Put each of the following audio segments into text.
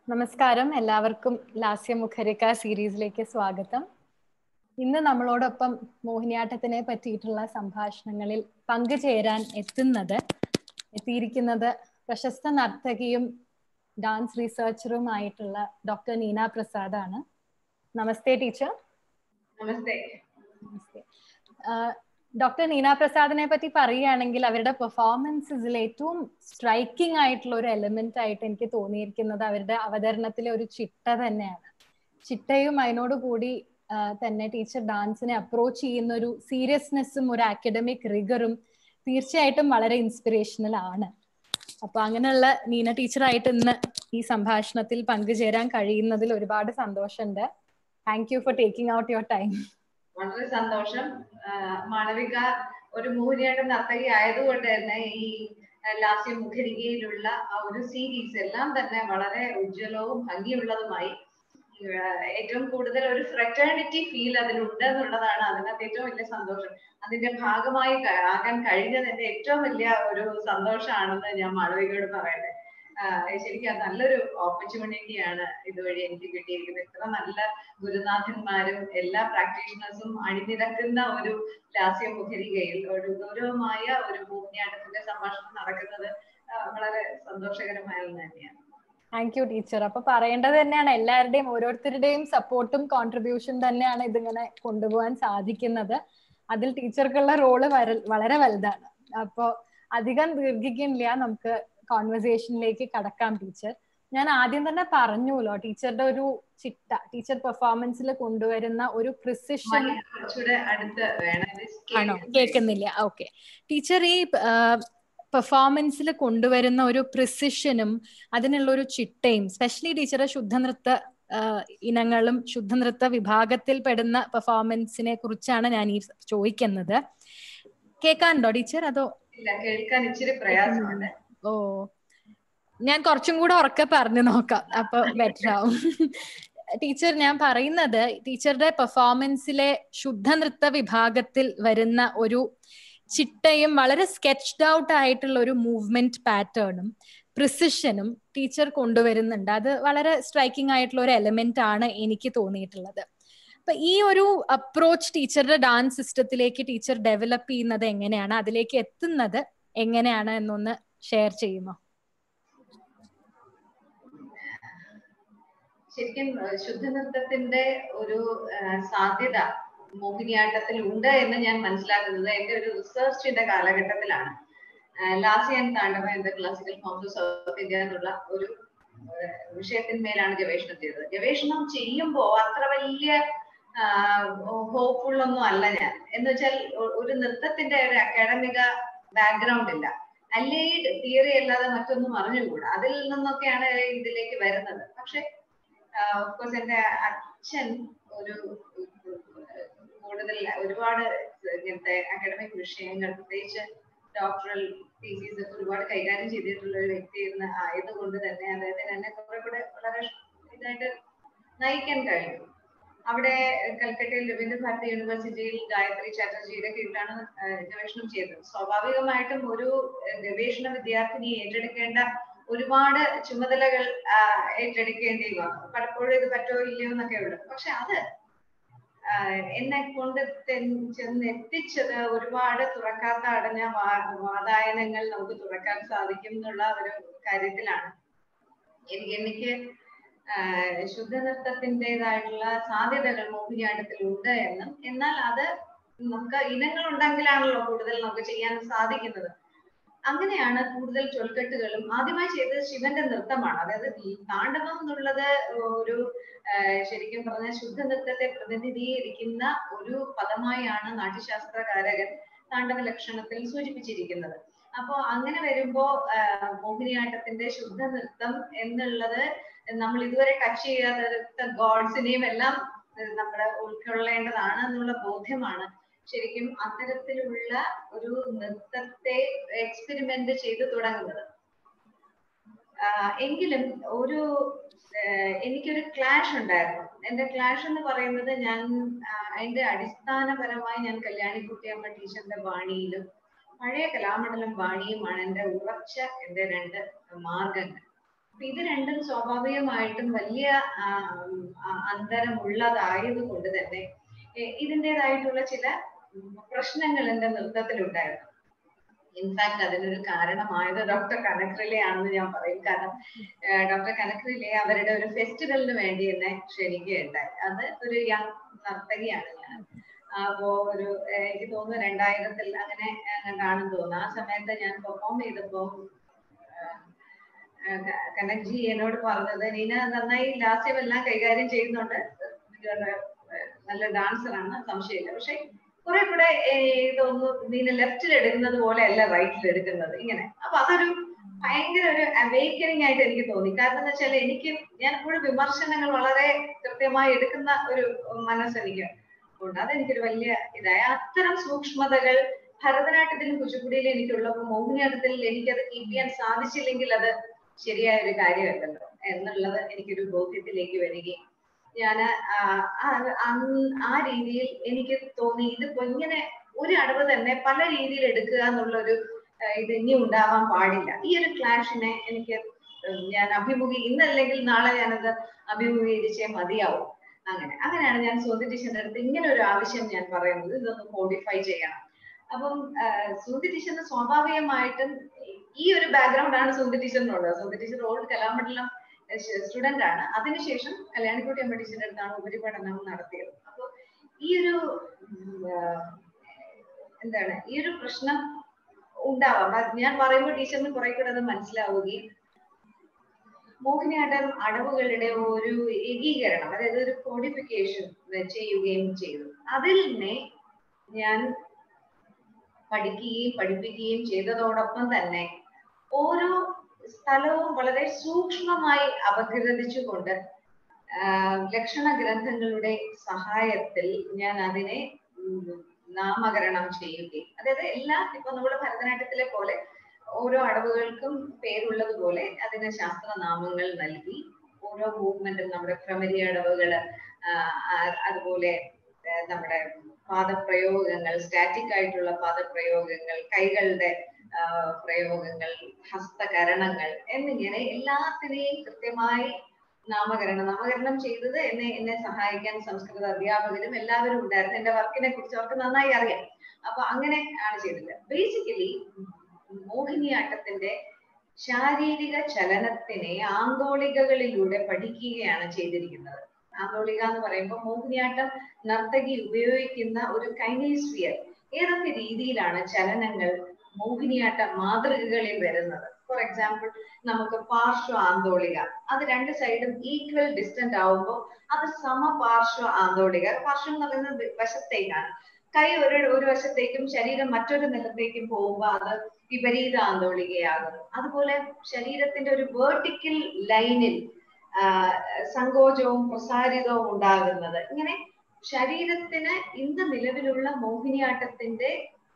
നമസ്കാരം എല്ലാവർക്കും ലാസ്യ മുഖരിക സീരീസിലേക്ക് സ്വാഗതം ഇന്ന് നമ്മളോടൊപ്പം മോഹിനിയാട്ടത്തിനെ പറ്റിയിട്ടുള്ള സംഭാഷണങ്ങളിൽ പങ്കുചേരാൻ എത്തുന്നത് എത്തിയിരിക്കുന്നത് പ്രശസ്ത നർത്തകിയും ഡാൻസ് റീസർച്ചറുമായിട്ടുള്ള ഡോക്ടർ നീന പ്രസാദ് ആണ് നമസ്തേ ടീച്ചർ നമസ്തേ നമസ്തേ ഡോക്ടർ നീന പ്രസാദിനെ പറ്റി പറയുകയാണെങ്കിൽ അവരുടെ പെർഫോമൻസിൽ ഏറ്റവും സ്ട്രൈക്കിംഗ് ആയിട്ടുള്ള ഒരു എലിമെന്റ് ആയിട്ട് എനിക്ക് തോന്നിയിരിക്കുന്നത് അവരുടെ അവതരണത്തിലെ ഒരു ചിട്ട തന്നെയാണ് ചിട്ടയും അതിനോട് കൂടി തന്നെ ടീച്ചർ ഡാൻസിനെ അപ്രോച്ച് ചെയ്യുന്ന ഒരു സീരിയസ്നെസ്സും ഒരു അക്കാഡമിക് റിഗറും തീർച്ചയായിട്ടും വളരെ ഇൻസ്പിറേഷണൽ ആണ് അപ്പൊ അങ്ങനെയുള്ള നീന ടീച്ചറായിട്ട് ഇന്ന് ഈ സംഭാഷണത്തിൽ പങ്കുചേരാൻ കഴിയുന്നതിൽ ഒരുപാട് സന്തോഷമുണ്ട് thank you for taking out your time വളരെ സന്തോഷം മാളവിക ഒരു മോഹിനിയാട്ട നർത്തകി ആയതുകൊണ്ട് തന്നെ ഈ ലാസ്യ മുഖരികയിലുള്ള ആ ഒരു സീരീസ് എല്ലാം തന്നെ വളരെ ഉജ്ജ്വലവും ഭംഗിയുള്ളതുമായി ഏറ്റവും കൂടുതൽ ഒരു ഫ്രറ്റേണിറ്റി ഫീൽ അതിലുണ്ട് എന്നുള്ളതാണ് അതിനകത്ത് ഏറ്റവും വലിയ സന്തോഷം അതിന്റെ ഭാഗമായി ആകാൻ കഴിഞ്ഞത് എന്റെ ഏറ്റവും വലിയ ഒരു സന്തോഷമാണെന്ന് ഞാൻ മാളവികയോട് പറയട്ടെ ശരിക്കും അത് നല്ലൊരു ഓപ്പർച്യൂണിറ്റിയാണ് ഇതുവഴി എനിക്ക് കിട്ടിയിരിക്കുന്നത് ഇത്ര നല്ല ഗുരുനാഥന്മാരും എല്ലാ പ്രാക്ടീഷണേഴ്സും അണിനിരക്കുന്ന ഒരു ലാസ്യ മുഖരികയിൽ ഒരു ഗൗരവമായ ഒരു മോഹിനിയാട്ടത്തിന്റെ സംഭാഷണം നടക്കുന്നത് വളരെ സന്തോഷകരമായ ഒന്ന് തന്നെയാണ് താങ്ക് യു ടീച്ചർ അപ്പൊ പറയേണ്ടത് തന്നെയാണ് എല്ലാവരുടെയും ഓരോരുത്തരുടെയും സപ്പോർട്ടും കോൺട്രിബ്യൂഷൻ തന്നെയാണ് ഇതിങ്ങനെ കൊണ്ടുപോകാൻ സാധിക്കുന്നത് അതിൽ ടീച്ചർക്കുള്ള റോള് വളരെ വലുതാണ് അപ്പോ അധികം ദീർഘിക്കുന്നില്ല നമുക്ക് കോൺവെർസേഷനിലേക്ക് കടക്കാം ടീച്ചർ ഞാൻ ആദ്യം തന്നെ പറഞ്ഞുല്ലോ ടീച്ചറുടെ ഒരു ചിട്ട ടീച്ചർ പെർഫോമൻസിൽ കൊണ്ടുവരുന്ന ഒരു പ്രിസിഷൻ ആണോ കേൾക്കുന്നില്ല ഓക്കെ ടീച്ചർ ഈ പെർഫോമൻസിൽ കൊണ്ടുവരുന്ന ഒരു പ്രിസിഷനും അതിനുള്ള ഒരു ചിട്ടയും സ്പെഷ്യലി ടീച്ചറുടെ ശുദ്ധനൃത്ത ഇനങ്ങളും ശുദ്ധനൃത്ത വിഭാഗത്തിൽ പെടുന്ന പെർഫോമൻസിനെ കുറിച്ചാണ് ഞാൻ ഈ ചോദിക്കുന്നത് കേൾക്കാനുണ്ടോ ടീച്ചർ അതോ കേൾക്കാൻ ഇച്ചിരി പ്രയാസമുണ്ട് ഓ ഞാൻ കുറച്ചും കൂടെ ഉറക്കെ പറഞ്ഞു നോക്കാം അപ്പൊ ബെറ്റർ ആവും ടീച്ചർ ഞാൻ പറയുന്നത് ടീച്ചറുടെ പെർഫോമൻസിലെ ശുദ്ധനൃത്ത വിഭാഗത്തിൽ വരുന്ന ഒരു ചിട്ടയും വളരെ സ്കെച്ച്ഡ് ഔട്ട് ആയിട്ടുള്ള ഒരു മൂവ്മെന്റ് പാറ്റേണും പ്രിസിഷനും ടീച്ചർ കൊണ്ടുവരുന്നുണ്ട് അത് വളരെ സ്ട്രൈക്കിംഗ് ആയിട്ടുള്ള ഒരു എലമെന്റ് ആണ് എനിക്ക് തോന്നിയിട്ടുള്ളത് അപ്പൊ ഈ ഒരു അപ്രോച്ച് ടീച്ചറുടെ ഡാൻസ് സിസ്റ്റത്തിലേക്ക് ടീച്ചർ ഡെവലപ്പ് ചെയ്യുന്നത് എങ്ങനെയാണ് അതിലേക്ക് എത്തുന്നത് എങ്ങനെയാണ് എന്നൊന്ന് ഷെയർ ചെയ്യുമോ ശരിക്കും ശുദ്ധനൃത്തത്തിന്റെ ഒരു സാധ്യത മോഹിനിയാട്ടത്തിൽ ഉണ്ട് എന്ന് ഞാൻ മനസ്സിലാക്കുന്നത് എന്റെ ഒരു റിസർച്ചിന്റെ കാലഘട്ടത്തിലാണ് ലാസ്റ്റ് ആൻഡ് താണ്ഡവ എന്ന classical forms of South India എന്നുള്ള ഒരു വിഷയത്തിന്മേലാണ് ഗവേഷണം ചെയ്തത് ഗവേഷണം ചെയ്യുമ്പോൾ അത്ര വലിയ ഹോപ്പ്ഫുൾ ഒന്നും അല്ല ഞാൻ എന്ന് വെച്ചാൽ ഒരു നൃത്തത്തിന്റെ ഒരു അക്കാഡമിക ബാക്ക്ഗ്രൗണ്ട് ഇല്ല അല്ലേഡ് തിയറി അല്ലാതെ മറ്റൊന്നും അറിഞ്ഞുകൂടാ അതിൽ നിന്നൊക്കെയാണ് ഇതിലേക്ക് വരുന്നത് പക്ഷെ ഓഫ്കോഴ്സ് എന്റെ അച്ഛൻ ഒരു കൂടുതൽ ഒരുപാട് ഇങ്ങനത്തെ അക്കാഡമിക് വിഷയങ്ങൾ പ്രത്യേകിച്ച് ഡോക്ടറൽ തീസീസ് ഒക്കെ ഒരുപാട് കൈകാര്യം ചെയ്തിട്ടുള്ള ഒരു വ്യക്തി ആയതുകൊണ്ട് തന്നെ അദ്ദേഹത്തിന് എന്നെ കുറെ കൂടെ വളരെ ഇതായിട്ട് നയിക്കാൻ കഴിഞ്ഞു അവിടെ കൽക്കട്ടയിൽ രവീന്ദ്ര ഭാരതി യൂണിവേഴ്സിറ്റിയിൽ ഗായത്രി ചാറ്റർജിയുടെ കീഴിലാണ് ഗവേഷണം ചെയ്തത് സ്വാഭാവികമായിട്ടും ഒരു ഗവേഷണ വിദ്യാർത്ഥിനി ഏറ്റെടുക്കേണ്ട ഒരുപാട് ചുമതലകൾ ഏറ്റെടുക്കേണ്ടി വന്നു പലപ്പോഴും ഇത് പറ്റോ ഇല്ലയോ എന്നൊക്കെ ഉള്ളു പക്ഷെ അത് എന്നെ കൊണ്ട് ചെന്ന് എത്തിച്ചത് ഒരുപാട് തുറക്കാത്ത അടഞ്ഞ വാതായനങ്ങൾ നമുക്ക് തുറക്കാൻ സാധിക്കും എന്നുള്ള ഒരു കാര്യത്തിലാണ് എനിക്ക് എനിക്ക് ശുദ്ധനൃത്തത്തിൻ്റെതായിട്ടുള്ള സാധ്യതകൾ മോഹിനിയാട്ടത്തിൽ ഉണ്ട് എന്നും എന്നാൽ അത് നമുക്ക് ഇനങ്ങൾ ഉണ്ടെങ്കിലാണല്ലോ കൂടുതൽ നമുക്ക് ചെയ്യാൻ സാധിക്കുന്നത് അങ്ങനെയാണ് കൂടുതൽ ചൊൽക്കെട്ടുകളും ആദ്യമായി ചെയ്തത് ശിവന്റെ നൃത്തമാണ് അതായത് താണ്ഡവം എന്നുള്ളത് ഒരു ശരിക്കും പറഞ്ഞ ശുദ്ധ നൃത്തത്തെ പ്രതിനിധീകരിക്കുന്ന ഒരു പദമായാണ് നാട്യശാസ്ത്രകാരകൻ താണ്ഡവ ലക്ഷണത്തിൽ സൂചിപ്പിച്ചിരിക്കുന്നത് അപ്പോ അങ്ങനെ വരുമ്പോ മോഹിനിയാട്ടത്തിന്റെ ശുദ്ധ നൃത്തം എന്നുള്ളത് നമ്മൾ ഇതുവരെ ടച്ച് ചെയ്യാത്ത ഗോഡ്സിനെയും എല്ലാം നമ്മൾ ഉൾക്കൊള്ളേണ്ടതാണ് എന്നുള്ള ബോധ്യമാണ് ശരിക്കും അത്തരത്തിലുള്ള ഒരു നൃത്തത്തെ എക്സ്പെരിമെന്റ് ചെയ്തു തുടങ്ങുന്നത് എങ്കിലും ഒരു എനിക്കൊരു ക്ലാഷ് ഉണ്ടായിരുന്നു എന്റെ ക്ലാഷ് എന്ന് പറയുന്നത് ഞാൻ അതിന്റെ അടിസ്ഥാനപരമായി ഞാൻ കല്യാണിക്കുട്ടിയമ്മ ടീച്ചറിന്റെ വാണിയിലും പഴയ കലാമണ്ഡലം വാണിയുമാണ് എന്റെ ഉറച്ച എന്റെ രണ്ട് മാർഗങ്ങൾ ഇത് രണ്ടും സ്വാഭാവികമായിട്ടും വലിയ അന്തരമുള്ളതായത് കൊണ്ട് തന്നെ ഇതിൻ്റെതായിട്ടുള്ള ചില പ്രശ്നങ്ങൾ എന്റെ നൃത്തത്തിലുണ്ടായിരുന്നു ഇൻഫാക്ട് അതിനൊരു കാരണമായത് ഡോക്ടർ കനക്രിലെ ആണെന്ന് ഞാൻ പറയും കാരണം ഡോക്ടർ കനക്രിലെ അവരുടെ ഒരു ഫെസ്റ്റിവലിന് വേണ്ടി എന്നെ ക്ഷണിക്കുകയുണ്ടായി അത് ഒരു യങ് നർത്തകിയാണ് ഞാൻ അപ്പോ ഒരു എനിക്ക് തോന്നുന്നു രണ്ടായിരത്തിൽ അങ്ങനെ കാണും തോന്നുന്നു ആ സമയത്ത് ഞാൻ പെർഫോം ചെയ്തപ്പോ കനക്ജി എന്നോട് പറഞ്ഞത് നീന നന്നായി ലാസ്യം എല്ലാം കൈകാര്യം ചെയ്യുന്നുണ്ട് നല്ല ഡാൻസർ ആണ് സംശയമില്ല പക്ഷെ കുറെ കൂടെ ഇതൊന്ന് നീന ലെഫ്റ്റിൽ എടുക്കുന്നത് പോലെ അല്ല റൈറ്റിൽ എടുക്കുന്നത് ഇങ്ങനെ അപ്പൊ അതൊരു ഭയങ്കര ഒരു അവേക്കനിങ് ആയിട്ട് എനിക്ക് തോന്നി കാരണം എന്ന് വെച്ചാൽ എനിക്ക് ഞാൻ എപ്പോഴും വിമർശനങ്ങൾ വളരെ കൃത്യമായി എടുക്കുന്ന ഒരു മനസ്സ് എനിക്ക് ഉണ്ട് അതെനിക്കൊരു വലിയ ഇതായ അത്തരം സൂക്ഷ്മതകൾ ഭരതനാട്യത്തിലും കുച്ചിപ്പുടിയിലും എനിക്കുള്ളപ്പോൾ മോഹിനിയാട്ടത്തിൽ എനിക്കത് കീപ്പ് ചെയ്യാൻ സാധിച്ചില്ലെങ്കിൽ അത് ശരിയായ ഒരു കാര്യമല്ലല്ലോ എന്നുള്ളത് എനിക്കൊരു ബോധ്യത്തിലേക്ക് വരികയും ഞാൻ ആ രീതിയിൽ എനിക്ക് തോന്നി ഇതിപ്പോ ഇങ്ങനെ ഒരു അടവ് തന്നെ പല രീതിയിൽ എടുക്കുക എന്നുള്ളൊരു ഇത് ഇനി ഉണ്ടാവാൻ പാടില്ല ഈ ഒരു ക്ലാഷിനെ എനിക്ക് ഞാൻ അഭിമുഖി ഇന്നല്ലെങ്കിൽ നാളെ ഞാനത് അഭിമുഖീകരിച്ചേ മതിയാവും അങ്ങനെ അങ്ങനെയാണ് ഞാൻ സൂതി ടീച്ചറിന്റെ അടുത്ത് ഇങ്ങനെ ഒരു ആവശ്യം ഞാൻ പറയുന്നത് ഇതൊന്ന് കോഡിഫൈ ചെയ്യണം അപ്പം സൂതി ടീച്ചറിന് സ്വാഭാവികമായിട്ടും ഈ ഒരു ബാക്ക്ഗ്രൗണ്ട് ആണ് സൂതി ടീച്ചറിനുള്ളത് Suthi teacher old Kalamandalam student ആണ് അതിനുശേഷം കല്യാണിക്കുട്ടി അമ്മ ടീച്ചറിന്റെ അടുത്താണ് ഉപരിപഠനം നടത്തിയത് അപ്പൊ ഈ ഒരു എന്താണ് ഈ ഒരു പ്രശ്നം ഉണ്ടാവാം ഞാൻ പറയുമ്പോൾ ടീച്ചറിന് കുറെ കൂടെ അത് മനസ്സിലാവുകയും മോഹിനിയാട്ടം അടവുകളുടെ ഒരു ഏകീകരണം അതായത് ഒരു കോഡിഫിക്കേഷൻ ചെയ്യുകയും ചെയ്തു അതിനെ ഞാൻ പഠിക്കുകയും പഠിപ്പിക്കുകയും ചെയ്തതോടൊപ്പം തന്നെ ഓരോ സ്ഥലവും വളരെ സൂക്ഷ്മമായി അപഗ്രഥിച്ചുകൊണ്ട് ലക്ഷണ ഗ്രന്ഥങ്ങളുടെ സഹായത്തിൽ ഞാൻ അതിനെ നാമകരണം ചെയ്യുകയും അതായത് എല്ലാ ഇപ്പൊ നമ്മൾ ഭരതനാട്യത്തിലെ പോലെ ഓരോ അടവുകൾക്കും പേരുള്ളതുപോലെ അതിന് ശാസ്ത്രനാമങ്ങൾ നൽകി ഓരോ മൂവ്മെന്റും നമ്മുടെ ഭ്രമരി അടവുകള് അതുപോലെ നമ്മുടെ പാദപ്രയോഗങ്ങൾ സ്റ്റാറ്റിക് ആയിട്ടുള്ള പാദപ്രയോഗങ്ങൾ കൈകളുടെ പ്രയോഗങ്ങൾ ഹസ്തകരണങ്ങൾ എന്നിങ്ങനെ എല്ലാത്തിനെയും കൃത്യമായി നാമകരണം നാമകരണം ചെയ്തത് എന്നെ എന്നെ സഹായിക്കാൻ സംസ്കൃത അധ്യാപകരും എല്ലാവരും ഉണ്ടായിരുന്നു എന്റെ വർക്കിനെ കുറിച്ച് അവർക്ക് നന്നായി അറിയാം അപ്പൊ അങ്ങനെ ആണ് ചെയ്തത് ബേസിക്കലി മോഹിനിയാട്ടത്തിന്റെ ശാരീരിക ചലനത്തിനെ ആന്തോളികകളിലൂടെ പഠിക്കുകയാണ് ചെയ്തിരിക്കുന്നത് ആന്തോളിക എന്ന് പറയുമ്പോൾ മോഹിനിയാട്ടം നർത്തകി ഉപയോഗിക്കുന്ന ഒരു കൈനീസ്ഫിയർ ഏതൊക്കെ രീതിയിലാണ് ചലനങ്ങൾ മോഹിനിയാട്ട മാതൃകകളിൽ വരുന്നത് ഫോർ എക്സാമ്പിൾ നമുക്ക് പാർശ്വ ആന്തോളിക അത് രണ്ട് സൈഡും ഈക്വൽ ഡിസ്റ്റന്റ് ആവുമ്പോൾ അത് സമപാർശ്വ ആന്തോളിക പാർശ്വം എന്ന് പറയുന്നത് വശത്തേക്കാണ് കൈ ഒരു ഒരു വശത്തേക്കും ശരീരം മറ്റൊരു നിലത്തേക്കും പോകുമ്പോൾ അത് വിപരീത ആന്തോളികയാകുന്നു അതുപോലെ ശരീരത്തിന്റെ ഒരു വേർട്ടിക്കൽ ലൈനിൽ സങ്കോചവും പ്രസാരിതവും ഉണ്ടാകുന്നത് ഇങ്ങനെ ശരീരത്തിന് ഇന്ന് നിലവിലുള്ള മോഹിനിയാട്ടത്തിന്റെ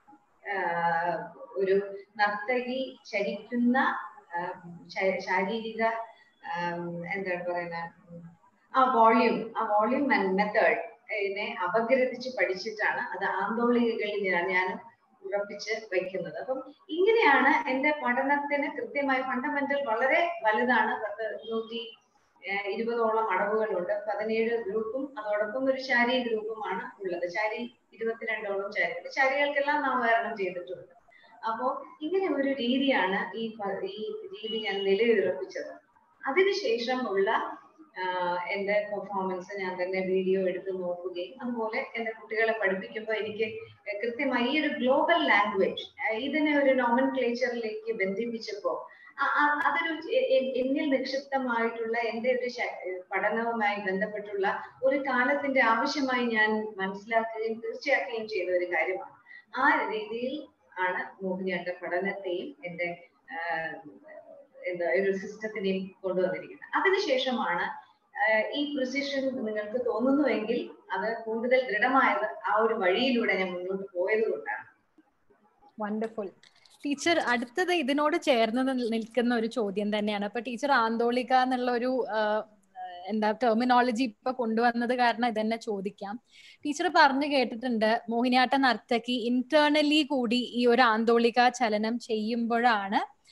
ഒരു നർത്തകി ചരിക്കുന്ന ശാരീരിക എന്താണ് പറയുന്നത് ആ വോള്യൂം ആ വോള്യൂം ആൻഡ് മെത്തേഡ് നെ അപഗ്രഥിച്ച് പഠിച്ചിട്ടാണ് അത് ആന്തോളികകളിൽ ഞാൻ ഞാൻ ഉറപ്പിച്ച് വയ്ക്കുന്നത് അപ്പം ഇങ്ങനെയാണ് എന്റെ പഠനത്തിന് കൃത്യമായി ഫണ്ടമെന്റൽ വളരെ വലുതാണ് പത്ത് നൂറ്റി ഇരുപതോളം അടവുകളുണ്ട് പതിനേഴ് ഗ്രൂപ്പും അതോടൊപ്പം ഒരു ശാരി ഗ്രൂപ്പുമാണ് ഉള്ളത് ശാരി ഇരുപത്തിരണ്ടോളം ശാരി ശാരികൾക്കെല്ലാം നാമകരണം ചെയ്തിട്ടുണ്ട് അപ്പോ ഇങ്ങനെ ഒരു രീതിയാണ് ഈ ഈ രീതി ഞാൻ നിലയുറപ്പിച്ചത് അതിനുശേഷം ഉള്ള എന്റെ പെർഫോമൻസ് ഞാൻ തന്നെ വീഡിയോ എടുത്ത് നോക്കുകയും അതുപോലെ എന്റെ കുട്ടികളെ പഠിപ്പിക്കുമ്പോൾ എനിക്ക് കൃത്യമായി ഈ ഒരു ഗ്ലോബൽ ലാംഗ്വേജ് ഇതിനെ ഒരു നോമൻ ക്ലേച്ചറിലേക്ക് ബന്ധിപ്പിച്ചപ്പോ അതൊരു എന്നിൽ നിക്ഷിപ്തമായിട്ടുള്ള എന്റെ ഒരു പഠനവുമായി ബന്ധപ്പെട്ടുള്ള ഒരു കാലത്തിന്റെ ആവശ്യമായി ഞാൻ മനസ്സിലാക്കുകയും തീർച്ചയാക്കുകയും ചെയ്ത ഒരു കാര്യമാണ് ആ രീതിയിൽ ആണ് മോഹിനിയാട്ട പഠനത്തെയും എന്റെ എന്താ ഒരു സിസ്റ്റത്തിനെയും കൊണ്ടുവന്നിരിക്കുന്നത് അതിനുശേഷമാണ് ഈ പ്രിസിഷൻ നിങ്ങൾക്ക് തോന്നുന്നുവെങ്കിൽ അത് കൂടുതൽ ദൃഢമായത് ആ ഒരു വഴിയിലൂടെ ഞാൻ മുന്നോട്ട് പോയത് കൊണ്ടാണ് വണ്ടർഫുൾ ടീച്ചർ അടുത്തത് ഇതിനോട് ചേർന്ന് നിൽക്കുന്ന ഒരു ചോദ്യം തന്നെയാണ് അപ്പൊ ടീച്ചർ ആന്തോളിക എന്നുള്ള ഒരു എന്താ ടെർമിനോളജി ഇപ്പൊ കൊണ്ടുവന്നത് കാരണം ഇതന്നെ ചോദിക്കാം ടീച്ചർ പറഞ്ഞു കേട്ടിട്ടുണ്ട് മോഹിനിയാട്ട നർത്തകി ഇന്റേണലി കൂടി ഈ ഒരു ആന്തോളിക ചലനം ചെയ്യുമ്പോഴാണ്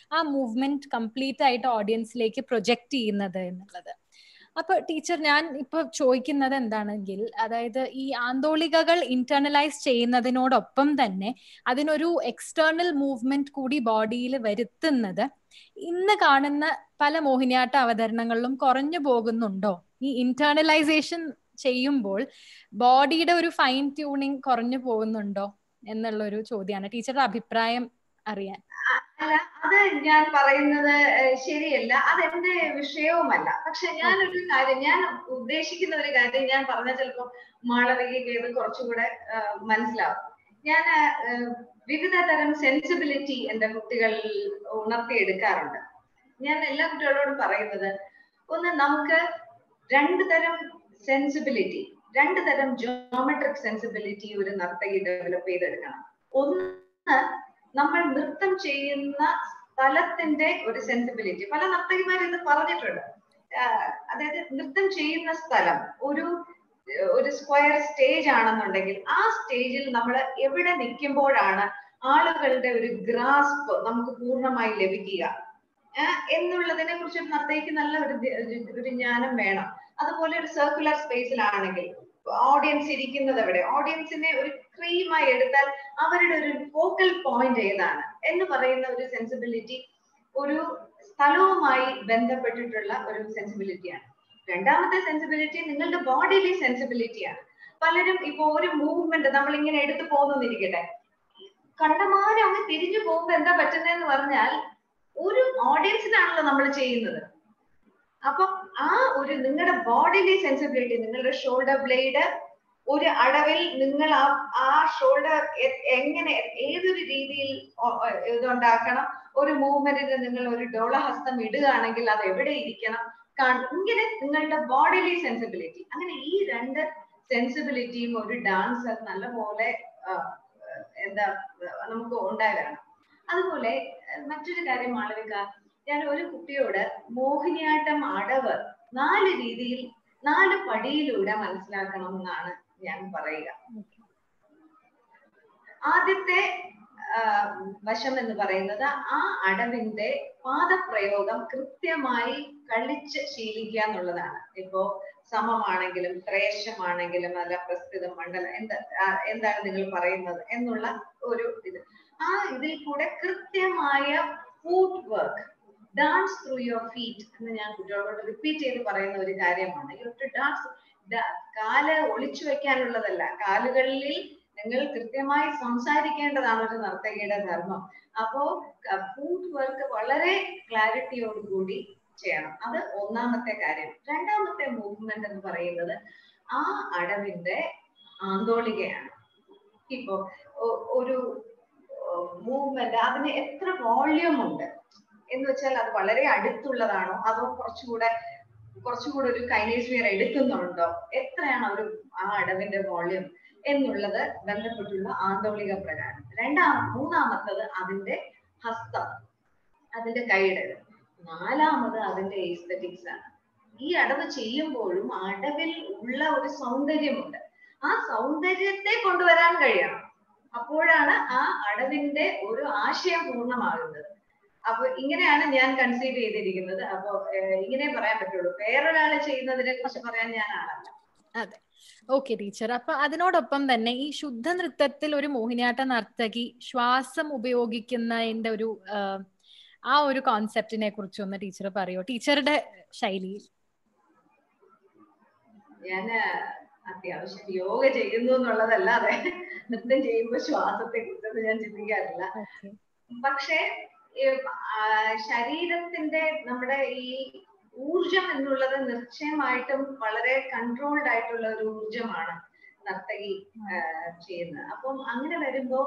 ആ മൂവ്മെന്റ് കംപ്ലീറ്റ് ആയിട്ട് ഓഡിയൻസിലേക്ക് പ്രൊജക്ട് ചെയ്യുന്നത് എന്നുള്ളത് അപ്പൊ ടീച്ചർ ഞാൻ ഇപ്പൊ ചോദിക്കുന്നത് എന്താണെങ്കിൽ അതായത് ഈ ആന്തോളികകൾ ഇന്റേണലൈസ് ചെയ്യുന്നതിനോടൊപ്പം തന്നെ അതിനൊരു എക്സ്റ്റേണൽ മൂവ്മെന്റ് കൂടി ബോഡിയിൽ വരുത്തുന്നത് ഇന്ന് കാണുന്ന പല മോഹിനിയാട്ട അവതരണങ്ങളിലും കുറഞ്ഞു പോകുന്നുണ്ടോ ഈ ഇന്റേണലൈസേഷൻ ചെയ്യുമ്പോൾ ബോഡിയുടെ ഒരു ഫൈൻ ട്യൂണിങ് കുറഞ്ഞു പോകുന്നുണ്ടോ എന്നുള്ള ഒരു ചോദ്യമാണ് ടീച്ചറുടെ അഭിപ്രായം അറിയാൻ അല്ല അത് ഞാൻ പറയുന്നത് ശരിയല്ല അതെന്റെ വിഷയവുമല്ല പക്ഷെ ഞാനൊരു കാര്യം ഞാൻ ഉദ്ദേശിക്കുന്ന ഒരു കാര്യം ഞാൻ പറഞ്ഞ ചിലപ്പോ മാളവികയ്ക്ക് ഇത് കുറച്ചുകൂടെ മനസ്സിലാവും ഞാൻ വിവിധ തരം സെൻസിബിലിറ്റി എന്റെ കുട്ടികളിൽ ഉണർത്തിയെടുക്കാറുണ്ട് ഞാൻ എല്ലാ കുട്ടികളോടും പറയുന്നത് ഒന്ന് നമുക്ക് രണ്ട് തരം സെൻസിബിലിറ്റി രണ്ട് തരം ജോമെട്രിക് സെൻസിബിലിറ്റി ഒരു നർത്തകി ഡെവലപ്പ് ചെയ്തെടുക്കണം ഒന്ന് നമ്മൾ നൃത്തം ചെയ്യുന്ന സ്ഥലത്തിന്റെ ഒരു സെൻസിബിലിറ്റി പല നർത്തകിമാരും ഇത് പറഞ്ഞിട്ടുണ്ട് അതായത് നൃത്തം ചെയ്യുന്ന സ്ഥലം ഒരു ഒരു സ്ക്വയർ സ്റ്റേജ് ആണെന്നുണ്ടെങ്കിൽ ആ സ്റ്റേജിൽ നമ്മൾ എവിടെ നിൽക്കുമ്പോഴാണ് ആളുകളുടെ ഒരു ഗ്രാസ്പ് നമുക്ക് പൂർണ്ണമായി ലഭിക്കുക എന്നുള്ളതിനെ കുറിച്ച് നർത്തകിക്ക് നല്ല ഒരു ഒരു ജ്ഞാനം വേണം അതുപോലെ ഒരു സർക്കുലർ സ്പേസിലാണെങ്കിൽ ഓഡിയൻസ് ഇരിക്കുന്നത് എവിടെ ഓഡിയൻസിനെ ഒരു ക്രീമായി എടുത്താൽ അവരുടെ ഒരു ഫോക്കൽ പോയിന്റ് ഏതാണ് എന്ന് പറയുന്ന ഒരു സെൻസിബിലിറ്റി ഒരു സ്ഥലവുമായി ബന്ധപ്പെട്ടിട്ടുള്ള ഒരു സെൻസിബിലിറ്റിയാണ് രണ്ടാമത്തെ സെൻസിബിലിറ്റി നിങ്ങളുടെ ബോഡിയിലെ സെൻസിബിലിറ്റിയാണ് പലരും ഇപ്പൊ ഒരു മൂവ്മെന്റ് നമ്മൾ ഇങ്ങനെ എടുത്തു പോകുന്നിരിക്കട്ടെ കണ്ടമാനം അങ്ങ് തിരിഞ്ഞു പോകുമ്പോ എന്താ പറ്റുന്നതെന്ന് പറഞ്ഞാൽ ഒരു ഓഡിയൻസിനാണല്ലോ നമ്മൾ ചെയ്യുന്നത് അപ്പം ആ ഒരു നിങ്ങളുടെ ബോഡിയിലെ സെൻസിബിലിറ്റി നിങ്ങളുടെ ഷോൾഡർ ബ്ലേഡ് ഒരു അടവിൽ നിങ്ങൾ ആ ആ ഷോൾഡർ എങ്ങനെ ഏതൊരു രീതിയിൽ ഇതുണ്ടാക്കണം ഒരു മൂവ്മെന്റിന് നിങ്ങൾ ഒരു ഡോളഹസ്തം ഇടുകയാണെങ്കിൽ അത് എവിടെ ഇരിക്കണം ഇങ്ങനെ നിങ്ങളുടെ ബോഡിയിലെ സെൻസിബിലിറ്റി അങ്ങനെ ഈ രണ്ട് സെൻസിബിലിറ്റിയും ഒരു ഡാൻസർ നല്ലപോലെ എന്താ നമുക്ക് ഉണ്ടായി വരണം അതുപോലെ മറ്റൊരു കാര്യം മാളവിക ഞാൻ ഒരു കുട്ടിയോട് മോഹിനിയാട്ടം അടവ് നാല് രീതിയിൽ നാല് പടിയിലൂടെ മനസ്സിലാക്കണം എന്നാണ് ഞാൻ പറയുക ആദ്യത്തെ വശം എന്ന് പറയുന്നത് ആ അടവിന്റെ പാദപ്രയോഗം കൃത്യമായി കളിച്ച് ശീലിക്കുക എന്നുള്ളതാണ് ഇപ്പോ സമമാണെങ്കിലും ത്രേശമാണെങ്കിലും അല്ല പ്രസ്തുത മണ്ഡലം എന്താ എന്താണ് നിങ്ങൾ പറയുന്നത് എന്നുള്ള ഒരു ഇത് ആ ഇതിൽ കൂടെ കൃത്യമായ footwork dance through your feet എന്ന് ഞാൻ കുട്ടികളോട് റിപ്പീറ്റ് ചെയ്ത് പറയുന്ന ഒരു കാര്യമാണ് യു ടു ഡാൻസ് കാല് ഒളിച്ചു വെക്കാനുള്ളതല്ല കാലുകളിൽ നിങ്ങൾ കൃത്യമായി സംസാരിക്കേണ്ടതാണ് ഒരു നർത്തകിയുടെ ധർമ്മം അപ്പോ ഫൂട്ട് വർക്ക് വളരെ ക്ലാരിറ്റിയോട് കൂടി ചെയ്യണം അത് ഒന്നാമത്തെ കാര്യം രണ്ടാമത്തെ മൂവ്മെന്റ് എന്ന് പറയുന്നത് ആ അടവിന്റെ ആന്തോളികയാണ് ഇപ്പോ ഒരു മൂവ്മെന്റ് അതിന് എത്ര വോള്യൂം ഉണ്ട് എന്ന് വെച്ചാൽ അത് വളരെ അടുത്തുള്ളതാണോ അതോ കുറച്ചുകൂടെ കുറച്ചുകൂടെ ഒരു കൈനേസ്വിയർ എടുക്കുന്നുണ്ടോ എത്രയാണ് ഒരു ആ അടവിന്റെ വോള്യൂം എന്നുള്ളത് ബന്ധപ്പെട്ടുള്ള ആന്തോളിക പ്രകാരം രണ്ടാം മൂന്നാമത്തത് അതിന്റെ ഹസ്തം അതിന്റെ കൈയിടൽ നാലാമത് അതിന്റെ എസ്തറ്റിക്സ് ആണ് ഈ അടവ് ചെയ്യുമ്പോഴും അടവിൽ ഉള്ള ഒരു സൗന്ദര്യമുണ്ട് ആ സൗന്ദര്യത്തെ കൊണ്ടുവരാൻ കഴിയണം അപ്പോഴാണ് ആ അടവിന്റെ ഒരു ആശയം പൂർണ്ണമാകുന്നത് അപ്പൊ ഇങ്ങനെയാണ് ഞാൻ കൺസീവ് ചെയ്തിരിക്കുന്നത് അപ്പൊ ഇങ്ങനെ പറയാൻ പറ്റുള്ളൂ വേറൊരാള് ചെയ്യുന്നതിനെ കുറിച്ച് പറയാൻ ഞാൻ ആളല്ല അതെ ഓക്കെ ടീച്ചർ അപ്പൊ അതിനോടൊപ്പം തന്നെ ഈ ശുദ്ധ നൃത്തത്തിൽ ഒരു മോഹിനിയാട്ട നർത്തകി ശ്വാസം ഉപയോഗിക്കുന്നതിന്റെ ഒരു ആ ഒരു കോൺസെപ്റ്റിനെ കുറിച്ച് ഒന്ന് ടീച്ചർ പറയോ ടീച്ചറുടെ ശൈലിയിൽ ഞാന് അത്യാവശ്യം യോഗ ചെയ്യുന്നു എന്നുള്ളതല്ലാതെ നൃത്തം ചെയ്യുമ്പോൾ ശ്വാസത്തെ കുറിച്ചൊന്നും ഞാൻ ചിന്തിക്കാറില്ല പക്ഷേ ശരീരത്തിന്റെ നമ്മുടെ ഈ ഊർജം എന്നുള്ളത് നിശ്ചയമായിട്ടും വളരെ കൺട്രോൾഡ് ആയിട്ടുള്ള ഒരു ഊർജമാണ് നർത്തകി ചെയ്യുന്നത് അപ്പം അങ്ങനെ വരുമ്പോ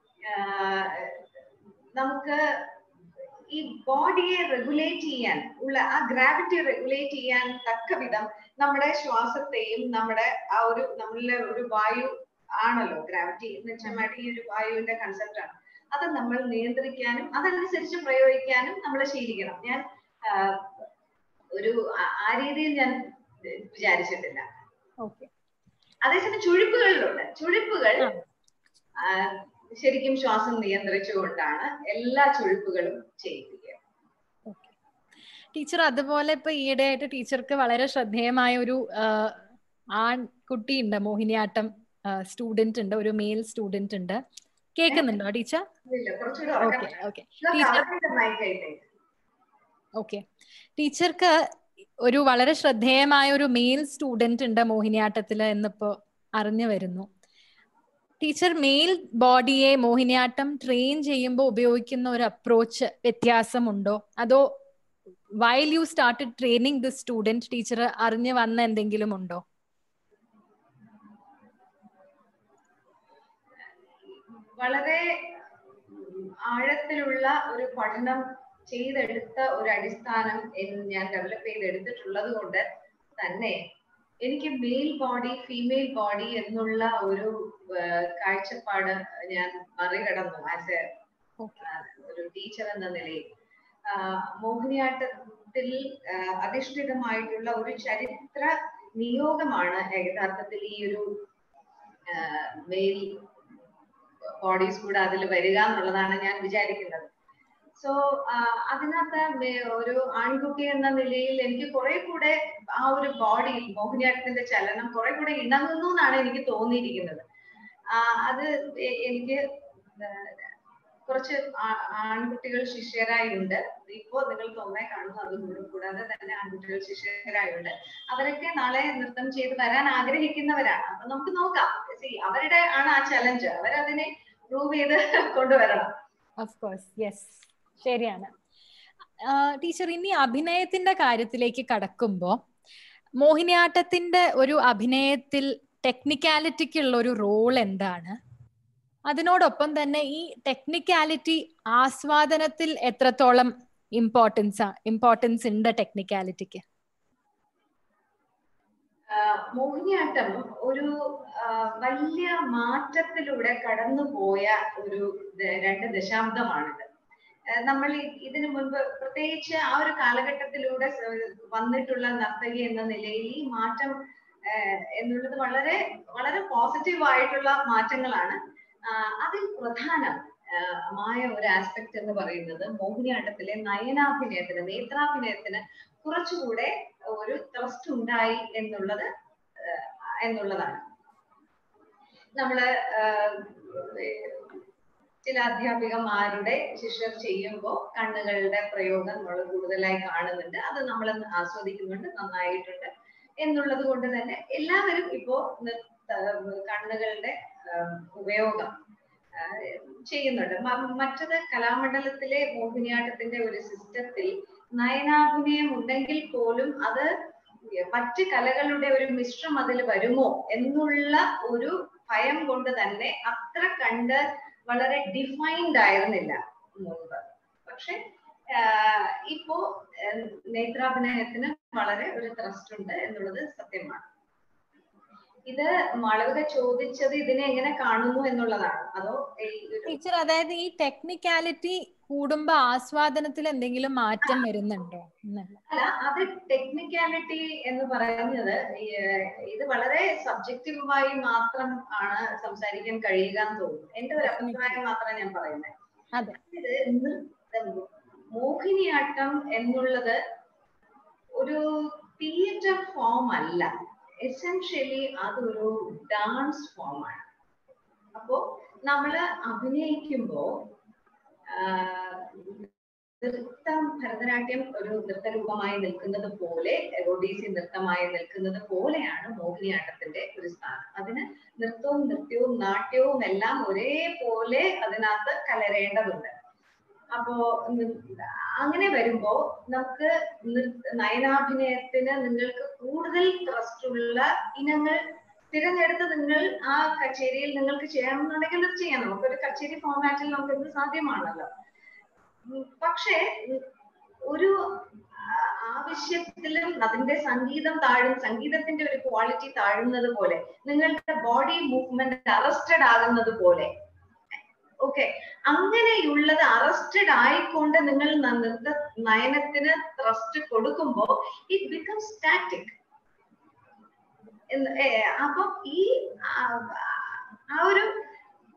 നമുക്ക് ഈ ബോഡിയെ റെഗുലേറ്റ് ചെയ്യാൻ ഉള്ള ആ ഗ്രാവിറ്റി റെഗുലേറ്റ് ചെയ്യാൻ തക്ക വിധം നമ്മുടെ ശ്വാസത്തെയും നമ്മുടെ ആ ഒരു നമ്മളിലെ ഒരു വായു ആണല്ലോ ഗ്രാവിറ്റി നിശ്ചയമായിട്ട് ഈ ഒരു വായുവിന്റെ കൺസെപ്റ്റ് ആണ് അത് നമ്മൾ നിയന്ത്രിക്കാനും അതനുസരിച്ച് പ്രയോഗിക്കാനും നമ്മൾ ശീലിക്കണം ഞാൻ ഒരു ആ രീതിയിൽ ഞാൻ വിചാരിച്ചിട്ടില്ല അതേസമയം ചുഴിപ്പുകളിലുണ്ട് ചുഴിപ്പുകൾ ശരിക്കും ശ്വാസം നിയന്ത്രിച്ചുകൊണ്ടാണ് എല്ലാ ചുഴിപ്പുകളും ചെയ്യിപ്പിക്കുക ടീച്ചർ അതുപോലെ ഇപ്പൊ ഈയിടെയായിട്ട് ടീച്ചർക്ക് വളരെ ശ്രദ്ധേയമായ ഒരു ആൺകുട്ടി ഉണ്ട് മോഹിനിയാട്ടം സ്റ്റുഡന്റ് ഉണ്ട് ഒരു മെയിൽ സ്റ്റുഡന്റ് ഉണ്ട് കേൾക്കുന്നുണ്ടോ teacher okay okay teacher okay ടീച്ചർക്ക് ഒരു വളരെ ശ്രദ്ധേയമായ ഒരു മെയിൽ സ്റ്റുഡന്റ് ഉണ്ട് മോഹിനിയാട്ടത്തില് എന്നിപ്പോ അറിഞ്ഞു വരുന്നു ടീച്ചർ മെയിൽ ബോഡിയെ മോഹിനിയാട്ടം ട്രെയിൻ ചെയ്യുമ്പോൾ ഉപയോഗിക്കുന്ന ഒരു അപ്രോച്ച് വ്യത്യാസമുണ്ടോ അതോ while you started training the student teacher അറിഞ്ഞു വന്ന എന്തെങ്കിലും ഉണ്ടോ വളരെ ആഴത്തിലുള്ള ഒരു പഠനം ചെയ്തെടുത്ത ഒരു അടിസ്ഥാനം ഞാൻ ഡെവലപ്പ് ചെയ്തെടുത്തിട്ടുള്ളത് കൊണ്ട് തന്നെ എനിക്ക് മെയിൽ ബോഡി ഫീമെയിൽ ബോഡി എന്നുള്ള ഒരു കാഴ്ചപ്പാട് ഞാൻ മറികടന്നു ആസ് എ ഒരു ടീച്ചർ എന്ന നിലയിൽ മോഹിനിയാട്ടത്തിൽ അധിഷ്ഠിതമായിട്ടുള്ള ഒരു ചരിത്ര നിയോഗമാണ് യഥാർത്ഥത്തിൽ ഈ ഒരു മെയിൽ ബോഡീസ് കൂടെ അതിൽ വരിക എന്നുള്ളതാണ് ഞാൻ വിചാരിക്കുന്നത് സോ അതിനകത്ത് ഒരു ആൺകുട്ടി എന്ന നിലയിൽ എനിക്ക് കുറെ കൂടെ ആ ഒരു ബോഡിയിൽ മോഹിനിയാട്ടത്തിന്റെ ചലനം കുറെ കൂടെ ഇണങ്ങുന്നു എന്നാണ് എനിക്ക് തോന്നിയിരിക്കുന്നത് അത് എനിക്ക് കുറച്ച് ആൺകുട്ടികൾ ശിഷ്യരായുണ്ട് ഇപ്പോ നിങ്ങൾ തോന്നെ കാണുന്നു അത് കൂടാതെ തന്നെ ആൺകുട്ടികൾ ശിഷ്യരായുണ്ട് അവരൊക്കെ നാളെ നൃത്തം ചെയ്ത് വരാൻ ആഗ്രഹിക്കുന്നവരാണ് അപ്പൊ നമുക്ക് നോക്കാം അവരുടെ ആണ് ആ ചലഞ്ച് അവരതിനെ പ്രൂവ് ചെയ്ത് കൊണ്ടുവരണം ഓഫ് കോഴ്സ് യെസ് ശരിയാണ് ടീച്ചർ ഇനി അഭിനയത്തിന്റെ കാര്യത്തിലേക്ക് കടക്കുമ്പോ മോഹിനിയാട്ടത്തിന്റെ ഒരു അഭിനയത്തിൽ ടെക്നിക്കാലിറ്റിക്കുള്ള ഒരു റോൾ എന്താണ് അതിനോടൊപ്പം തന്നെ ഈ ടെക്നിക്കാലിറ്റി ആസ്വാദനത്തിൽ എത്രത്തോളം ഇമ്പോർട്ടൻസ് ഇമ്പോർട്ടൻസ് ഉണ്ട് ടെക്നിക്കാലിറ്റിക്ക് മോഹിനിയാട്ടം ഒരു വലിയ മാറ്റത്തിലൂടെ കടന്നുപോയ ഒരു രണ്ട് ദശാബ്ദമാണിത് നമ്മൾ ഇതിനു മുൻപ് പ്രത്യേകിച്ച് ആ ഒരു കാലഘട്ടത്തിലൂടെ വന്നിട്ടുള്ള നർത്തകി എന്ന നിലയിൽ ഈ മാറ്റം എന്നുള്ളത് വളരെ വളരെ പോസിറ്റീവ് ആയിട്ടുള്ള മാറ്റങ്ങളാണ് അതിൽ പ്രധാനം മായ ഒരു ആസ്പെക്ട് എന്ന് പറയുന്നത് മോഹിനിയാട്ടത്തിലെ നയനാഭിനയത്തിന് നേത്രാഭിനയത്തിന് കുറച്ചുകൂടെ ഒരു ത്രസ്റ്റ് ഉണ്ടായി എന്നുള്ളത് എന്നുള്ളതാണ് നമ്മള് ചില അധ്യാപികമാരുടെ ശിഷ്യർ ചെയ്യുമ്പോൾ കണ്ണുകളുടെ പ്രയോഗം നമ്മൾ കൂടുതലായി കാണുന്നുണ്ട് അത് നമ്മൾ ആസ്വദിക്കുന്നുണ്ട് നന്നായിട്ടുണ്ട് എന്നുള്ളത് കൊണ്ട് തന്നെ എല്ലാവരും ഇപ്പോ കണ്ണുകളുടെ ഉപയോഗം ചെയ്യുന്നുണ്ട് മറ്റത് കലാമണ്ഡലത്തിലെ മോഹിനിയാട്ടത്തിന്റെ ഒരു സിസ്റ്റത്തിൽ നയനാഭിനയം ഉണ്ടെങ്കിൽ പോലും അത് മറ്റ് കലകളുടെ ഒരു മിശ്രം അതിൽ വരുമോ എന്നുള്ള ഒരു ഭയം കൊണ്ട് തന്നെ അത്ര കണ്ട് വളരെ ഡിഫൈൻഡ് ആയിരുന്നില്ല മുൻപ് പക്ഷെ ഇപ്പോ നേത്രാഭിനയത്തിന് വളരെ ഒരു ത്രസ്റ്റ് ഉണ്ട് എന്നുള്ളത് സത്യമാണ് ഇത് മാളവിക ചോദിച്ചത് ഇതിനെ എങ്ങനെ കാണുന്നു എന്നുള്ളതാണ് അതോ ടീച്ചർ അതായത് ഈ ടെക്നിക്കാലിറ്റി കൂടുമ്പോ ആസ്വാദനത്തിൽ എന്തെങ്കിലും മാറ്റം വരുന്നുണ്ടോ അല്ല അത് ടെക്നിക്കാലിറ്റി എന്ന് പറയുന്നത് ഇത് വളരെ സബ്ജക്റ്റീവായി മാത്രം ആണ് സംസാരിക്കാൻ കഴിയുക എന്ന് തോന്നുന്നു എന്റെ ഒരു അഭിപ്രായം മാത്രമേ ഞാൻ പറയുന്നത് ഇത് മോഹിനിയാട്ടം എന്നുള്ളത് ഒരു തിയേറ്റർ ഫോം അല്ല എസെൻഷ്യലി അതൊരു ഡാൻസ് ഫോമാണ് അപ്പോ നമ്മള് അഭിനയിക്കുമ്പോ നൃത്തം ഭരതനാട്യം ഒരു നൃത്തരൂപമായി നിൽക്കുന്നത് പോലെ ഒഡീസി നൃത്തമായി നിൽക്കുന്നത് പോലെയാണ് മോഹിനിയാട്ടത്തിന്റെ ഒരു സ്ഥാനം അതിന് നൃത്തവും നൃത്യവും നാട്യവും എല്ലാം ഒരേപോലെ അതിനകത്ത് കലരേണ്ടതുണ്ട് അപ്പോ അങ്ങനെ വരുമ്പോ നമുക്ക് നയനാഭിനയത്തിന് നിങ്ങൾക്ക് കൂടുതൽ ട്രസ്റ്റ് ഉള്ള ഇനങ്ങൾ തിരഞ്ഞെടുത്ത് നിങ്ങൾ ആ കച്ചേരിയിൽ നിങ്ങൾക്ക് ചെയ്യണമെന്നുണ്ടെങ്കിൽ അത് ചെയ്യാം നമുക്കൊരു കച്ചേരി ഫോർമാറ്റിൽ നമുക്ക് ഇത് സാധ്യമാണല്ലോ പക്ഷേ ഒരു ആവശ്യത്തിലും അതിന്റെ സംഗീതം താഴും സംഗീതത്തിന്റെ ഒരു ക്വാളിറ്റി താഴുന്നത് പോലെ നിങ്ങളുടെ ബോഡി മൂവ്മെന്റ് അറസ്റ്റഡ് ആകുന്നത് പോലെ ഓക്കെ അങ്ങനെയുള്ളത് അറസ്റ്റഡ് ആയിക്കൊണ്ട് നിങ്ങൾ നൃത്ത നയനത്തിന് ത്രസ്റ്റ് കൊടുക്കുമ്പോൾ ഇറ്റ് ബിക്കം സ്റ്റാറ്റിക് അപ്പം ഈ ആ ഒരു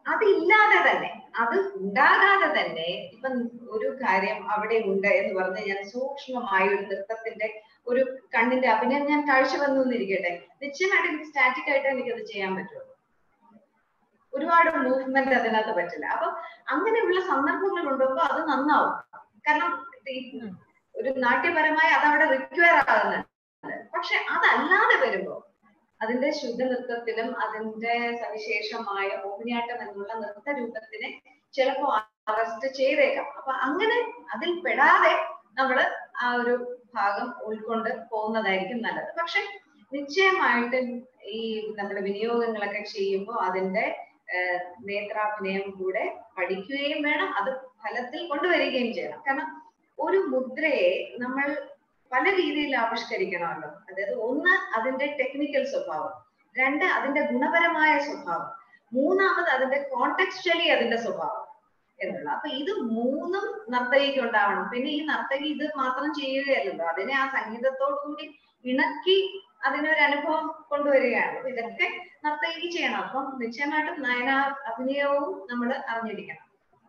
അതില്ലാതെ തന്നെ അത് ഉണ്ടാകാതെ തന്നെ ഇപ്പം ഒരു കാര്യം അവിടെ ഉണ്ട് എന്ന് പറഞ്ഞ് ഞാൻ സൂക്ഷ്മമായ ഒരു നൃത്തത്തിന്റെ ഒരു കണ്ണിന്റെ അഭിനയം ഞാൻ കാഴ്ച വന്നു എന്നിരിക്കട്ടെ നിശ്ചയമായിട്ട് എനിക്ക് സ്റ്റാറ്റിക് ആയിട്ട് എനിക്കത് ചെയ്യാൻ പറ്റുള്ളൂ ഒരുപാട് മൂവ്മെന്റ് അതിനകത്ത് പറ്റില്ല അപ്പൊ അങ്ങനെയുള്ള സന്ദർഭങ്ങൾ ഉണ്ടാകുമ്പോൾ അത് നന്നാവും കാരണം ഈ ഒരു നാട്യപരമായി അത് അവിടെ റിക്വയർ ആകുന്നുണ്ട് പക്ഷെ അതല്ലാതെ വരുമ്പോ അതിന്റെ ശുദ്ധ നൃത്തത്തിനും അതിന്റെ സവിശേഷമായ മോഹിനിയാട്ടം എന്നുള്ള നൃത്ത രൂപത്തിനെ ചിലപ്പോ അറസ്റ്റ് ചെയ്തേക്കാം അപ്പൊ അങ്ങനെ അതിൽ പെടാതെ നമ്മള് ആ ഒരു ഭാഗം ഉൾക്കൊണ്ട് പോകുന്നതായിരിക്കും നല്ലത് പക്ഷെ നിശ്ചയമായിട്ടും ഈ നമ്മുടെ വിനിയോഗങ്ങളൊക്കെ ചെയ്യുമ്പോൾ അതിന്റെ നേത്രാഭിനയം കൂടെ പഠിക്കുകയും വേണം അത് ഫലത്തിൽ കൊണ്ടുവരികയും ചെയ്യണം കാരണം ഒരു മുദ്രയെ നമ്മൾ പല രീതിയിൽ ആവിഷ്കരിക്കണമല്ലോ അതായത് ഒന്ന് അതിന്റെ ടെക്നിക്കൽ സ്വഭാവം രണ്ട് അതിന്റെ ഗുണപരമായ സ്വഭാവം മൂന്നാമത് അതിന്റെ കോണ്ടെക്സ്ച്വലി അതിന്റെ സ്വഭാവം എന്നുള്ള അപ്പൊ ഇത് മൂന്നും നർത്തകിക്ക് ഉണ്ടാവണം പിന്നെ ഈ നർത്തകി ഇത് മാത്രം ചെയ്യുകയല്ലല്ലോ അതിനെ ആ സംഗീതത്തോടു കൂടി ഇണക്കി അതിനൊരു അനുഭവം കൊണ്ടുവരികയാണ് അപ്പൊ ഇതൊക്കെ നർത്തകിക്ക് ചെയ്യണം അപ്പം നിശ്ചയമായിട്ടും നയന അഭിനയവും നമ്മൾ അറിഞ്ഞിരിക്കണം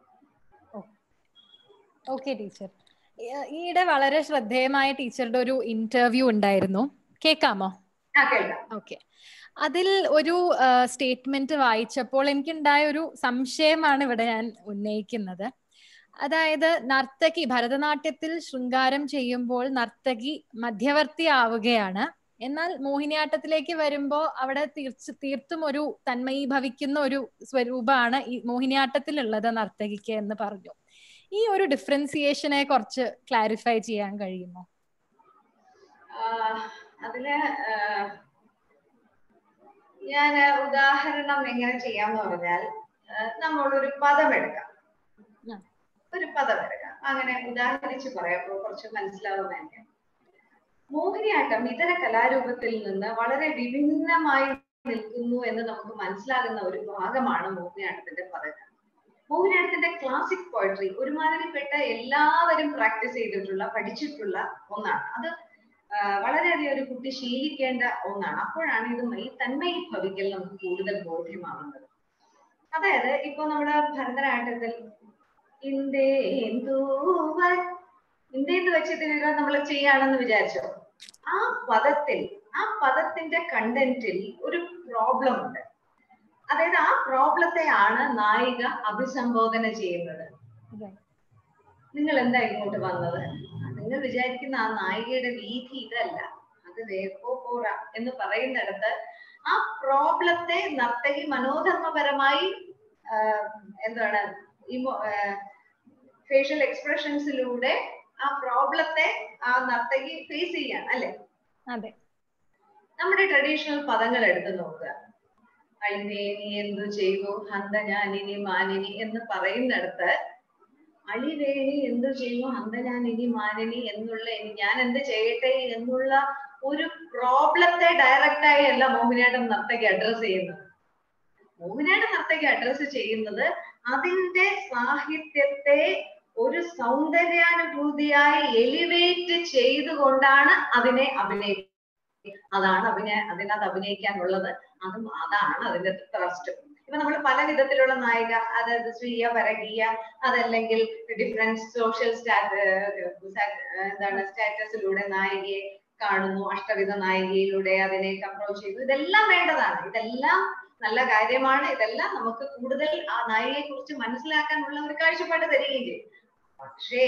ഓക്കെ ടീച്ചർ ഈയിടെ വളരെ ശ്രദ്ധേയമായ ടീച്ചറുടെ ഒരു ഇന്റർവ്യൂ ഉണ്ടായിരുന്നു കേൾക്കാമോ ആ കേൾക്കാം ഓക്കെ അതിൽ ഒരു സ്റ്റേറ്റ്മെന്റ് വായിച്ചപ്പോൾ എനിക്കുണ്ടായ ഒരു സംശയമാണ് ഇവിടെ ഞാൻ ഉന്നയിക്കുന്നത് അതായത് നർത്തകി ഭരതനാട്യത്തിൽ ശൃംഗാരം ചെയ്യുമ്പോൾ നർത്തകി മധ്യവർത്തി ആവുകയാണ് എന്നാൽ മോഹിനിയാട്ടത്തിലേക്ക് വരുമ്പോൾ അവിടെ തീർച്ച തീർത്തും ഒരു തന്മയീഭവിക്കുന്ന ഒരു സ്വരൂപമാണ് ഈ മോഹിനിയാട്ടത്തിലുള്ളത് നർത്തകിക്ക് എന്ന് പറഞ്ഞു ഈ ഒരു ഡിഫറൻസിയേഷനെ കുറച്ച് ക്ലാരിഫൈ ചെയ്യാൻ കഴിയുമോ അതില് ഞാൻ ഉദാഹരണം എങ്ങനെ ചെയ്യാന്ന് പറഞ്ഞാൽ നമ്മളൊരു പദം എടുക്കാം ഒരു പദം എടുക്കാം അങ്ങനെ ഉദാഹരിച്ച് പറയാം കുറച്ച് മനസ്സിലാവുന്നതന്നെ മോഹിനിയാട്ടം ഇതര കലാരൂപത്തിൽ നിന്ന് വളരെ വിഭിന്നമായി നിൽക്കുന്നു എന്ന് നമുക്ക് മനസ്സിലാകുന്ന ഒരു ഭാഗമാണ് മോഹിനിയാട്ടത്തിന്റെ പദങ്ങൾ മോഹിനിയാട്ടത്തിന്റെ ക്ലാസിക് പോയട്രി ഒരുമാതിരിപ്പെട്ട എല്ലാവരും പ്രാക്ടീസ് ചെയ്തിട്ടുള്ള പഠിച്ചിട്ടുള്ള ഒന്നാണ് അത് വളരെയധികം ഒരു കുട്ടി ശീലിക്കേണ്ട ഒന്നാണ് അപ്പോഴാണ് ഇത് ഈ തന്മയി ഭവിക്കൽ നമുക്ക് കൂടുതൽ ബോധ്യമാവുന്നത് അതായത് ഇപ്പൊ നമ്മുടെ ഭരതനാട്യത്തിൽ ഇന്ദേന്ദുവർ ഇന്ത്യന്ന് വെച്ചിട്ട് നമ്മൾ ചെയ്യാണെന്ന് വിചാരിച്ചോ ആ പദത്തിൽ ആ പദത്തിന്റെ കണ്ടന്റിൽ ഒരു പ്രോബ്ലം ഉണ്ട് അതായത് ആ പ്രോബ്ലത്തെയാണ് നായിക അഭിസംബോധന ചെയ്യുന്നത് നിങ്ങൾ എന്താ ഇങ്ങോട്ട് വന്നത് നിങ്ങൾ വിചാരിക്കുന്ന ആ നായികയുടെ വീതി ഇതല്ല അത് വേപ്പോ പോറ എന്ന് പറയുന്നിടത്ത് ആ പ്രോബ്ലത്തെ നർത്തകി മനോധർമ്മപരമായി എന്താണ് ഈ ഫേഷ്യൽ എക്സ്പ്രഷൻസിലൂടെ ആ പ്രോബ്ലത്തെ ആ നർത്തകി ഫേസ് ചെയ്യാണ് അല്ലെ അതെ നമ്മുടെ ട്രഡീഷണൽ പദങ്ങൾ എടുത്തു നോക്കുക അളിവേനി എന്തു ചെയ്തു ഹന്ത ഞാനിനി മാനിനി എന്ന് പറയുന്നിടത്ത് അളിവേണി എന്തു ചെയ്യുന്നു ഹന്ത ഞാനിനി മാനിനി എന്നുള്ള ഞാൻ എന്ത് ചെയ്യട്ടെ എന്നുള്ള ഒരു പ്രോബ്ലത്തെ ഡയറക്റ്റായി അല്ല മോഹിനിയാട്ടം നർത്തകി അഡ്രസ് ചെയ്യുന്നത് മോഹിനിയാട്ടം നർത്തകി അഡ്രസ് ചെയ്യുന്നത് അതിന്റെ സാഹിത്യത്തെ ഒരു സൗന്ദര്യാനുഭൂതിയായി എലിവേറ്റ് ചെയ്തുകൊണ്ടാണ് അതിനെ അഭിനയിക്കുന്നത് അതാണ് അഭിനയ അതിനകത്ത് അഭിനയിക്കാനുള്ളത് അതും അതാണ് അതിന്റെ ത്രസ്റ്റ് ഇപ്പൊ നമ്മൾ പല വിധത്തിലുള്ള നായിക അതായത് സ്വീയ പരകീയ അതല്ലെങ്കിൽ ഡിഫറെന്റ് സോഷ്യൽ എന്താണ് സ്റ്റാറ്റസിലൂടെ നായികയെ കാണുന്നു അഷ്ടവിധ നായികയിലൂടെ അതിനെ അപ്രോച്ച് ചെയ്തു ഇതെല്ലാം വേണ്ടതാണ് ഇതെല്ലാം നല്ല കാര്യമാണ് ഇതെല്ലാം നമുക്ക് കൂടുതൽ ആ നായികയെ കുറിച്ച് മനസ്സിലാക്കാനുള്ള ഒരു കാഴ്ചപ്പാട് തരികയും ചെയ്യും പക്ഷേ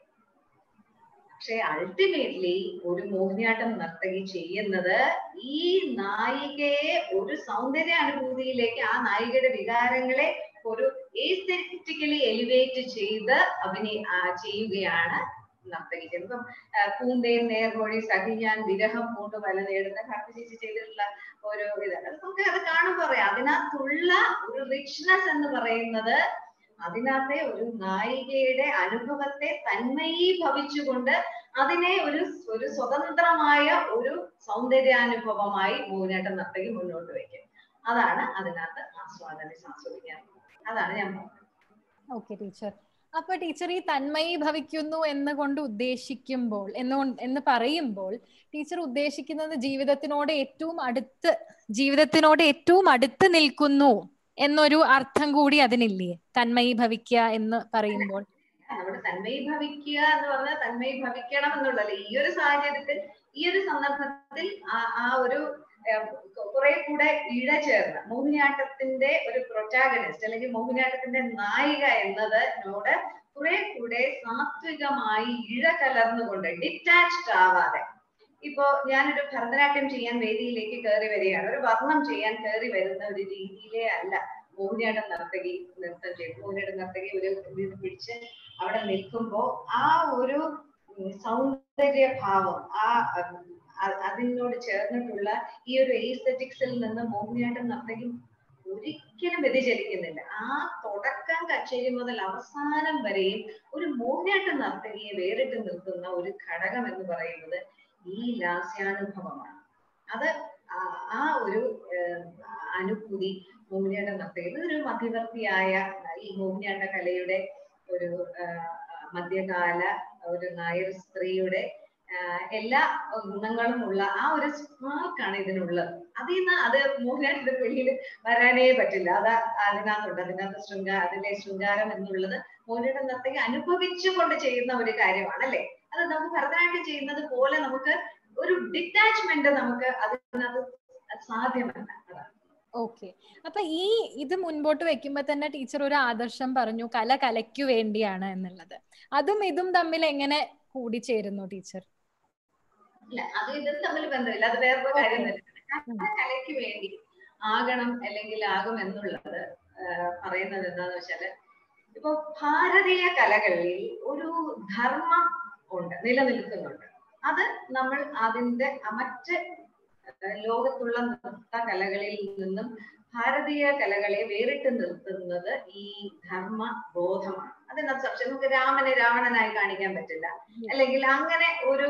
പക്ഷെ അൾട്ടിമേറ്റ്ലി ഒരു മോഹിനിയാട്ടം നർത്തകി ചെയ്യുന്നത് ഈ നായികയെ ഒരു സൗന്ദര്യ അനുഭൂതിയിലേക്ക് ആ നായികയുടെ വികാരങ്ങളെ ഒരു ഏസ്തെറ്റിക്കലി എലിവേറ്റ് ചെയ്ത് അഭിനയ ചെയ്യുകയാണ് നർത്തകി ചെയ്യുന്നത് ഇപ്പം പൂന്തേൻ നേർമൊഴി സഹിയാൻ വിരഹം പൂണ്ട് വല നേടുന്ന ഭക്തി ചേച്ചി ചെയ്തിട്ടുള്ള ഒരു ഇതാണ് നമുക്ക് അത് കാണുമ്പോൾ പറയാം അതിനകത്തുള്ള ഒരു റിച്ച്നെസ് എന്ന് പറയുന്നത് അതിനകത്തെ ഒരു നായികയുടെ അനുഭവത്തെ തന്മയീഭവിച്ചുകൊണ്ട് അതിനെ ഒരു ഒരു സ്വതന്ത്രമായ ഒരു സൗന്ദര്യാനുഭവമായി മോഹിനിയാട്ടം നർത്തകി മുന്നോട്ട് വയ്ക്കും അതാണ് അതിനകത്ത് ആസ്വാദന ആസ്വദിക്കാൻ അതാണ് ഞാൻ പറഞ്ഞത് ഓക്കെ ടീച്ചർ അപ്പൊ ടീച്ചർ ഈ തന്മയി ഭവിക്കുന്നു എന്ന് കൊണ്ട് ഉദ്ദേശിക്കുമ്പോൾ എന്ന് എന്ന് പറയുമ്പോൾ ടീച്ചർ ഉദ്ദേശിക്കുന്നത് ജീവിതത്തിനോട് ഏറ്റവും അടുത്ത് ജീവിതത്തിനോട് ഏറ്റവും അടുത്ത് നിൽക്കുന്നു എന്നൊരു അർത്ഥം കൂടി അതിനില്ലേ തന്മയി ഭവിക്കുക എന്ന് പറയുമ്പോൾ നമ്മുടെ തന്മയി ഭവിക്കുക എന്ന് പറഞ്ഞാൽ തന്മയി ഭവിക്കണം എന്നുള്ളതല്ല ഈ ഒരു സാഹചര്യത്തിൽ ഈ ഒരു സന്ദർഭത്തിൽ ആ ആ ഒരു കുറെ കൂടെ ഇഴ ചേർന്ന് മോഹിനിയാട്ടത്തിന്റെ ഒരു പ്രൊട്ടാഗണിസ്റ്റ് അല്ലെങ്കിൽ മോഹിനിയാട്ടത്തിന്റെ നായിക എന്നതിനോട് കുറെ കൂടെ സാത്വികമായി ഇഴ കലർന്നുകൊണ്ട് ഡിറ്റാച്ച്ഡ് ആവാതെ ഇപ്പോ ഞാനൊരു ഭരതനാട്യം ചെയ്യാൻ വേദിയിലേക്ക് കയറി വരികയാണ് ഒരു വർണ്ണം ചെയ്യാൻ കയറി വരുന്ന ഒരു രീതിയിലേ അല്ല മോഹിനിയാട്ടം നർത്തകി നൃത്തം ചെയ്തു മോഹിനിയാട്ടം നർത്തകി ഒരു ഇത് പിടിച്ച് അവിടെ നിൽക്കുമ്പോ ആ ഒരു സൗന്ദര്യഭാവം ആ അതിനോട് ചേർന്നിട്ടുള്ള ഈ ഒരു എയ്സ്തറ്റിക്സിൽ നിന്ന് മോഹിനിയാട്ടം നർത്തകി ഒരിക്കലും വ്യതിചലിക്കുന്നില്ല ആ തുടക്കം കച്ചേരി മുതൽ അവസാനം വരെയും ഒരു മോഹിനിയാട്ട നർത്തകിയെ വേറിട്ട് നിൽക്കുന്ന ഒരു ഘടകം എന്ന് പറയുന്നത് ഈ ലാസ്യാനുഭവമാണ് അത് ആ ഒരു അനുഭൂതി മോഹിനിയാട്ട നർത്തകി ഇതൊരു മധ്യവർത്തിയായ ഈ മോഹിനിയാട്ട കലയുടെ ഒരു മധ്യകാല ഒരു നായർ സ്ത്രീയുടെ എല്ലാ ഗുണങ്ങളും ഉള്ള ആ ഒരു സ്പാർക്കാണ് ഇതിനുള്ളത് അതിൽ നിന്ന് അത് മോഹിനിയാട്ടത്തിന്റെ വെളിയിൽ വരാനേ പറ്റില്ല അത് അതിനകത്തുണ്ട് അതിനകത്ത് ശൃംഗാര അതിലെ ശൃംഗാരം എന്നുള്ളത് മോഹിനിയാട്ട നർത്തകി അനുഭവിച്ചുകൊണ്ട് ചെയ്യുന്ന ഒരു കാര്യമാണ് അല്ലെ അത് നമുക്ക് ഭരതനാട്യം ചെയ്യുന്നത് പോലെ നമുക്ക് ഒരു ഡിറ്റാച്ച്മെന്റ് നമുക്ക് അതിനകത്ത് സാധ്യമല്ല അതാണ് ഓക്കെ അപ്പൊ ഈ ഇത് മുൻപോട്ട് വെക്കുമ്പോ തന്നെ ടീച്ചർ ഒരു ആദർശം പറഞ്ഞു കല കലയ്ക്കു വേണ്ടിയാണ് എന്നുള്ളത് അതും ഇതും തമ്മിൽ എങ്ങനെ കൂടിച്ചേരുന്നു ടീച്ചർ ഇല്ല അത് ഇതും തമ്മിൽ ബന്ധമില്ല അത് വേറൊരു കാര്യം തന്നെ കലയ്ക്ക് വേണ്ടി ആകണം അല്ലെങ്കിൽ ആകും എന്നുള്ളത് പറയുന്നത് എന്താന്ന് വെച്ചാല് ഇപ്പൊ ഭാരതീയ കലകളിൽ ഒരു ധർമ്മം ഉണ്ട് നിലനിൽക്കുന്നുണ്ട് അത് നമ്മൾ അതിന്റെ മറ്റ് ലോകത്തുള്ള നൃത്ത കലകളിൽ നിന്നും ഭാരതീയ കലകളെ വേറിട്ട് നിർത്തുന്നത് ഈ ധർമ്മ ബോധമാണ് അതിനകത്ത് സംശയം നമുക്ക് രാമനെ രാവണനായി കാണിക്കാൻ പറ്റില്ല അല്ലെങ്കിൽ അങ്ങനെ ഒരു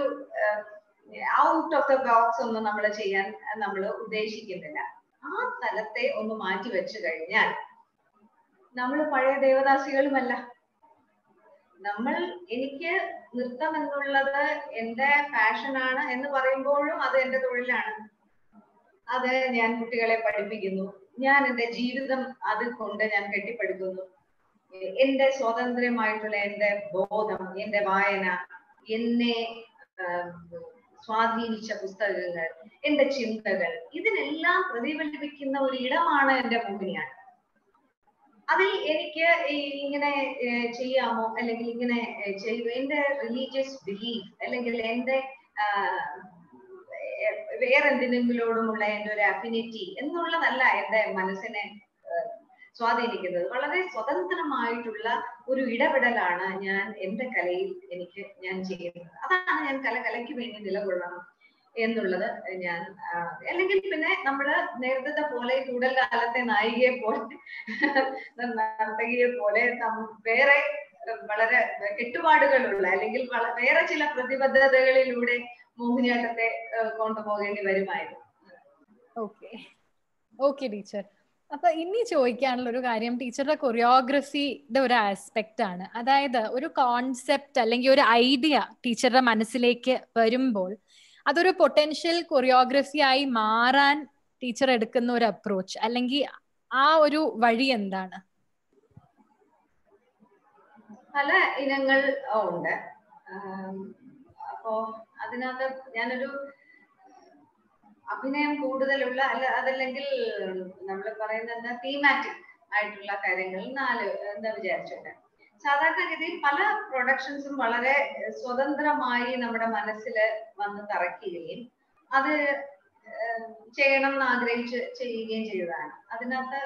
ഔട്ട് ഓഫ് ദ ബോക്സ് ഒന്നും നമ്മൾ ചെയ്യാൻ നമ്മൾ ഉദ്ദേശിക്കുന്നില്ല ആ തലത്തെ ഒന്ന് മാറ്റി വെച്ചു കഴിഞ്ഞാൽ നമ്മൾ പഴയ ദേവദാസികളുമല്ല നമ്മൾ എനിക്ക് നൃത്തം എന്നുള്ളത് എന്റെ പാഷനാണ് എന്ന് പറയുമ്പോഴും അത് എന്റെ തൊഴിലാണ് അത് ഞാൻ കുട്ടികളെ പഠിപ്പിക്കുന്നു ഞാൻ എന്റെ ജീവിതം അത് കൊണ്ട് ഞാൻ കെട്ടിപ്പടുക്കുന്നു എന്റെ സ്വതന്ത്രമായിട്ടുള്ള എന്റെ ബോധം എന്റെ വായന എന്നെ സ്വാധീനിച്ച പുസ്തകങ്ങൾ എന്റെ ചിന്തകൾ ഇതിനെല്ലാം പ്രതിഫലിപ്പിക്കുന്ന ഒരു ഇടമാണ് എന്റെ മോഹിനിയാണ് അതിൽ എനിക്ക് ഇങ്ങനെ ചെയ്യാമോ അല്ലെങ്കിൽ ഇങ്ങനെ ചെയ്തു എന്റെ റിലീജിയസ് ബിലീഫ് അല്ലെങ്കിൽ എന്റെ വേറെന്തിനെങ്കിലോടുമുള്ള എന്റെ ഒരു അഫിനിറ്റി എന്നുള്ളതല്ല എന്റെ മനസ്സിനെ സ്വാധീനിക്കുന്നത് വളരെ സ്വതന്ത്രമായിട്ടുള്ള ഒരു ഇടപെടലാണ് ഞാൻ എന്റെ കലയിൽ എനിക്ക് ഞാൻ ചെയ്യുന്നത് അതാണ് ഞാൻ കല കലയ്ക്ക് വേണ്ടി നിലകൊള്ളണം എന്നുള്ളത് ഞാൻ അല്ലെങ്കിൽ പിന്നെ നമ്മള് നേരത്തെ പോലെ കൂടുതൽ കാലത്തെ നായികയെ പോലെ നർത്തകിയെ പോലെ വേറെ വളരെ കെട്ടുപാടുകളുള്ള അല്ലെങ്കിൽ വേറെ ചില പ്രതിബദ്ധതകളിലൂടെ മോഹിനിയാട്ടത്തെ കൊണ്ടുപോകേണ്ടി വരുമായിരുന്നു ഓക്കെ ഓക്കെ ടീച്ചർ അപ്പൊ ഇനി ചോദിക്കാനുള്ള ഒരു കാര്യം ടീച്ചറുടെ കൊറിയോഗ്രഫിയുടെ ഒരു ആസ്പെക്ട് ആണ് അതായത് ഒരു കോൺസെപ്റ്റ് അല്ലെങ്കിൽ ഒരു ഐഡിയ ടീച്ചറുടെ മനസ്സിലേക്ക് വരുമ്പോൾ അതൊരു പൊട്ടൻഷ്യൽ കൊറിയോഗ്രഫി ആയി മാറാൻ ടീച്ചർ എടുക്കുന്ന ഒരു അപ്രോച്ച് അല്ലെങ്കിൽ ആ ഒരു വഴി എന്താണ് പല ഇനങ്ങൾ ഉണ്ട് അപ്പോ അതിനകത്ത് ഞാനൊരു അഭിനയം കൂടുതലുള്ള അല്ല അതല്ലെങ്കിൽ നമ്മൾ പറയുന്ന എന്താ തീമാറ്റിക് ആയിട്ടുള്ള കാര്യങ്ങൾ നാല് എന്താ വിചാരിച്ചോട്ടെ സാധാരണഗതിയിൽ പല പ്രൊഡക്ഷൻസും വളരെ സ്വതന്ത്രമായി നമ്മുടെ മനസ്സിൽ വന്ന് തറയ്ക്കുകയും അത് ചെയ്യണം എന്ന് ആഗ്രഹിച്ച് ചെയ്യുകയും ചെയ്തതാണ് അതിനകത്ത്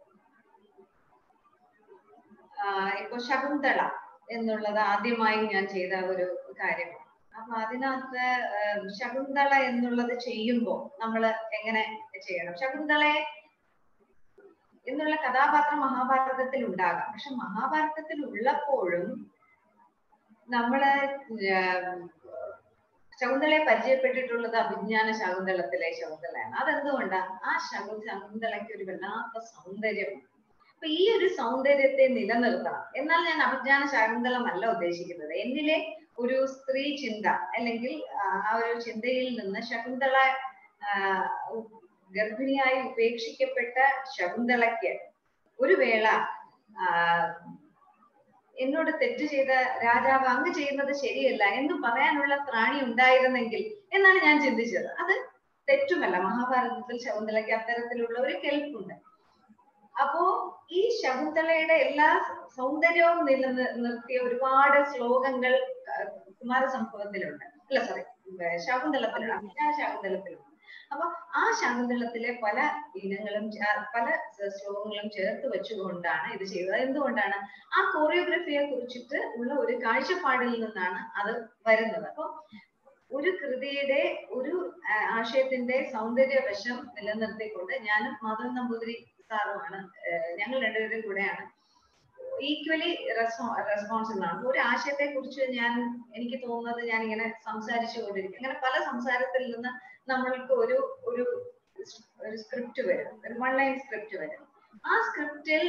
ഇപ്പൊ ശകുന്തള എന്നുള്ളത് ആദ്യമായി ഞാൻ ചെയ്ത ഒരു കാര്യമാണ് അപ്പൊ അതിനകത്ത് ശകുന്തള എന്നുള്ളത് ചെയ്യുമ്പോൾ നമ്മൾ എങ്ങനെ ചെയ്യണം ശകുന്തളയെ എന്നുള്ള കഥാപാത്രം മഹാഭാരതത്തിൽ ഉണ്ടാകാം പക്ഷെ മഹാഭാരതത്തിൽ ഉള്ളപ്പോഴും നമ്മള് ശകുന്തളയെ പരിചയപ്പെട്ടിട്ടുള്ളത് അഭിജ്ഞാന ശകുന്തളത്തിലെ ശകുന്തളയാണ് അതെന്തുകൊണ്ടാണ് ആ ശകു ശകുന്തളയ്ക്ക് ഒരു വല്ലാത്ത സൗന്ദര്യമാണ് അപ്പൊ ഈ ഒരു സൗന്ദര്യത്തെ നിലനിർത്തണം എന്നാൽ ഞാൻ അഭിജ്ഞാന ശകുന്തളമല്ല ഉദ്ദേശിക്കുന്നത് എന്നിലെ ഒരു സ്ത്രീ ചിന്ത അല്ലെങ്കിൽ ആ ഒരു ചിന്തയിൽ നിന്ന് ശകുന്തള ഗർഭിണിയായി ഉപേക്ഷിക്കപ്പെട്ട ശകുന്തളയ്ക്ക് ഒരു വേള ആ, എന്നോട് തെറ്റ് ചെയ്ത രാജാവ് അങ്ങ് ചെയ്യുന്നത് ശരിയല്ല എന്ന് പറയാനുള്ള ത്രാണി ഉണ്ടായിരുന്നെങ്കിൽ എന്നാണ് ഞാൻ ചിന്തിച്ചത് അത് തെറ്റുമല്ല മഹാഭാരതത്തിൽ ശകുന്തളയ്ക്ക് അത്തരത്തിലുള്ള ഒരു കെൽപ്പുണ്ട് അപ്പോ ഈ ശകുന്തളയുടെ എല്ലാ സൗന്ദര്യവും നിലനിർ നിർത്തിയ ഒരുപാട് ശ്ലോകങ്ങൾ ആ, കുമാരസംഭവത്തിലുണ്ട് അല്ല സോറി ശകുന്തളത്തിലുണ്ട് ഞാൻ ശകുന്തളത്തിലുണ്ട് അപ്പൊ ആ ശകുന്തളത്തിലെ പല ഇനങ്ങളും ചേ- പല ശ്ലോകങ്ങളും ചേർത്ത് വെച്ചുകൊണ്ടാണ് ഇത് ചെയ്തത് എന്തുകൊണ്ടാണ് ആ കോറിയോഗ്രഫിയെ കുറിച്ചിട്ട് ഉള്ള ഒരു കാഴ്ചപ്പാടിൽ നിന്നാണ് അത് വരുന്നത് അപ്പൊ ഒരു കൃതിയുടെ ഒരു ആ, ആശയത്തിന്റെ സൗന്ദര്യവശം നിലനിർത്തിക്കൊണ്ട് ഞാനും മാധവൻ നമ്പൂതിരി സാറുമാണ് ഏഹ് ഞങ്ങൾ രണ്ടുപേരും കൂടെയാണ് ഈക്വലി റെസ്പോൺസിബിൾ ആണ് ഒരു ആശയത്തെ കുറിച്ച് ഞാൻ എനിക്ക് തോന്നുന്നത് ഞാൻ ഇങ്ങനെ സംസാരിച്ചു കൊണ്ടിരിക്കും അങ്ങനെ പല സംസാരത്തിൽ നിന്ന് നമ്മൾക്ക് ഒരു ഒരു ഒരു സ്ക്രിപ്റ്റ് വരും ഒരു വൺ ലൈൻ സ്ക്രിപ്റ്റ് വരും ആ സ്ക്രിപ്റ്റിൽ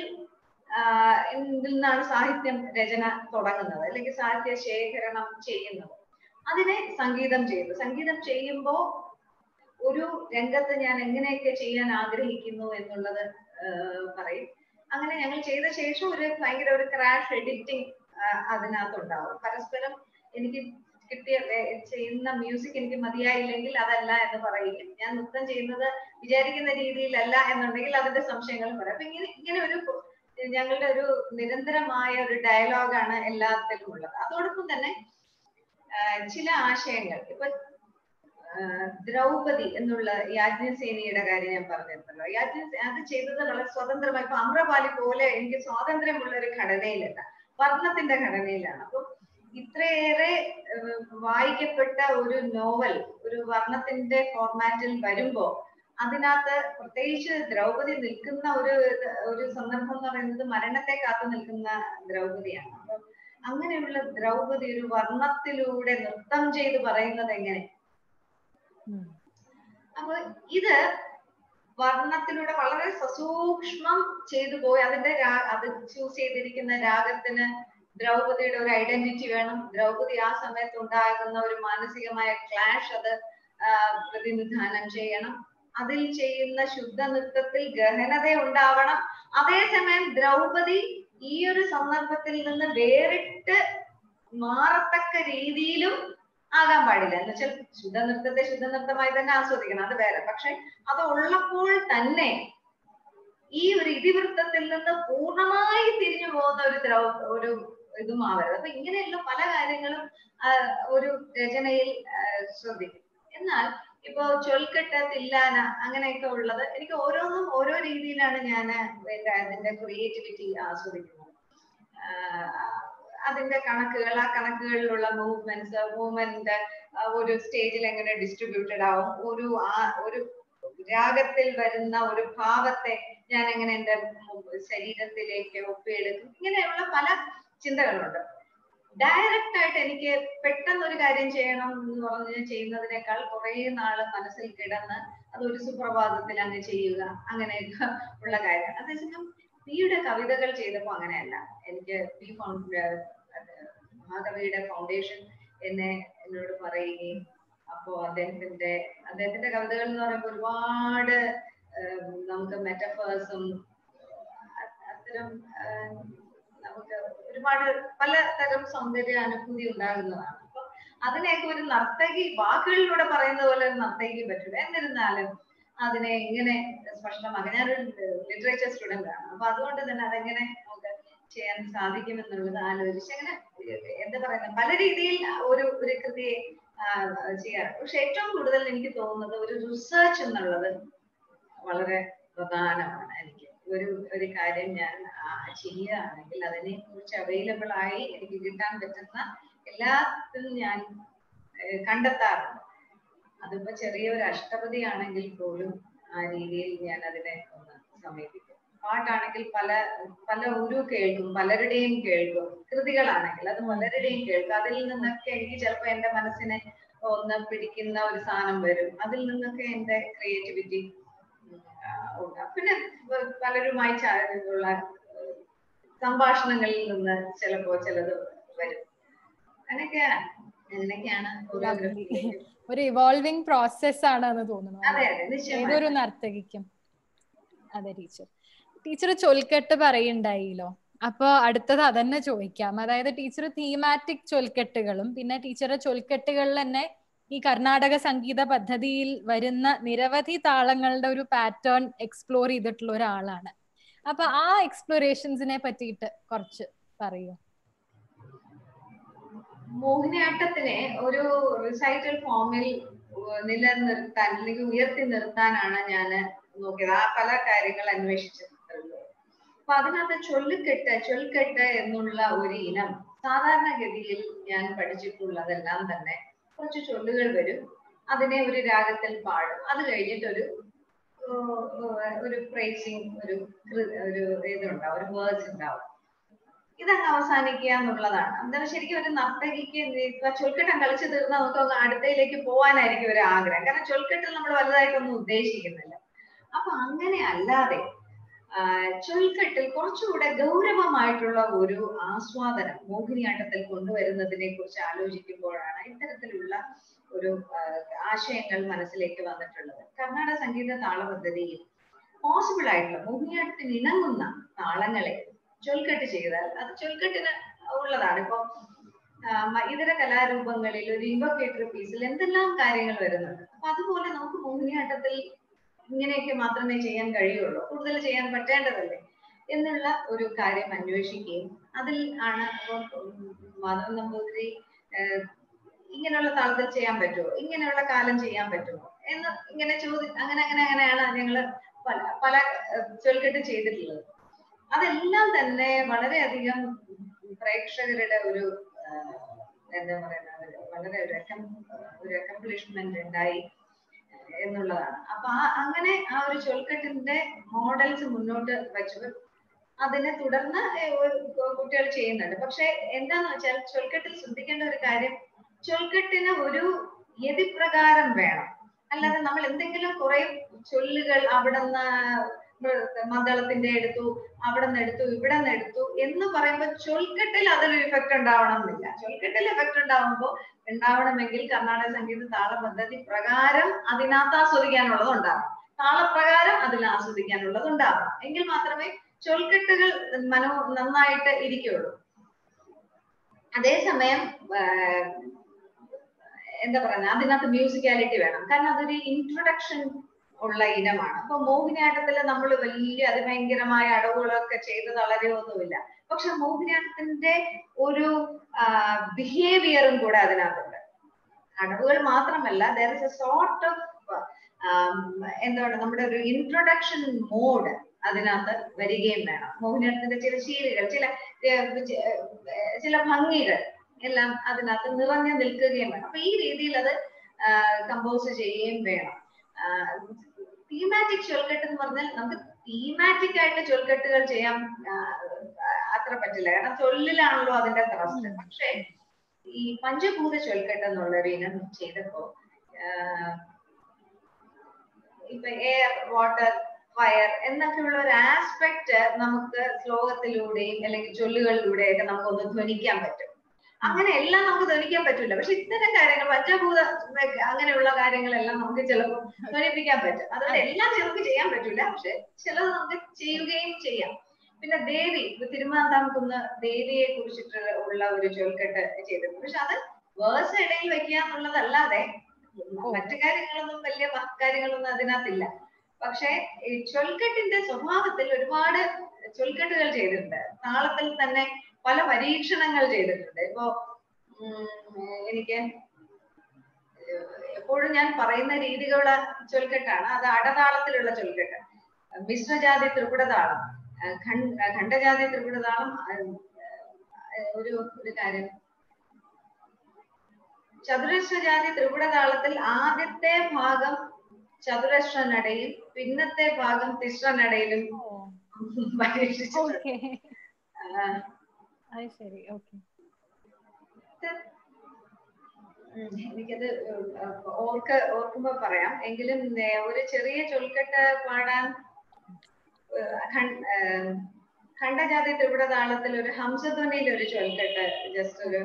ഇതിൽ നിന്നാണ് സാഹിത്യം രചന തുടങ്ങുന്നത് അല്ലെങ്കിൽ സാഹിത്യ ശേഖരണം ചെയ്യുന്നത് അതിനെ സംഗീതം ചെയ്തു സംഗീതം ചെയ്യുമ്പോ ഒരു രംഗത്ത് ഞാൻ എങ്ങനെയൊക്കെ ചെയ്യാൻ ആഗ്രഹിക്കുന്നു എന്നുള്ളത് ആഹ് പറയും അങ്ങനെ ഞങ്ങൾ ചെയ്ത ശേഷം ഒരു ഭയങ്കര ഒരു ക്രാഷ് എഡിറ്റിംഗ് അതിനകത്തുണ്ടാവും പരസ്പരം എനിക്ക് കിട്ടിയ വേ- ചെയ്യുന്ന മ്യൂസിക് എനിക്ക് മതിയായില്ലെങ്കിൽ അതല്ല എന്ന് പറയും ഞാൻ നൃത്തം ചെയ്യുന്നത് വിചാരിക്കുന്ന രീതിയിലല്ല എന്നുണ്ടെങ്കിൽ അതിന്റെ സംശയങ്ങൾ പറയാം അപ്പൊ ഇങ്ങനെ ഇങ്ങനെ ഒരു ഞങ്ങളുടെ ഒരു നിരന്തരമായ ഒരു ഡയലോഗാണ് എല്ലാത്തിലും ഉള്ളത് അതോടൊപ്പം തന്നെ ആഹ് ചില ആശയങ്ങൾ ഇപ്പൊ ആഹ് ദ്രൗപദി എന്നുള്ള യാജ്ഞസേനിയുടെ കാര്യം ഞാൻ പറഞ്ഞിരുന്നല്ലോ യാജ്ഞ അത് ചെയ്തത് വളരെ സ്വതന്ത്രമായി ഇപ്പൊ അമ്രപാലി പോലെ എനിക്ക് സ്വാതന്ത്ര്യമുള്ള ഒരു ഘടനയിലല്ല വർണ്ണത്തിന്റെ ഘടനയിലാണ് അപ്പൊ ഇത്രയേറെ ഏഹ് വായിക്കപ്പെട്ട ഒരു നോവൽ ഒരു വർണ്ണത്തിന്റെ ഫോർമാറ്റിൽ വരുമ്പോ അതിനകത്ത് പ്രത്യേകിച്ച് ദ്രൗപദി നിൽക്കുന്ന ഒരു ഒരു സന്ദർഭം എന്ന് പറയുന്നത് മരണത്തെ കാത്തു നിൽക്കുന്ന ദ്രൗപദിയാണ് അപ്പൊ അങ്ങനെയുള്ള ദ്രൗപദി ഒരു വർണ്ണത്തിലൂടെ നൃത്തം ചെയ്ത് പറയുന്നത് എങ്ങനെ ഉം. അപ്പൊ ഇത് വർണ്ണത്തിലൂടെ വളരെ സസൂക്ഷ്മം ചെയ്തു പോയി അതിന്റെ രാ- അത് ചൂസ് ചെയ്തിരിക്കുന്ന രാഗത്തിന് ദ്രൗപദിയുടെ ഒരു ഐഡന്റിറ്റി വേണം ദ്രൗപദി ആ സമയത്ത് ഉണ്ടാകുന്ന ഒരു മാനസികമായ ക്ലാഷ് അത് ആ, പ്രതിനിധാനം ചെയ്യണം അതിൽ ചെയ്യുന്ന ശുദ്ധ നൃത്തത്തിൽ ഗഹനത ഉണ്ടാവണം അതേസമയം ദ്രൗപദി ഈ ഒരു സന്ദർഭത്തിൽ നിന്ന് വേറിട്ട് മാറത്തക്ക രീതിയിലും ആകാൻ പാടില്ല എന്ന് വെച്ചാൽ ശുദ്ധ നൃത്തത്തെ ശുദ്ധ നൃത്തമായി തന്നെ ആസ്വദിക്കണം അത് വേറെ പക്ഷെ അത് ഉള്ളപ്പോൾ തന്നെ ഈ ഒരു ഇതിവൃത്തത്തിൽ നിന്ന് പൂർണ്ണമായി തിരിഞ്ഞു പോകുന്ന ഒരു ദ്രൗ ഒരു ഇതും ആവരുത് അപ്പൊ ഇങ്ങനെയുള്ള പല കാര്യങ്ങളും ആ, ഒരു രചനയിൽ ആ, ശ്രദ്ധിക്കും എന്നാൽ ഇപ്പൊ ചൊൽക്കെട്ട് തില്ലാന അങ്ങനെയൊക്കെ ഉള്ളത് എനിക്ക് ഓരോന്നും ഓരോ രീതിയിലാണ് ഞാൻ അതിന്റെ ക്രിയേറ്റിവിറ്റി ആസ്വദിക്കുന്നത് ആഹ് അതിന്റെ കണക്കുകൾ ആ കണക്കുകളിലുള്ള മൂവ്മെന്റ്സ് മൂവ്മെന്റ് ഒരു സ്റ്റേജിൽ എങ്ങനെ ഡിസ്ട്രിബ്യൂട്ടഡ് ആവും ഒരു ആ ഒരു രാഗത്തിൽ വരുന്ന ഒരു ഭാവത്തെ ഞാൻ എങ്ങനെ എന്റെ ശരീരത്തിലേക്ക് ഒപ്പിയെടുക്കും ഇങ്ങനെയുള്ള പല ചിന്തകളുണ്ട് ഡയറക്റ്റ് ആയിട്ട് എനിക്ക് പെട്ടെന്ന് ഒരു കാര്യം ചെയ്യണം എന്ന് പറഞ്ഞ് ചെയ്യുന്നതിനേക്കാൾ കുറെ നാള് മനസ്സിൽ കിടന്ന് അത് ഒരു സുപ്രഭാതത്തിൽ അങ്ങ് ചെയ്യുക അങ്ങനെയൊക്കെ ഉള്ള കാര്യമാണ് അതേസമയം പിയുടെ കവിതകൾ ചെയ്തപ്പോ അങ്ങനെയല്ല എനിക്ക് പി ഫൗണ്ട് മഹാകവിയുടെ ഫൗണ്ടേഷൻ എന്നെ എന്നോട് പറയുകയും അപ്പോ അദ്ദേഹത്തിന്റെ അദ്ദേഹത്തിന്റെ കവിതകൾ എന്ന് പറയുമ്പോൾ ഒരുപാട് ഏഹ്, നമുക്ക് മെറ്റഫേഴ്സും അത്തരം ഏഹ്, നമുക്ക് ഒരുപാട് പലതരം സൗന്ദര്യ അനുഭൂതി ഉണ്ടാകുന്നതാണ് അപ്പൊ അതിനെയൊക്കെ ഒരു നർത്തകി വാക്കുകളിലൂടെ പറയുന്ന പോലെ ഒരു നർത്തകിക്ക് പറ്റില്ല എന്നിരുന്നാലും അതിനെ എങ്ങനെ സ്പഷ്ടമാക്കാം ഞാനൊരു ലിറ്ററേച്ചർ സ്റ്റുഡന്റ് ആണ് അപ്പൊ അതുകൊണ്ട് തന്നെ അതെങ്ങനെ നമുക്ക് ചെയ്യാൻ സാധിക്കും എന്നുള്ളത് ആലോചിച്ച് അങ്ങനെ എന്താ പറയുന്നത് പല രീതിയിൽ ഒരു ഒരു കൃതിയെ ആ, ചെയ്യാറുണ്ട് പക്ഷെ ഏറ്റവും കൂടുതൽ എനിക്ക് തോന്നുന്നത് ഒരു റിസർച്ച് എന്നുള്ളത് വളരെ പ്രധാനമാണ് എനിക്ക് ഒരു ഒരു കാര്യം ഞാൻ ആ, ചെയ്യുകയാണെങ്കിൽ അതിനെ കുറിച്ച് അവൈലബിൾ ആയി എനിക്ക് കിട്ടാൻ പറ്റുന്ന എല്ലാത്തിനും ഞാൻ ഏഹ്, കണ്ടെത്താറുണ്ട് അതിപ്പോ ചെറിയൊരു അഷ്ടപതി ആണെങ്കിൽ പോലും ആ രീതിയിൽ ഞാൻ അതിനെ ഒന്ന് സമീപിക്കും പാട്ടാണെങ്കിൽ പല പല ഒരു കേൾക്കും പലരുടെയും കേൾക്കും കൃതികളാണെങ്കിൽ അത് പലരുടെയും കേൾക്കും അതിൽ നിന്നൊക്കെ എനിക്ക് ചിലപ്പോ എന്റെ മനസ്സിനെ ഒന്ന് പിടിക്കുന്ന ഒരു സാധനം വരും അതിൽ നിന്നൊക്കെ എന്റെ ക്രിയേറ്റിവിറ്റി ഉണ്ടാകും പിന്നെ വ- പലരുമായി ചാ- ഉള്ള ഏഹ്, സംഭാഷണങ്ങളിൽ നിന്ന് ചിലപ്പോ ചിലത് വരും അങ്ങനെയൊക്കെയാണ് അങ്ങനെയൊക്കെയാണ് ഫോട്ടോഗ്രാഫി ഒരു ഇവോൾവിംഗ് പ്രോസസ് ആണ് എന്ന് തോന്നുന്നു അതെ അതെ നിശ്ചയമായും ഏതൊരു നർത്തകിക്കും അതെ ടീച്ചർ ടീച്ചർ ചൊൽക്കെട്ട് പറയുണ്ടായില്ലോ അപ്പൊ അടുത്തത് അതന്നെ ചോദിക്കാം അതായത് ടീച്ചർ തീമാറ്റിക് ചൊൽക്കെട്ടുകളും പിന്നെ ടീച്ചറുടെ ചൊൽക്കെട്ടുകളിൽ തന്നെ ഈ കർണാടക സംഗീത പദ്ധതിയിൽ വരുന്ന നിരവധി താളങ്ങളുടെ ഒരു പാറ്റേൺ എക്സ്പ്ലോർ ചെയ്തിട്ടുള്ള ഒരാളാണ് അപ്പൊ ആ എക്സ്പ്ലോറേഷൻസിനെ പറ്റിയിട്ട് കുറച്ച് പറയൂ മോഹിനിയാട്ടത്തിനെ ഒരു റിസൈറ്റൽ ഫോമിൽ നിലനിർത്താൻ അല്ലെങ്കിൽ ഉയർത്തി നിർത്താനാണ് ഞാൻ നോക്കിയത് ആ പല കാര്യങ്ങൾ അന്വേഷിച്ചിട്ടുള്ളത് അപ്പൊ അതിനകത്ത് ചൊല്ലുകെട്ട് ചൊൽക്കെട്ട് എന്നുള്ള ഒരു ഇനം സാധാരണഗതിയിൽ ഞാൻ പഠിച്ചിട്ടുള്ളതെല്ലാം തന്നെ കുറച്ച് ചൊല്ലുകൾ വരും അതിനെ ഒരു രാഗത്തിൽ പാടും അത് കഴിഞ്ഞിട്ട് ഒരു ഒരു പ്രൈസിങ് ഒരു ഒരു ഇതുണ്ടാവും ഒരു വേർഡ്സ് ഉണ്ടാവും ഇതങ്ങ് അവസാനിക്കുക എന്നുള്ളതാണ് എന്തായാലും ശരിക്കും ഒരു നർത്തകിക്ക് ഇപ്പൊ ചൊൽക്കെട്ടം കളിച്ചു തീർന്നാൽ നമുക്ക് അടുത്തയിലേക്ക് പോകാനായിരിക്കും ഒരു ആഗ്രഹം കാരണം ചൊൽക്കെട്ടിൽ നമ്മൾ വലുതായിട്ടൊന്നും ഉദ്ദേശിക്കുന്നില്ല അപ്പൊ അങ്ങനെ അല്ലാതെ ചൊൽക്കെട്ടിൽ കുറച്ചുകൂടെ ഗൗരവമായിട്ടുള്ള ഒരു ആസ്വാദനം മോഹിനിയാട്ടത്തിൽ കൊണ്ടുവരുന്നതിനെ കുറിച്ച് ആലോചിക്കുമ്പോഴാണ് ഇത്തരത്തിലുള്ള ഒരു ആശയങ്ങൾ മനസ്സിലേക്ക് വന്നിട്ടുള്ളത് കർണാടക സംഗീത താള പദ്ധതിയിൽ പോസിബിൾ ആയിട്ടുള്ള മോഹിനിയാട്ടത്തിന് ഇണങ്ങുന്ന താളങ്ങളെ ചൊൽക്കെട്ട് ചെയ്താൽ അത് ചൊൽക്കെട്ടിന് ഉള്ളതാണ് ഇപ്പൊ ഇതര കലാരൂപങ്ങളിൽ ഒരു ഇൻവോക്കേറ്റർ പീസിൽ എന്തെല്ലാം കാര്യങ്ങൾ വരുന്നുണ്ട് അപ്പൊ അതുപോലെ നമുക്ക് മോഹിനിയാട്ടത്തിൽ ഇങ്ങനെയൊക്കെ മാത്രമേ ചെയ്യാൻ കഴിയുള്ളൂ കൂടുതൽ ചെയ്യാൻ പറ്റേണ്ടതല്ലേ എന്നുള്ള ഒരു കാര്യം അന്വേഷിക്കുകയും അതിൽ ആണ് മാധവ നമ്പൂതിരി ഇങ്ങനെയുള്ള താളത്തിൽ ചെയ്യാൻ പറ്റുമോ ഇങ്ങനെയുള്ള കാലം ചെയ്യാൻ പറ്റുമോ എന്ന് ഇങ്ങനെ ചോദി അങ്ങനെ അങ്ങനെ അങ്ങനെയാണ് ഞങ്ങള് പല പല ചൊൽക്കെട്ട് ചെയ്തിട്ടുള്ളത് അതെല്ലാം തന്നെ വളരെയധികം പ്രേക്ഷകരുടെ ഒരു എന്താ പറയുന്നത് വളരെ ഒരു ഒരു അക്കംപ്ലിഷ്മെന്റ് ഉണ്ടായി എന്നുള്ളതാണ് അപ്പൊ ആ അങ്ങനെ ആ ഒരു ചൊൽക്കെട്ടിന്റെ മോഡൽസ് മുന്നോട്ട് വെച്ചു അതിനെ തുടർന്ന് കുട്ടികൾ ചെയ്യുന്നുണ്ട് പക്ഷെ എന്താന്ന് വെച്ചാൽ ചൊൽക്കെട്ടിൽ ശ്രദ്ധിക്കേണ്ട ഒരു കാര്യം ചൊൽക്കെട്ടിന് ഒരു യതിപ്രകാരം വേണം അല്ലാതെ നമ്മൾ എന്തെങ്കിലും കുറെ ചൊല്ലുകൾ അവിടെ നിന്ന് മദ്ദളത്തിന്റെ എടുത്തു അവിടെ നിന്ന് എടുത്തു ഇവിടെ നിന്ന് എടുത്തു എന്ന് പറയുമ്പോൾ ചൊൽക്കെട്ടിൽ അതിലൊരു ഇഫക്റ്റ് ഉണ്ടാവണം എന്നില്ല ചൊൽക്കെട്ടിൽ എഫക്റ്റ് ഉണ്ടാവുമ്പോൾ ഉണ്ടാവണമെങ്കിൽ കർണാടക സംഗീത താള പദ്ധതി പ്രകാരം അതിനകത്ത് ആസ്വദിക്കാനുള്ളത് ഉണ്ടാവും താളപ്രകാരം അതിൽ ആസ്വദിക്കാനുള്ളത് ഉണ്ടാവും എങ്കിൽ മാത്രമേ ചൊൽക്കെട്ടുകൾ മനോ നന്നായിട്ട് ഇരിക്കുള്ളൂ അതേസമയം എന്താ പറയുക അതിനകത്ത് മ്യൂസിക്കാലിറ്റി വേണം കാരണം അതൊരു ഇൻട്രൊഡക്ഷൻ ഉള്ള ഇനമാണ് അപ്പൊ മോഹിനിയാട്ടത്തിൽ നമ്മൾ വലിയ അതിഭയങ്കരമായ അടവുകളൊക്കെ ചെയ്ത് തളരെയൊന്നുമില്ല പക്ഷെ മോഹിനിയാട്ടത്തിന്റെ ഒരു ബിഹേവിയറും കൂടെ അതിനകത്തുണ്ട് അടവുകൾ മാത്രമല്ല there is a sort of എന്താണ് നമ്മുടെ ഒരു ഇൻട്രൊഡക്ഷൻ മോഡ് അതിനകത്ത് വരികയും വേണം മോഹിനിയാട്ടത്തിന്റെ ചില ശീലുകൾ ചില ചില ഭംഗികൾ എല്ലാം അതിനകത്ത് നിറഞ്ഞു നിൽക്കുകയും വേണം അപ്പൊ ഈ രീതിയിൽ അത് കമ്പോസ് ചെയ്യുകയും വേണം തീമാറ്റിക് ചൊൽക്കെട്ട് എന്ന് പറഞ്ഞാൽ നമുക്ക് തീമാറ്റിക് ആയിട്ട് ചൊൽക്കെട്ടുകൾ ചെയ്യാൻ അത്ര പറ്റില്ല കാരണം ചൊല്ലിലാണല്ലോ അതിന്റെ ത്രസ്റ്റ് പക്ഷെ ഈ പഞ്ചഭൂത ചൊൽക്കെട്ട് എന്നുള്ള ഒരു ഇനം ചെയ്തപ്പോ ഇപ്പൊ എയർ വാട്ടർ ഫയർ എന്നൊക്കെയുള്ള ഒരു ആസ്പെക്ട് നമുക്ക് ശ്ലോകത്തിലൂടെയും അല്ലെങ്കിൽ ചൊല്ലുകളിലൂടെയൊക്കെ നമുക്കൊന്ന് ധ്വനിക്കാൻ പറ്റും അങ്ങനെ എല്ലാം നമുക്ക് ധ്വനിക്കാൻ പറ്റില്ല പക്ഷെ ഇത്തരം കാര്യങ്ങൾ പഞ്ചഭൂത അങ്ങനെയുള്ള കാര്യങ്ങളെല്ലാം നമുക്ക് ചിലപ്പോൾ ധ്വനിപ്പിക്കാൻ പറ്റും അതുകൊണ്ട് എല്ലാം നമുക്ക് ചെയ്യാൻ പറ്റില്ല പക്ഷെ ചിലത് നമുക്ക് ചെയ്യുകയും ചെയ്യാം പിന്നെ ദേവി തിരുമാന്താംകുന്ന് ദേവിയെ കുറിച്ചിട്ട് ഉള്ള ഒരു ചൊൽക്കെട്ട് ചെയ്തിട്ടുണ്ട് പക്ഷെ അത് വേഴ്സ് ഇടയിൽ വെക്കുക എന്നുള്ളതല്ലാതെ മറ്റു കാര്യങ്ങളൊന്നും വലിയ കാര്യങ്ങളൊന്നും അതിനകത്തില്ല പക്ഷെ ഈ ചൊൽക്കെട്ടിന്റെ സ്വഭാവത്തിൽ ഒരുപാട് ചൊൽക്കെട്ടുകൾ ചെയ്തിട്ടുണ്ട് താളത്തിൽ തന്നെ പല പരീക്ഷണങ്ങൾ ചെയ്തിട്ടുണ്ട് ഇപ്പോ എനിക്ക് എപ്പോഴും ഞാൻ പറയുന്ന രീതികളുള്ള ചൊൽക്കെട്ടാണ് അത് അടതാളത്തിലുള്ള ചൊൽക്കെട്ട് മിശ്രജാതി ത്രിപുടതാളം ഖണ്ഡജാതി ത്രിപുടതാളം ഒരു ഒരു കാര്യം ചതുരശ്രജാതി ത്രിപുടതാളത്തിൽ ആദ്യത്തെ ഭാഗം ചതുരശ്രനടയിൽ പിന്നത്തെ ഭാഗം തിശ്രനടയിലും പരീക്ഷിച്ചിട്ടുണ്ട് ശരി ഓക്കെ എനിക്കത് ഓർക്ക ഓർക്കുമ്പോ പറയാം എങ്കിലും ഒരു ചെറിയ ചൊൽക്കെട്ട് പാടാൻ ഖണ്ഡജാതി ത്രിപുട താളത്തിൽ ഒരു ഹംസധ്വനിയിൽ ഒരു ചൊൽക്കെട്ട് ജസ്റ്റ് ഒരു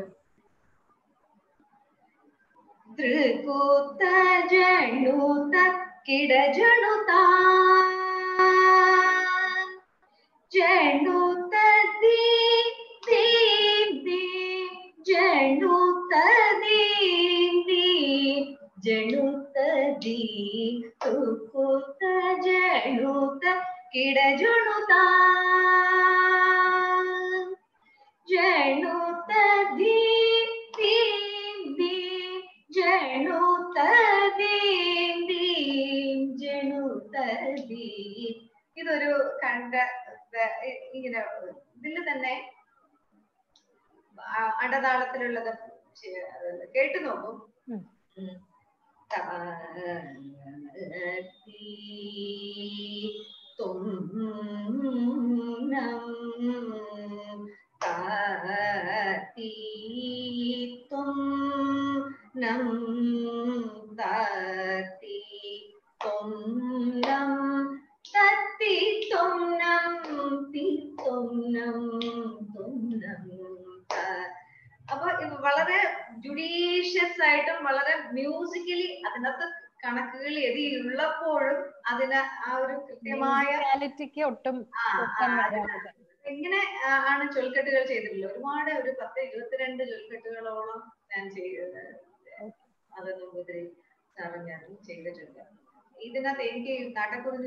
ത്രികൂത്ത ജണുത കിട ജണുതാ ജണുത ജണുത ദീം ദീം ദീം ജണുത ദീം ദീം ജണുത ദീം ഇതൊരു കണ്ട ഇങ്ങനെ ഇതിൽ തന്നെ ആ- അടതാളത്തിലുള്ളത് ശരി, അത് കേട്ടു നോക്കും ഉം. ഉം. താത്തി തുന്നം താത്തി തുന്നം താത്തി തുന്നം തത്തി തുന്നം തി തുന്നം തുന്നം ത അപ്പൊ ഇത് വളരെ ജുഡീഷ്യസ് ആയിട്ടും വളരെ മ്യൂസിക്കലി അതിനകത്ത് കണക്കുകൾ എതിയുള്ളപ്പോഴും അതിന് ആ ഒരു കൃത്യമായ റിയാലിറ്റിക്ക് ഒട്ടും ആ, ആ, ഒപ്പം അതിന് വരാത്തത്. എങ്ങനെ ആ, ആണ് ചൊൽക്കെട്ടുകൾ ചെയ്തിട്ടുള്ളത് ഒരുപാട് ഒരു പത്ത് ഇരുപത്തിരണ്ട് ചൊൽക്കെട്ടുകളോളം ഞാൻ ചെയ്തത് അത് നമ്പൂതിരി സാറും ഞാനും ചെയ്തിട്ടുണ്ട് ഇതിനകത്ത് എനിക്ക് നാട്ടക്കുറിഞ്ഞ്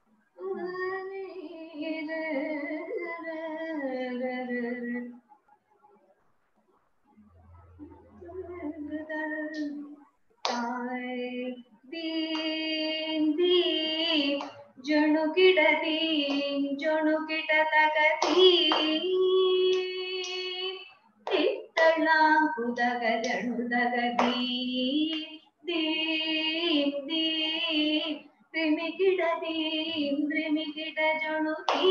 ಜುಣುಕಿಡದೀಂ ಜುಣುಕಿಡತಗದೀ ತಿತ್ತಳಾಂಕುದಗ ಜಣುದಗದೀ ದೀಂ ದೀಂ ത്രിമികിടതീം ത്രിമികിട ജണുതീ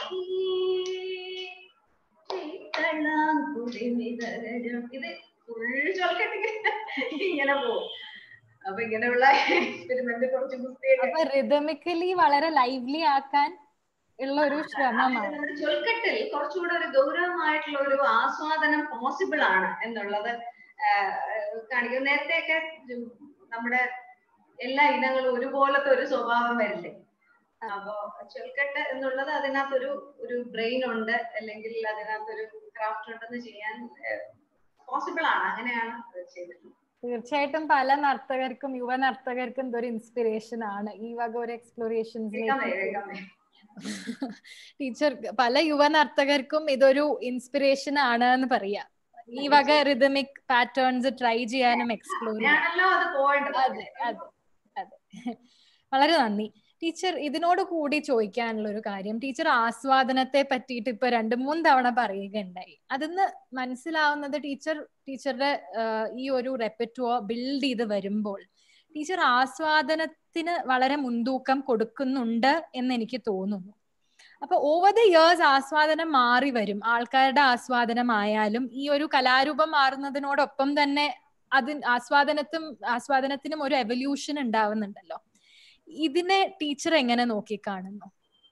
ഇത് ഫുൾ ചൊൽക്കെട്ട് ഇങ്ങനെ പോകും അപ്പൊ ഇങ്ങനെയുള്ള എക്സ്പെരിമെന്റ് കുറച്ച് പുസ്തകം അപ്പൊ റിതമിക്കലി വളരെ ലൈവ്ലി ആക്കാൻ ഉള്ള ഒരു ശ്രമമാണ് നമ്മുടെ ചൊൽക്കെട്ടിൽ കുറച്ചുകൂടെ ഒരു ഗൗരവമായിട്ടുള്ള ഒരു ആസ്വാദനം പോസിബിൾ ആണ് എന്നുള്ളത് കാണിക്കും നേരത്തെയൊക്കെ നമ്മുടെ എല്ലാ ഇനങ്ങളും ഒരുപോലത്തെ ഒരു സ്വഭാവം വരില്ലേ അപ്പോ ചൊൽക്കെട്ട് എന്നുള്ളത് അതിനകത്തൊരു ഒരു ബ്രെയിൻ ഉണ്ട് അല്ലെങ്കിൽ അതിനകത്തൊരു ക്രാഫ്റ്റ് ഉണ്ടെന്ന് ചെയ്യാൻ പോസിബിൾ ആണ് അങ്ങനെയാണ് അത് ചെയ്തിട്ടുള്ളത് തീർച്ചയായിട്ടും പല നർത്തകർക്കും യുവ നർത്തകർക്കും ഇതൊരു ഇൻസ്പിറേഷൻ ആണ് ഈ വക ഒരു കേൾക്കാമേ എക്സ്പ്ലോറേഷൻസിലേക്ക് കേൾക്കാമേ ടീച്ചർ പല യുവ നർത്തകർക്കും ഇതൊരു ഇൻസ്പിറേഷൻ ആണ് എന്ന് പറയാം ഈ വക റിതമിക് പാറ്റേൺസ് ട്രൈ ചെയ്യാനും എക്സ്പ്ലോർ ചെയ്യാനും അങ്ങനെയാണല്ലോ അത് പോയിന്റ് അതെ അതെ അതെ വളരെ നന്ദി ടീച്ചർ ഇതിനോട് കൂടി ചോദിക്കാനുള്ള ഒരു കാര്യം ടീച്ചർ ആസ്വാദനത്തെ പറ്റിയിട്ട് ഇപ്പൊ രണ്ട് മൂന്ന് തവണ പറയുകയുണ്ടായി അതിന്ന് മനസ്സിലാവുന്നത് ടീച്ചർ ടീച്ചറുടെ ഈ ഒരു റെപ്പറ്റുവോ ബിൽഡ് ചെയ്ത് വരുമ്പോൾ ടീച്ചർ ആസ്വാദനത്തിന് വളരെ മുൻതൂക്കം കൊടുക്കുന്നുണ്ട് എന്ന് എനിക്ക് തോന്നുന്നു അപ്പൊ ഓവർ ദ ഇയേഴ്സ് ആസ്വാദനം മാറി വരും ആൾക്കാരുടെ ആസ്വാദനമായാലും ഈ ഒരു കലാരൂപം മാറുന്നതിനോടൊപ്പം തന്നെ അതിന് ആസ്വാദനത്തും ആസ്വാദനത്തിനും ഒരു എവല്യൂഷൻ ഉണ്ടാവുന്നുണ്ടല്ലോ ഇതിനെ ടീച്ചർ എങ്ങനെ നോക്കിക്കാണുന്നു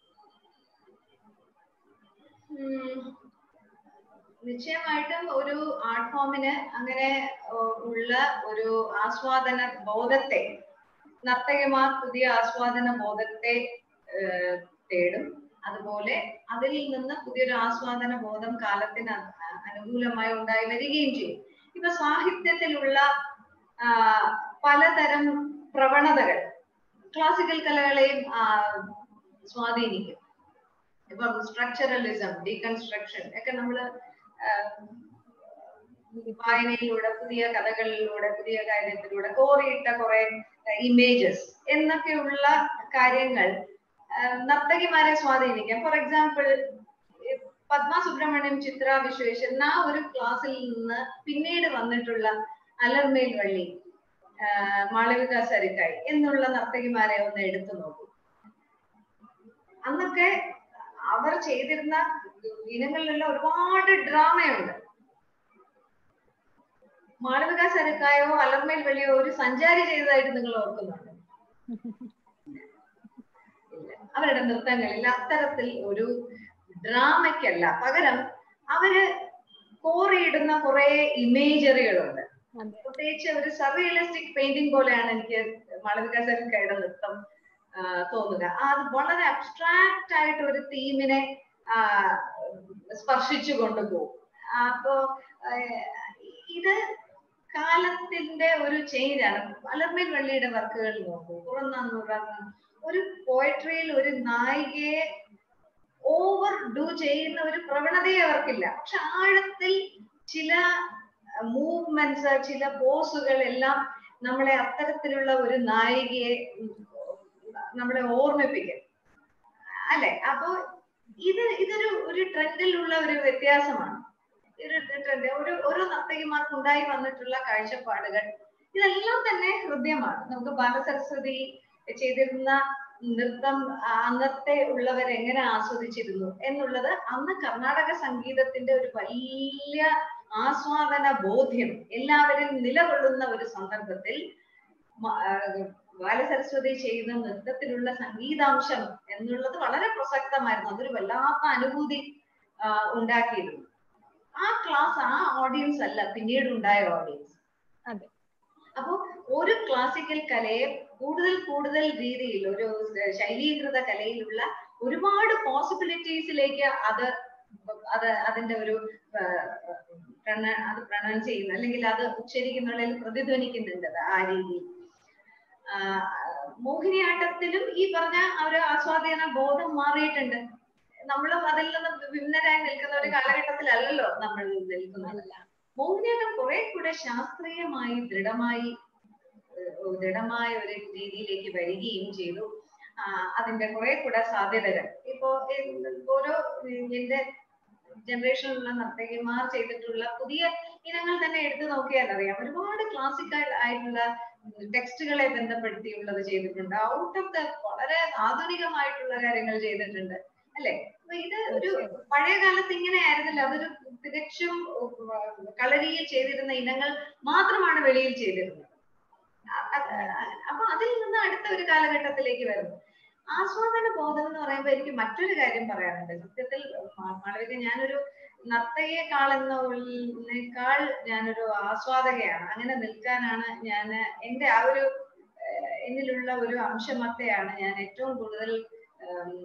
നിശ്ചയമായിട്ടും ഒരു ആർട്ട് ഫോമിന് അങ്ങനെ ഉള്ള ഒരു ആസ്വാദന ബോധത്തെ നർത്തകിമാർ പുതിയ ആസ്വാദന ബോധത്തെ തേടും അതുപോലെ അതിൽ നിന്ന് പുതിയൊരു ആസ്വാദന ബോധം കാലത്തിന് അനുകൂലമായി ഉണ്ടായി വരികയും ചെയ്യും ഇപ്പൊ സാഹിത്യത്തിലുള്ള പലതരം പ്രവണതകൾ ക്ലാസിക്കൽ കലകളെയും സ്വാധീനിക്കും ഇപ്പൊ സ്ട്രക്ചറലിസം ഡീകൺസ്ട്രക്ഷൻ ഒക്കെ നമ്മള് വായനയിലൂടെ പുതിയ കഥകളിലൂടെ പുതിയ കാര്യത്തിലൂടെ കോറിയിട്ട കുറെ ഇമേജസ് എന്നൊക്കെയുള്ള കാര്യങ്ങൾ നർത്തകിമാരെ സ്വാധീനിക്കാം ഫോർ എക്സാമ്പിൾ പത്മ സുബ്രഹ്മണ്യം ചിത്ര വിശ്വേശ്വരൻ ആ ഒരു ക്ലാസ്സിൽ നിന്ന് പിന്നീട് വന്നിട്ടുള്ള അലർമേൽ വള്ളി മാളവിക സരിക്കായി എന്നുള്ള നർത്തകിമാരെ ഒന്ന് എടുത്തു നോക്കൂ അന്നൊക്കെ അവർ ചെയ്തിരുന്ന ഇനങ്ങളിലെല്ലാം ഒരുപാട് ഡ്രാമയുണ്ട് മാളവിക സരക്കായോ അലർമേൽ വെള്ളിയോ ഒരു സഞ്ചാരി ചെയ്തതായിട്ട് നിങ്ങൾ ഓർക്കുന്നുണ്ട് അവരുടെ നൃത്തങ്ങളിൽ അത്തരത്തിൽ ഒരു ഡ്രാമയ്ക്കല്ല പകരം അവര് കോറിയിടുന്ന കുറെ ഇമേജറികളുണ്ട് പ്രത്യേകിച്ച് ഒരു സർറിയലിസ്റ്റിക് പെയിന്റിംഗ് പോലെയാണ് എനിക്ക് മാളവിക സരക്കായുടെ നൃത്തം തോന്നുക അത് വളരെ അബ്സ്ട്രാക്റ്റ് ആയിട്ട് ഒരു തീമിനെ സ്പർശിച്ചു കൊണ്ടുപോകും അപ്പോ ഇത് കാലത്തിന്റെ ഒരു ചേഞ്ച് ആണ് അലർമേൽ വള്ളിയുടെ വർക്കുകൾ നോക്കൂ തുറന്നു ഒരു പോയട്രിയിൽ ഒരു നായികയെ ഓവർ ഡു ചെയ്യുന്ന ഒരു പ്രവണതയെ അവർക്കില്ല പക്ഷെ ആഴത്തിൽ ചില മൂവ്മെന്റ്സ് ചില പോസുകൾ എല്ലാം നമ്മളെ അത്തരത്തിലുള്ള ഒരു നായികയെ ഉം, നമ്മളെ ഓർമ്മിപ്പിക്കും അല്ലെ അപ്പൊ ഇത് ഇതൊരു ഒരു ട്രെൻഡിലുള്ള ഒരു വ്യത്യാസമാണ് ഒരു ട്രെൻഡ് ഒരു ഓരോ നർത്തകിമാർക്ക് ഉണ്ടായി വന്നിട്ടുള്ള കാഴ്ചപ്പാടുകൾ ഇതെല്ലാം തന്നെ ഹൃദ്യമാണ് നമുക്ക് ബാലസരസ്വതി ചെയ്തിരുന്ന നൃത്തം ആ, അന്നത്തെ ഉള്ളവർ എങ്ങനെ ആസ്വദിച്ചിരുന്നു എന്നുള്ളത് അന്ന് കർണാടക സംഗീതത്തിന്റെ ഒരു വലിയ ആസ്വാദന ബോധ്യം എല്ലാവരും നിലകൊള്ളുന്ന ഒരു സന്ദർഭത്തിൽ മ- ആ, ബാലസരസ്വതി ചെയ്യുന്ന നൃത്തത്തിലുള്ള സംഗീതാംശം എന്നുള്ളത് വളരെ പ്രസക്തമായിരുന്നു അതൊരു വല്ലാത്ത അനുഭൂതി ആ, ഉണ്ടാക്കിയിരുന്നു ആ ക്ലാസ് ആ ഓഡിയൻസ് അല്ല പിന്നീട് ഉണ്ടായ ഓഡിയൻസ് അതെ. അപ്പോ ഒരു ക്ലാസിക്കൽ കലയെ കൂടുതൽ കൂടുതൽ രീതിയിൽ ഒരു ശൈലീകൃത കലയിലുള്ള ഒരുപാട് പോസിബിലിറ്റീസിലേക്ക് അത് അത് അതിന്റെ ഒരു ആ, പ്രണ- അത് പ്രൊണൗൺസ് ചെയ്യുന്നു അല്ലെങ്കിൽ അത് ഉച്ചരിക്കുന്നുള്ളതിൽ പ്രതിധ്വനിക്കുന്നുണ്ട് അത് ആ രീതിയിൽ ആ, മോഹിനിയാട്ടത്തിലും ഈ പറഞ്ഞ ആ ഒരു ആസ്വാദന ബോധം മാറിയിട്ടുണ്ട് നമ്മളും അതിൽ നിന്ന് വിഭിന്നരായി നിൽക്കുന്ന ഒരു കാലഘട്ടത്തിലല്ലല്ലോ നമ്മൾ നിൽക്കുന്നത് മോഹിനിയാട്ടം കുറെ കൂടെ ശാസ്ത്രീയമായി ദൃഢമായി ഏഹ് ദൃഢമായ ഒരു രീതിയിലേക്ക് വരികയും ചെയ്തു ആ, അതിന്റെ കുറെ കൂടെ സാധ്യതകൾ ഇപ്പോ ഏഹ് ഓരോ ഉം, എന്റെ ജനറേഷനിലുള്ള നർത്തകിമാർ ചെയ്തിട്ടുള്ള പുതിയ ഇനങ്ങൾ തന്നെ എടുത്തു നോക്കിയാൽ അറിയാം ഒരുപാട് ക്ലാസിക്കൽ ആയിട്ടുള്ള ടെക്സ്റ്റുകളെ ബന്ധപ്പെടുത്തിയുള്ളത് ചെയ്തിട്ടുണ്ട് ഔട്ട് ഓഫ് ദ വളരെ ആധുനികമായിട്ടുള്ള കാര്യങ്ങൾ ചെയ്തിട്ടുണ്ട് അല്ലെ അപ്പൊ ഇത് ഒരു പഴയ കാലത്ത് ഇങ്ങനെ ആയിരുന്നില്ല അതൊരു തികച്ചും ഉം, കളരിയിൽ ചെയ്തിരുന്ന ഇനങ്ങൾ മാത്രമാണ് വെളിയിൽ ചെയ്തിരുന്നത് അ- അ- അപ്പൊ അതിൽ നിന്ന് അടുത്ത ഒരു കാലഘട്ടത്തിലേക്ക് വരുന്നു ആസ്വാദന ബോധം എന്ന് പറയുമ്പോൾ എനിക്ക് മറ്റൊരു കാര്യം പറയാനുണ്ട് സത്യത്തിൽ മ- മാളവിക ഞാനൊരു നർത്തകിയെക്കാൾ എന്നേക്കാൾ ഞാനൊരു ആസ്വാദകയാണ് അങ്ങനെ നിൽക്കാനാണ് ഞാൻ എന്റെ ആ ഒരു ഏഹ്, എന്നിലുള്ള ഒരു അംശമത്തെയാണ് ഞാൻ ഏറ്റവും കൂടുതൽ ഉം,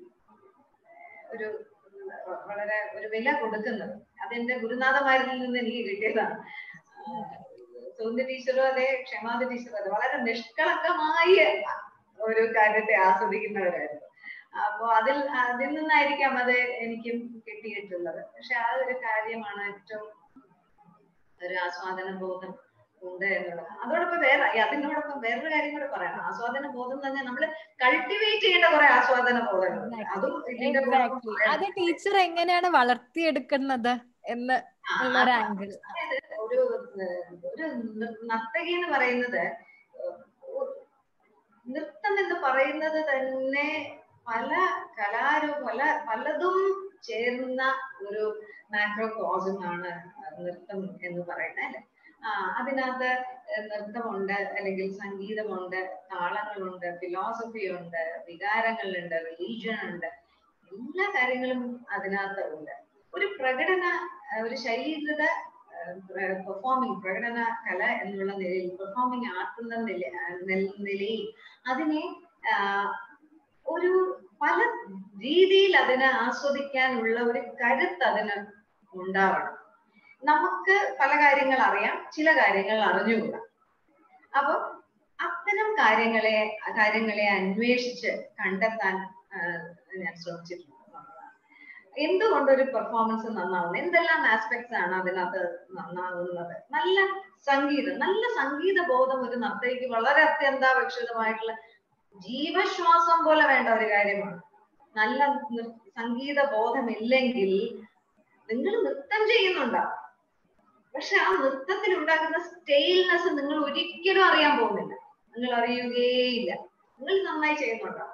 ഒരു വ- വളരെ ഒരു വില കൊടുക്കുന്നത് അതെന്റെ ഗുരുനാഥന്മാരിൽ നിന്ന് എനിക്ക് കിട്ടിയതാണ് സൗന്ദര്യ ടീച്ചറും അതെ ക്ഷമാതി ടീച്ചറും അതെ വളരെ നിഷ്കളങ്കമായ ഒരു കാര്യത്തെ ആസ്വദിക്കുന്നവരായിരുന്നു അപ്പൊ അതിൽ അതിൽ നിന്നായിരിക്കാം അത് എനിക്കും കിട്ടിയിട്ടുള്ളത് പക്ഷെ ആ ഒരു കാര്യമാണ് ഏറ്റവും ഒരു ആസ്വാദന ബോധം ഉണ്ട് എന്നുള്ളത് അതോടൊപ്പം വേറെ ഈ അതിനോടൊപ്പം വേറൊരു കാര്യം കൂടെ പറയണം ആസ്വാദന ബോധം തന്നെ നമ്മൾ കൾട്ടിവേറ്റ് ചെയ്യേണ്ട കുറെ ആസ്വാദന ബോധങ്ങളുണ്ട് അതും ഇതിന്റെ കൂടെ Exactly. അത് ടീച്ചർ എങ്ങനെയാണ് വളർത്തിയെടുക്കുന്നത് എന്ന് ആ, ഉള്ള ഒരു ആംഗിൾ അതായത് ഒരു ഏഹ്, ഒരു ന- നർത്തകി എന്ന് പറയുന്നത് ഏഹ്, നൃത്തം എന്ന് പറയുന്നത് തന്നെ പല കലാരൂ പല പലതും ചേർന്ന ഒരു മാക്രോകോസം ആണ് നൃത്തം എന്ന് പറയുന്നത് അല്ലെ ആ അതിനകത്ത് ഏഹ്, നൃത്തമുണ്ട് അല്ലെങ്കിൽ സംഗീതമുണ്ട് താളങ്ങളുണ്ട് ഫിലോസഫി ഉണ്ട് വികാരങ്ങളുണ്ട് റിലീജിയൻ ഉണ്ട് എല്ലാ കാര്യങ്ങളും അതിനകത്ത് ഉണ്ട് ഒരു പ്രകടന ഏഹ്, ഒരു ശൈലീകൃത പെർഫോമിംഗ് പ്രകടന കല എന്നുള്ള നിലയിൽ പെർഫോമിംഗ് ആർട്ട് എന്ന നില ഏഹ് നിൽ- നിലയിൽ അതിനെ ആഹ്, ഒരു പല രീതിയിൽ അതിനെ ആസ്വദിക്കാനുള്ള ഒരു കരുത്ത് അതിന് ഉണ്ടാവണം നമുക്ക് പല കാര്യങ്ങൾ അറിയാം ചില കാര്യങ്ങൾ അറിഞ്ഞുകൂടാ അപ്പൊ അത്തരം കാര്യങ്ങളെ കാര്യങ്ങളെ അന്വേഷിച്ച് കണ്ടെത്താൻ ആഹ്, ഞാൻ ശ്രമിച്ചിട്ടുണ്ട് എന്തുകൊണ്ട് ഒരു പെർഫോമൻസ് നന്നാവുന്നത് എന്തെല്ലാം ആസ്പെക്ട്സ് ആണ് അതിനകത്ത് നന്നാവുന്നത് നല്ല സംഗീതം നല്ല സംഗീത ബോധം ഒരു നർത്തകിക്ക് വളരെ അത്യന്താപേക്ഷിതമായിട്ടുള്ള ജീവശ്വാസം പോലെ വേണ്ട ഒരു കാര്യമാണ് നല്ല നൃ- സംഗീത ബോധമില്ലെങ്കിൽ നിങ്ങൾ നൃത്തം ചെയ്യുന്നുണ്ടാവും പക്ഷെ ആ നൃത്തത്തിൽ ഉണ്ടാക്കുന്ന സ്റ്റെയിൽനെസ് നിങ്ങൾ ഒരിക്കലും അറിയാൻ പോകുന്നില്ല നിങ്ങൾ അറിയുകയില്ല നിങ്ങൾ നന്നായി ചെയ്യുന്നുണ്ടാവും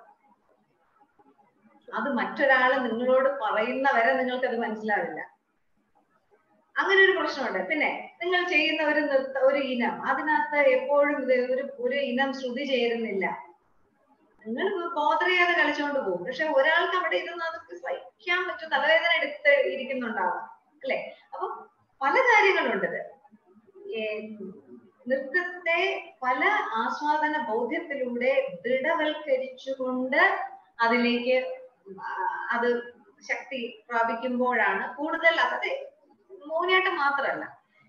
അത് മറ്റൊരാള് നിങ്ങളോട് പറയുന്ന വരെ നിങ്ങൾക്ക് അത് മനസ്സിലാവില്ല അങ്ങനെ ഒരു പ്രശ്നമുണ്ട് പിന്നെ നിങ്ങൾ ചെയ്യുന്ന ഒരു നൃത്ത ഒരു ഇനം അതിനകത്ത് എപ്പോഴും ഇത് ഒരു ഒരു ഇനം ശ്രുതി ചേരുന്നില്ല നിങ്ങൾ ബോധർ ചെയ്യാതെ കളിച്ചുകൊണ്ട് പോകും പക്ഷെ ഒരാൾക്ക് അവിടെ ഇരുന്ന് അതൊക്കെ സഹിക്കാൻ പറ്റും തലവേദന എടുത്ത് ഇരിക്കുന്നുണ്ടാവും അല്ലെ അപ്പൊ പല കാര്യങ്ങളുണ്ട് ഇത്. ഏ, നൃത്തത്തെ പല ആസ്വാദന ബോധ്യത്തിലൂടെ ദൃഢവൽക്കരിച്ചുകൊണ്ട് അതിലേക്ക് ആ, അത് ശക്തി പ്രാപിക്കുമ്പോഴാണ് കൂടുതൽ അതെ മോഹിനിയാട്ടം മാത്രമല്ല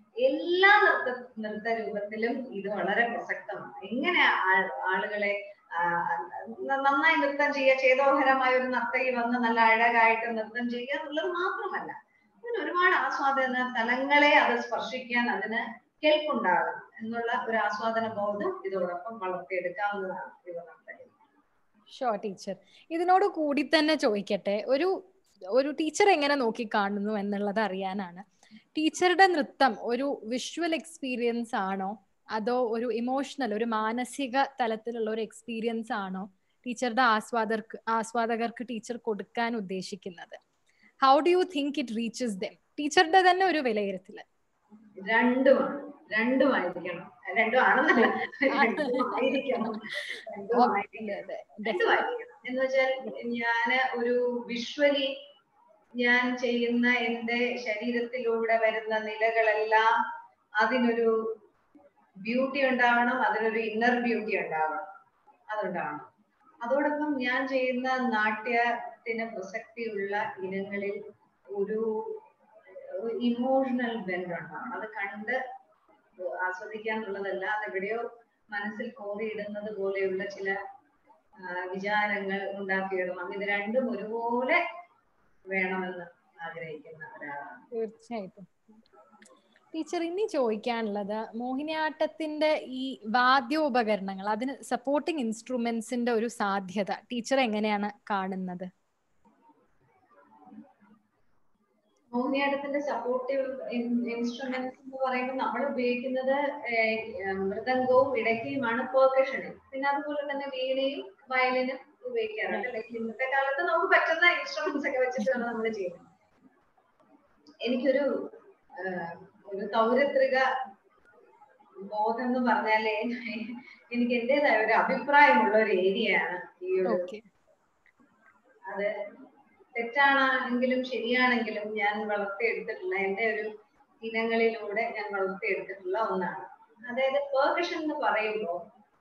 എല്ലാ നൃത്ത നൃത്ത രൂപത്തിലും ഇത് വളരെ പ്രസക്തമാണ് എങ്ങനെ ആ- ആളുകളെ ആ, ന- നന്നായി നൃത്തം ചെയ്യുക ചേതോഹരമായ ഒരു നർത്തകി വന്ന് നല്ല അഴകായിട്ട് നൃത്തം ചെയ്യുക എന്നുള്ളത് മാത്രമല്ല അതിന് ഒരുപാട് ആസ്വാദന തലങ്ങളെ അത് സ്പർശിക്കാൻ അതിന് കേൾപ്പുണ്ടാകും എന്നുള്ള ഒരു ആസ്വാദന ബോധം ഇതോടൊപ്പം വളർത്തിയെടുക്കാവുന്നതാണ് യുവനർത്തകർ ഷോ ടീച്ചർ ഇതിനോട് കൂടി തന്നെ ചോദിക്കട്ടെ ഒരു ഒരു ടീച്ചർ എങ്ങനെ നോക്കി കാണുന്നു എന്നുള്ളത് അറിയാനാണ് ടീച്ചറുടെ നൃത്തം ഒരു വിഷ്വൽ എക്സ്പീരിയൻസ് ആണോ അതോ ഒരു ഇമോഷണൽ ഒരു മാനസിക തലത്തിലുള്ള ഒരു എക്സ്പീരിയൻസ് ആണോ ടീച്ചറുടെ ആസ്വാദകർക്ക് ആസ്വാദകർക്ക് ടീച്ചർ കൊടുക്കാൻ ഉദ്ദേശിക്കുന്നത് how do you think it reaches them ടീച്ചറുടെ തന്നെ ഒരു വിലയിരുത്തല് രണ്ടുമാണ് രണ്ടുമായിരിക്കണം രണ്ടും ആണെന്നല്ല രണ്ടുമായിരിക്കണം രണ്ടുമായിരിക്കണം അതെ, രണ്ടുമായിരിക്കണം എന്ന് വെച്ചാൽ ഞാന് ഒരു വിഷ്വലി ഞാൻ ചെയ്യുന്ന എന്റെ ശരീരത്തിലൂടെ വരുന്ന നിലകളെല്ലാം അതിനൊരു ബ്യൂട്ടി ഉണ്ടാവണം അതിനൊരു ഇന്നർ ബ്യൂട്ടി ഉണ്ടാവണം അതുണ്ടാവണം അതോടൊപ്പം ഞാൻ ചെയ്യുന്ന നാട്യത്തിന് പ്രസക്തിയുള്ള ഇനങ്ങളിൽ ഒരു ഇമോഷണൽ ബെൻഡ് ഉണ്ടാവണം അത് കണ്ട് ആസ്വദിക്കാന്നുള്ളതല്ല അതെവിടെയോ മനസ്സിൽ കോറിയിടുന്നത് പോലെയുള്ള ചില ആ, വിചാരങ്ങൾ ഉണ്ടാക്കിയിടണം ഇത് രണ്ടും ഒരുപോലെ വേണമെന്ന് ആഗ്രഹിക്കുന്ന ഒരാളാണ് തീർച്ചയായിട്ടും ടീച്ചർ ഇനി ചോദിക്കാനുള്ളത് മോഹിനിയാട്ടത്തിന്റെ ഈ വാദ്യോപകരണങ്ങൾ അതിന് സപ്പോർട്ടിംഗ് ഇൻസ്ട്രുമെന്റ്സിന്റെ ഒരു സാധ്യത ടീച്ചർ എങ്ങനെയാണ് കാണുന്നത് മോഹിനിയാട്ടത്തിന്റെ സപ്പോർട്ടീവ് ഇൻസ്ട്രുമെന്റ്സ് എന്ന് പറയുമ്പോൾ നമ്മൾ ഉപയോഗിക്കുന്നത് ഏർ, ഏർ, മൃദംഗവും ഇടയ്ക്കയുമാണ് പെർക്കഷനിൽ പിന്നെ അതുപോലെ തന്നെ വീണയും വയലിനും ഉപയോഗിക്കാറുണ്ട് അല്ലെങ്കിൽ ഇന്നത്തെ കാലത്ത് നമുക്ക് പറ്റുന്ന ഇൻസ്ട്രുമെന്റ്സ് ഒക്കെ വെച്ചിട്ടാണ് നമ്മൾ ചെയ്യുന്നത് എനിക്കൊരു ഏർ, ഒരു തൗരത്രിക ബോധം എന്ന് പറഞ്ഞാലേ എനിക്ക് എന്റേതായ ഒരു അഭിപ്രായമുള്ള ഒരു ഏരിയയാണ് ഈ ഒരു ഓക്കെ അത് തെറ്റാണെങ്കിലും ശരിയാണെങ്കിലും ഞാൻ വളർത്തിയെടുത്തിട്ടുള്ള എന്റെ ഒരു ഇനങ്ങളിലൂടെ ഞാൻ വളർത്തിയെടുത്തിട്ടുള്ള ഒന്നാണ് അതായത് പെർക്കഷൻ എന്ന് പറയുമ്പോൾ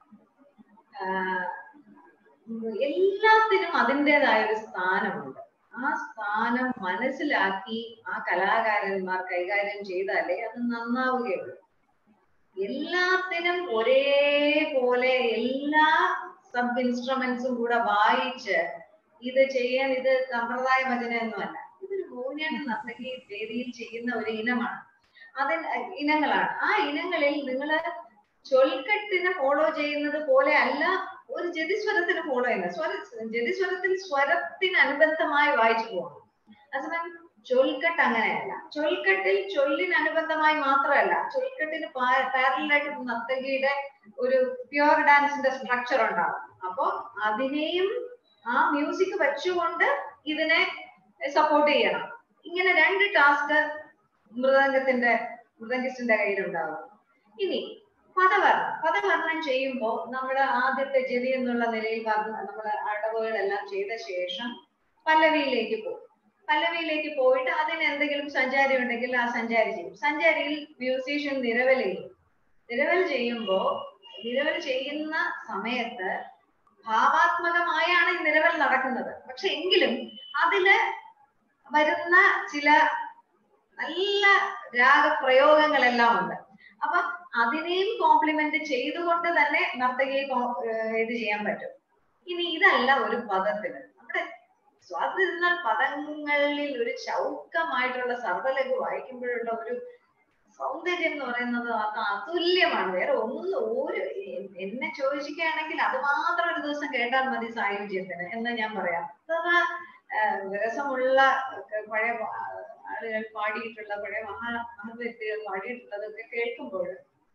എല്ലാത്തിനും അതിൻ്റെതായ ഒരു സ്ഥാനമുണ്ട് ആ സ്ഥാനം മനസ്സിലാക്കി ആ കലാകാരന്മാർ കൈകാര്യം ചെയ്താലേ അത് നന്നാവുകയുള്ളൂ എല്ലാത്തിനും ഒരേപോലെ എല്ലാ സബ് ഇൻസ്ട്രുമെന്റ്സും കൂടെ വായിച്ച് ഇത് ചെയ്യാൻ ഇത് സമ്പ്രദായ ഭജനയൊന്നുമല്ല ഇതൊരു മോഹിനിയാട്ട നർത്തകി വേദിയിൽ ചെയ്യുന്ന ഒരു ഇനമാണ് അതിന് ഇനങ്ങളാണ് ആ ഇനങ്ങളിൽ നിങ്ങൾ ചൊൽക്കെട്ടിനെ ഫോളോ ചെയ്യുന്നത് പോലെ അല്ല ഒരു ജതിസ്വരത്തിന് ഫോളോ ചെയ്യുന്നത് സ്വര ജതിസ്വരത്തിൽ സ്വരത്തിന് അനുബന്ധമായി വായിച്ചു പോകണം അതേസമയം ചൊൽക്കെട്ട് അങ്ങനെയല്ല ചൊൽക്കെട്ടിൽ ചൊല്ലിന് അനുബന്ധമായി മാത്രമല്ല ചൊൽക്കെട്ടിന് പാരലായിട്ട് നർത്തകിയുടെ ഒരു പ്യുവർ ഡാൻസിന്റെ സ്ട്രക്ചർ ഉണ്ടാവും അപ്പൊ അതിനെയും ആ മ്യൂസിക് വെച്ചുകൊണ്ട് ഇതിനെ സപ്പോർട്ട് ചെയ്യണം ഇങ്ങനെ രണ്ട് ടാസ്ക് മൃദംഗത്തിന്റെ മൃദംഗിസ്റ്റിന്റെ കയ്യിലുണ്ടാവും ഇനി പദവർണ്ണം പദവർണ്ണം ചെയ്യുമ്പോൾ നമ്മുടെ ആദ്യത്തെ ജതി എന്നുള്ള നിലയിൽ നമ്മൾ അടവുകളെല്ലാം ചെയ്ത ശേഷം പല്ലവിയിലേക്ക് പോകും പല്ലവിയിലേക്ക് പോയിട്ട് അതിന് എന്തെങ്കിലും സഞ്ചാരി ഉണ്ടെങ്കിൽ ആ സഞ്ചാരി ചെയ്യും സഞ്ചാരിയിൽ മ്യൂസീഷ്യൻ നിരവൽ ചെയ്യും നിരവൽ ചെയ്യുമ്പോൾ നിരവൽ ചെയ്യുന്ന സമയത്ത് ഭാവാത്മകമായാണ് ഈ നിരവൽ നടക്കുന്നത് പക്ഷെ എങ്കിലും അതില് വരുന്ന ചില നല്ല രാഗപ്രയോഗങ്ങളെല്ലാം ഉണ്ട് അപ്പൊ അതിനെയും കോംപ്ലിമെന്റ് ചെയ്തുകൊണ്ട് തന്നെ നർത്തകിയെ ഇത് ചെയ്യാൻ പറ്റും ഇനി ഇതല്ല ഒരു പദത്തിന് നമ്മുടെ സ്വാതന്ത്ര്യ പദങ്ങളിൽ ഒരു ചൗക്കമായിട്ടുള്ള സർവലഘു വായിക്കുമ്പോഴുള്ള ഒരു സൗന്ദര്യം എന്ന് പറയുന്നത് അത് അതുല്യമാണ് വേറെ ഒന്നും ഒരു എന്നെ ചോദിക്കുകയാണെങ്കിൽ അത് മാത്രം ഒരു ദിവസം കേട്ടാൽ മതി സായുജ്യത്തിന് എന്ന് ഞാൻ പറയാം അഥവാ രസമുള്ള പഴയ ആളുകൾ പാടിയിട്ടുള്ള പഴയ മഹാ മഹവ്യക്തികൾ പാടിയിട്ടുള്ളതൊക്കെ കേൾക്കുമ്പോൾ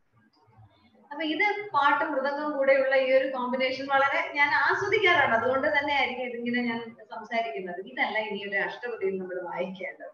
അപ്പൊ ഇത് പാട്ടും മൃദംഗവും കൂടെയുള്ള ഈ ഒരു കോമ്പിനേഷൻ വളരെ ഞാൻ ആസ്വദിക്കാറുണ്ട് അതുകൊണ്ട് തന്നെ ആയിരിക്കും ഇതിങ്ങനെ ഞാൻ സംസാരിക്കുന്നത് ഇതല്ല ഇനി ഒരു അഷ്ടപതിയിൽ നമ്മൾ വായിക്കേണ്ടത്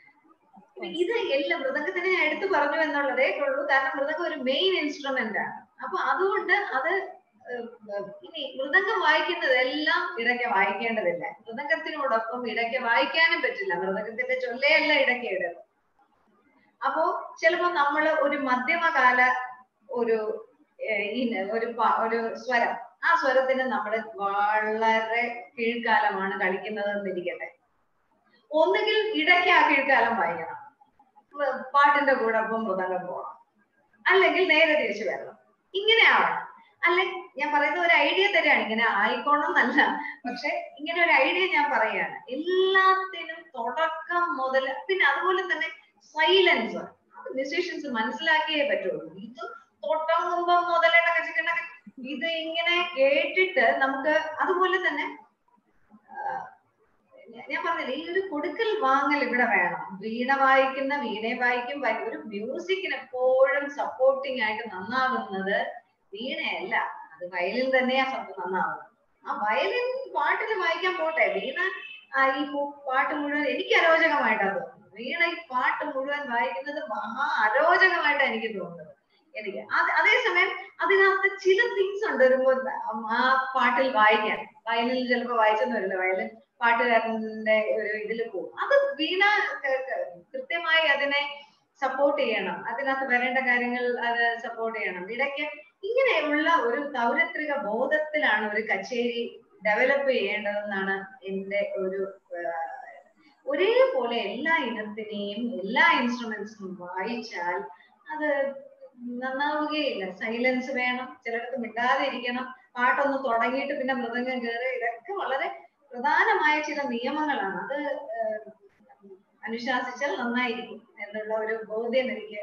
ഇത് എല്ലാം മൃദംഗത്തിനെ ഞാൻ എടുത്തു പറഞ്ഞു എന്നുള്ളതേ ഉള്ളൂ കാരണം മൃദംഗം ഒരു മെയിൻ ഇൻസ്ട്രുമെന്റ് ആണ് അപ്പൊ അതുകൊണ്ട് അത് ഇനി മൃദംഗം വായിക്കുന്നതെല്ലാം ഇടയ്ക്ക് വായിക്കേണ്ടതില്ല മൃദംഗത്തിനോടൊപ്പം ഇടയ്ക്ക് വായിക്കാനും പറ്റില്ല മൃദംഗത്തിന്റെ ചൊല്ലയല്ല ഇടയ്ക്ക് ഇടുന്നത് അപ്പോ ചിലപ്പോ നമ്മൾ ഒരു മധ്യമകാല ഒരു ഒരു ഒരു സ്വരം ആ സ്വരത്തിന് നമ്മൾ വളരെ കീഴ്ക്കാലമാണ് കളിക്കുന്നത് എന്നിരിക്കട്ടെ ഒന്നുകിൽ ഇടയ്ക്ക് ആ കീഴ്ക്കാലം വായിക്കണം പാട്ടിന്റെ കൂടെ ഒപ്പം മൃദംഗം പോകണം അല്ലെങ്കിൽ നേരെ തിരിച്ചു വരണം ഇങ്ങനെ ആവണം അല്ലെങ്കിൽ ഞാൻ പറയുന്ന ഒരു ഐഡിയ തരാണ് ഇങ്ങനെ ആയിക്കോണമെന്നല്ല പക്ഷെ ഇങ്ങനെ ഒരു ഐഡിയ ഞാൻ പറയാണ് എല്ലാത്തിനും തുടക്കം മുതൽ പിന്നെ അതുപോലെ തന്നെ സൈലൻസ് മ്യൂസീഷ്യൻസ് മനസ്സിലാക്കിയേ പറ്റുള്ളൂ ഇത് തുടങ്ങുമ്പോ മുതലേ ഇത് ഇങ്ങനെ കേട്ടിട്ട് നമുക്ക് അതുപോലെ തന്നെ ഞാൻ പറഞ്ഞില്ലേ ഈ ഒരു കൊടുക്കൽ വാങ്ങൽ ഇവിടെ വേണം വീണ വായിക്കുന്ന വീണയെ വായിക്കും ഒരു മ്യൂസിക്കിന് എപ്പോഴും സപ്പോർട്ടിങ് ആയിട്ട് നന്നാവുന്നത് വീണയല്ല അത് വയലിൻ തന്നെയാ നന്നാവുന്നത് ആ വയലിൻ പാട്ടിൽ വായിക്കാൻ പോട്ടെ വീണ ഈ പാട്ട് മുഴുവൻ എനിക്ക് അരോചകമായിട്ടാണ് തോന്നുന്നത് വീണ ഈ പാട്ട് മുഴുവൻ വായിക്കുന്നത് മഹാ അരോചകമായിട്ടാണ് എനിക്ക് തോന്നുന്നത് എനിക്ക് അതേസമയം അതിനകത്ത് ചില തിങ്സ് ഉണ്ട് വരുമ്പോൾ ആ പാട്ടിൽ വായിക്കാൻ വയലിൽ ചിലപ്പോൾ വായിച്ചെന്ന് വരില്ല വയലിൻ പാട്ടുകാരന്റെ ഒരു ഇതിൽ പോകും അത് വീണ കൃത്യമായി അതിനെ സപ്പോർട്ട് ചെയ്യണം അതിനകത്ത് വരേണ്ട കാര്യങ്ങൾ അത് സപ്പോർട്ട് ചെയ്യണം ഇടയ്ക്ക് ഇങ്ങനെയുള്ള ഒരു പൗരത്രിക ബോധത്തിലാണ് ഒരു കച്ചേരി ഡെവലപ്പ് ചെയ്യേണ്ടതെന്നാണ് എന്റെ ഒരു ഒരേപോലെ എല്ലാ ഇനത്തിനെയും എല്ലാ ഇൻസ്ട്രുമെന്റ്സും വായിച്ചാൽ അത് നന്നാവുകയില്ല സൈലൻസ് വേണം ചിലർക്ക് മിണ്ടാതെ ഇരിക്കണം പാട്ടൊന്ന് തുടങ്ങിയിട്ട് പിന്നെ മൃദംഗം കയറി ഇതൊക്കെ വളരെ പ്രധാനമായ ചില നിയമങ്ങളാണ് അത് അനുശാസിച്ചാൽ നന്നായിരിക്കും എന്നുള്ള ഒരു ബോധ്യം എനിക്ക്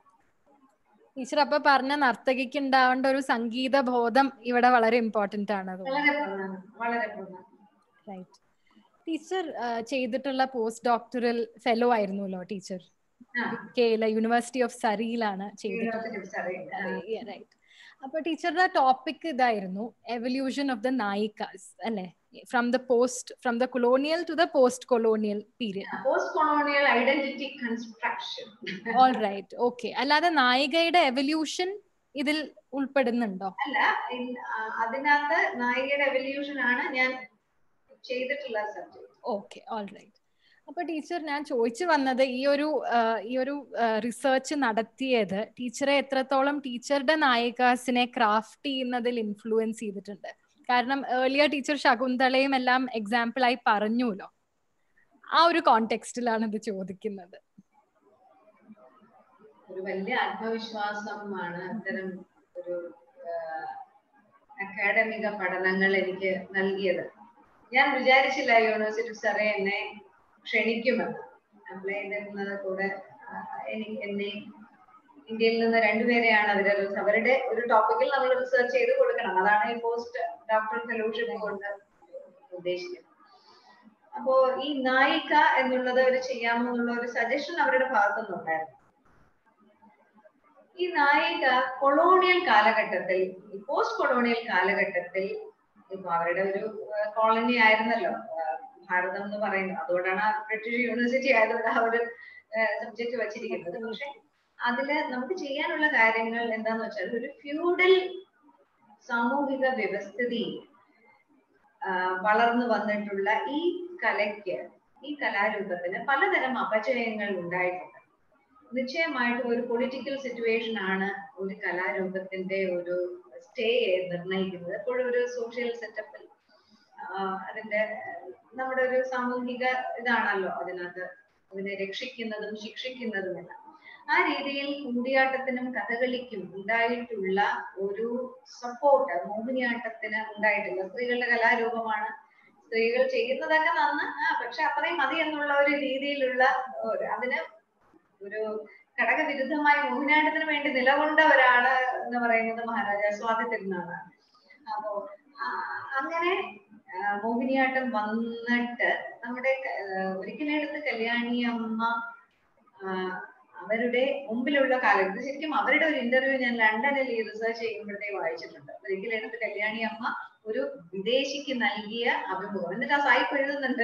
ടീച്ചർ അപ്പൊ പറഞ്ഞ നർത്തകിക്ക് ഉണ്ടാവേണ്ട ഒരു സംഗീത ബോധം ഇവിടെ വളരെ ഇമ്പോർട്ടന്റ് ആണ് വളരെ പ്രധാനം വളരെ പ്രധാനം റൈറ്റ് ടീച്ചർ ചെയ്തിട്ടുള്ള പോസ്റ്റ് ഡോക്ടറൽ ഫെലോ ആയിരുന്നല്ലോ ടീച്ചർ കേരള യൂണിവേഴ്സിറ്റി ഓഫ് സറിയിലാണ് ചെയ്തിട്ടുള്ളത് റൈറ്റ് അപ്പൊ ടീച്ചറുടെ ടോപ്പിക് ഇതായിരുന്നു എവല്യൂഷൻ ഓഫ് ദ നായിക്കാസ് അല്ലെ from the post from the colonial to the post colonial period post colonial identity construction all right okay അല്ലാതെ നായികയുടെ എവല്യൂഷൻ ഇതിൽ ഉൾപ്പെടുന്നുണ്ടോ അല്ല അതിനകത്ത് നായികയുടെ എവല്യൂഷൻ ആണ് ഞാൻ ചെയ്തിട്ടുള്ള സബ്ജക്ട് ഓക്കെ ഓൾ റൈറ്റ് അപ്പൊ ടീച്ചർ ഞാൻ ചോദിച്ചു വന്നത് ഈ ഒരു ഈ ഒരു റിസർച്ച് നടത്തിയത് ടീച്ചറെ എത്രത്തോളം ടീച്ചറുടെ നായികാസിനെ ക്രാഫ്റ്റ് ചെയ്യുന്നതിൽ ഇൻഫ്ലുവൻസ് ചെയ്തിട്ടുണ്ട് കാരണം ഏർലിയർ ടീച്ചർ ശകുന്തളയും എല്ലാം എക്സാമ്പിൾ ആയി പറഞ്ഞുല്ലോ ആ ഒരു കോണ്ടെക്സ്റ്റിലാണ് ഇത് ചോദിക്കുന്നത് ഒരു വലിയ ആത്മവിശ്വാസമാണ് അത്തരം ഒരു അക്കാഡമിക പഠനങ്ങൾ എനിക്ക് നൽകിയത് ഞാൻ വിചാരിച്ചില്ല യൂണിവേഴ്സിറ്റി സാറേ എന്നെ ക്ഷണിക്കുമെന്ന് അപ്ലൈ ചെയ്തിരുന്നത് കൂടെ എനിക്ക് എന്നെ ഇന്ത്യയിൽ നിന്ന് രണ്ടുപേരെയാണ് അവര് അവരുടെ ഒരു ടോപ്പിക്കിൽ നമ്മൾ റിസർച്ച് ചെയ്ത് കൊടുക്കണം അതാണ് ഈ പോസ്റ്റ് ഡോക്ടർ ഫെലോഷിപ്പ് കൊണ്ട് ഉദ്ദേശിക്കുന്നത് അപ്പോ ഈ നായിക എന്നുള്ളത് അവർ ചെയ്യാമെന്നുള്ള ഒരു സജഷൻ അവരുടെ ഭാഗത്തുനിന്നുണ്ടായിരുന്നു ഈ നായിക കൊളോണിയൽ കാലഘട്ടത്തിൽ പോസ്റ്റ് കൊളോണിയൽ കാലഘട്ടത്തിൽ ഇപ്പൊ അവരുടെ ഒരു കോളനി ആയിരുന്നല്ലോ ഭാരതം എന്ന് പറയുന്നത് അതുകൊണ്ടാണ് ബ്രിട്ടീഷ് യൂണിവേഴ്സിറ്റി ആയതുകൊണ്ട് ആ ഒരു സബ്ജക്ട് വച്ചിരിക്കുന്നത് പക്ഷെ അതില് നമുക്ക് ചെയ്യാനുള്ള കാര്യങ്ങൾ എന്താന്ന് വെച്ചാൽ ഒരു ഫ്യൂഡൽ സാമൂഹിക വ്യവസ്ഥിതി വളർന്നു വന്നിട്ടുള്ള ഈ കലയ്ക്ക് ഈ കലാരൂപത്തിന് പലതരം അപചയങ്ങൾ ഉണ്ടായിട്ടുണ്ട് നിശ്ചയമായിട്ടും ഒരു പൊളിറ്റിക്കൽ സിറ്റുവേഷൻ ആണ് ഒരു കലാരൂപത്തിന്റെ ഒരു സ്റ്റേ നിർണ്ണയിക്കുന്നത് എപ്പോഴും ഒരു സോഷ്യൽ സെറ്റപ്പിൽ അതിന്റെ നമ്മുടെ ഒരു സാമൂഹിക ഇതാണല്ലോ അതിനകത്ത് അതിനെ രക്ഷിക്കുന്നതും ശിക്ഷിക്കുന്നതുമെല്ലാം ആ രീതിയിൽ കൂടിയാട്ടത്തിനും കഥകളിക്കും ഉണ്ടായിട്ടുള്ള ഒരു സപ്പോർട്ട് മോഹിനിയാട്ടത്തിന് ഉണ്ടായിട്ടില്ല സ്ത്രീകളുടെ കലാരൂപമാണ് സ്ത്രീകൾ ചെയ്യുന്നതൊക്കെ നന്ന് ആ പക്ഷെ അത്രയും മതി എന്നുള്ള ഒരു രീതിയിലുള്ള അതിന് ഒരു ഘടകവിരുദ്ധമായ മോഹിനിയാട്ടത്തിന് വേണ്ടി നിലകൊണ്ട ഒരാള് എന്ന് പറയുന്നത് മഹാരാജ സ്വാതി തിരുനാളാണ് അപ്പോ അങ്ങനെ മോഹിനിയാട്ടം വന്നിട്ട് നമ്മുടെ ഒരിക്കലെടുത്ത് കല്യാണി അമ്മ അവരുടെ മുമ്പിലുള്ള കാലത്ത് ശരിക്കും അവരുടെ ഒരു ഇന്റർവ്യൂ ഞാൻ ലണ്ടനിൽ ഈ റിസർച്ച് ചെയ്യുമ്പോഴത്തേ വായിച്ചിട്ടുണ്ട് ഒരിക്കലെടുത്ത് കല്യാണി അമ്മ ഒരു വിദേശിക്ക് നൽകിയ അഭിമുഖം എന്നിട്ട് ആ സായിപ്പ് എഴുതുന്നുണ്ട്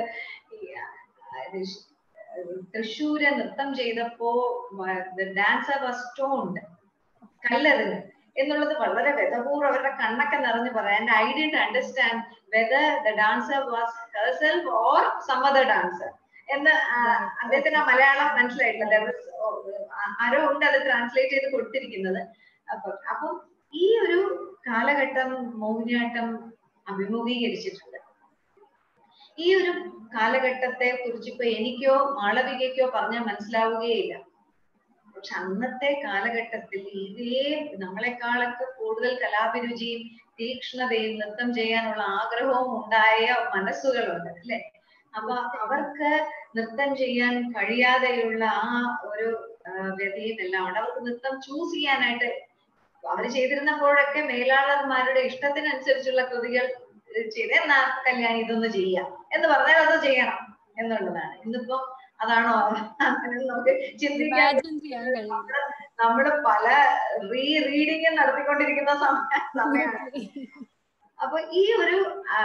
തൃശ്ശൂര് നൃത്തം ചെയ്തപ്പോ ഡാൻസർ വാസ് സ്റ്റോൺഡ് കല്ലെറിഞ്ഞ് എന്നുള്ളത് വളരെ വ്യതപൂർവ്വം അവരുടെ കണ്ണൊക്കെ നിറഞ്ഞു പറയാം and I didn't understand whether the dancer was herself or some other dancer എന്ന് അദ്ദേഹത്തിന് ആ മലയാളം മനസ്സിലായിട്ടില്ല ആരോ ഉണ്ട് അത് ട്രാൻസ്ലേറ്റ് ചെയ്ത് കൊടുത്തിരിക്കുന്നത് അപ്പൊ അപ്പം ഈ ഒരു കാലഘട്ടം മോഹിനിയാട്ടം അഭിമുഖീകരിച്ചിട്ടുണ്ട് ഈ ഒരു കാലഘട്ടത്തെ കുറിച്ച് ഇപ്പൊ എനിക്കോ മാളവികയ്ക്കോ പറഞ്ഞാൽ മനസ്സിലാവുകയില്ല പക്ഷെ അന്നത്തെ കാലഘട്ടത്തിൽ ഇതേ നമ്മളെക്കാളൊക്കെ കൂടുതൽ കലാഭിരുചിയും തീക്ഷ്ണതയും നൃത്തം ചെയ്യാനുള്ള ആഗ്രഹവും ഉണ്ടായ മനസ്സുകളുണ്ട് അല്ലെ അപ്പൊ അവർക്ക് നൃത്തം ചെയ്യാൻ കഴിയാതെയുള്ള ആ ഒരു ആ, വ്യതയും എല്ലാം ഉണ്ട് അവർക്ക് നൃത്തം ചൂസ് ചെയ്യാനായിട്ട് അവര് ചെയ്തിരുന്നപ്പോഴൊക്കെ മേലാളന്മാരുടെ ഇഷ്ടത്തിനനുസരിച്ചുള്ള കൃതികൾ ചെയ്ത് എന്നാ കല്യാണി ഇതൊന്ന് ചെയ്യാം എന്ന് പറഞ്ഞാൽ അത് ചെയ്യണം എന്നുള്ളതാണ് ഇന്നിപ്പോ അതാണോ അങ്ങനെ നമുക്ക് ചിന്തിക്കാൻ ഇമാജിൻ ചെയ്യാൻ കഴിയും നമ്മള് പല റീ റീഡിങ് നടത്തിക്കൊണ്ടിരിക്കുന്ന സമയ സമയമാണ് അപ്പൊ ഈ ഒരു ആ,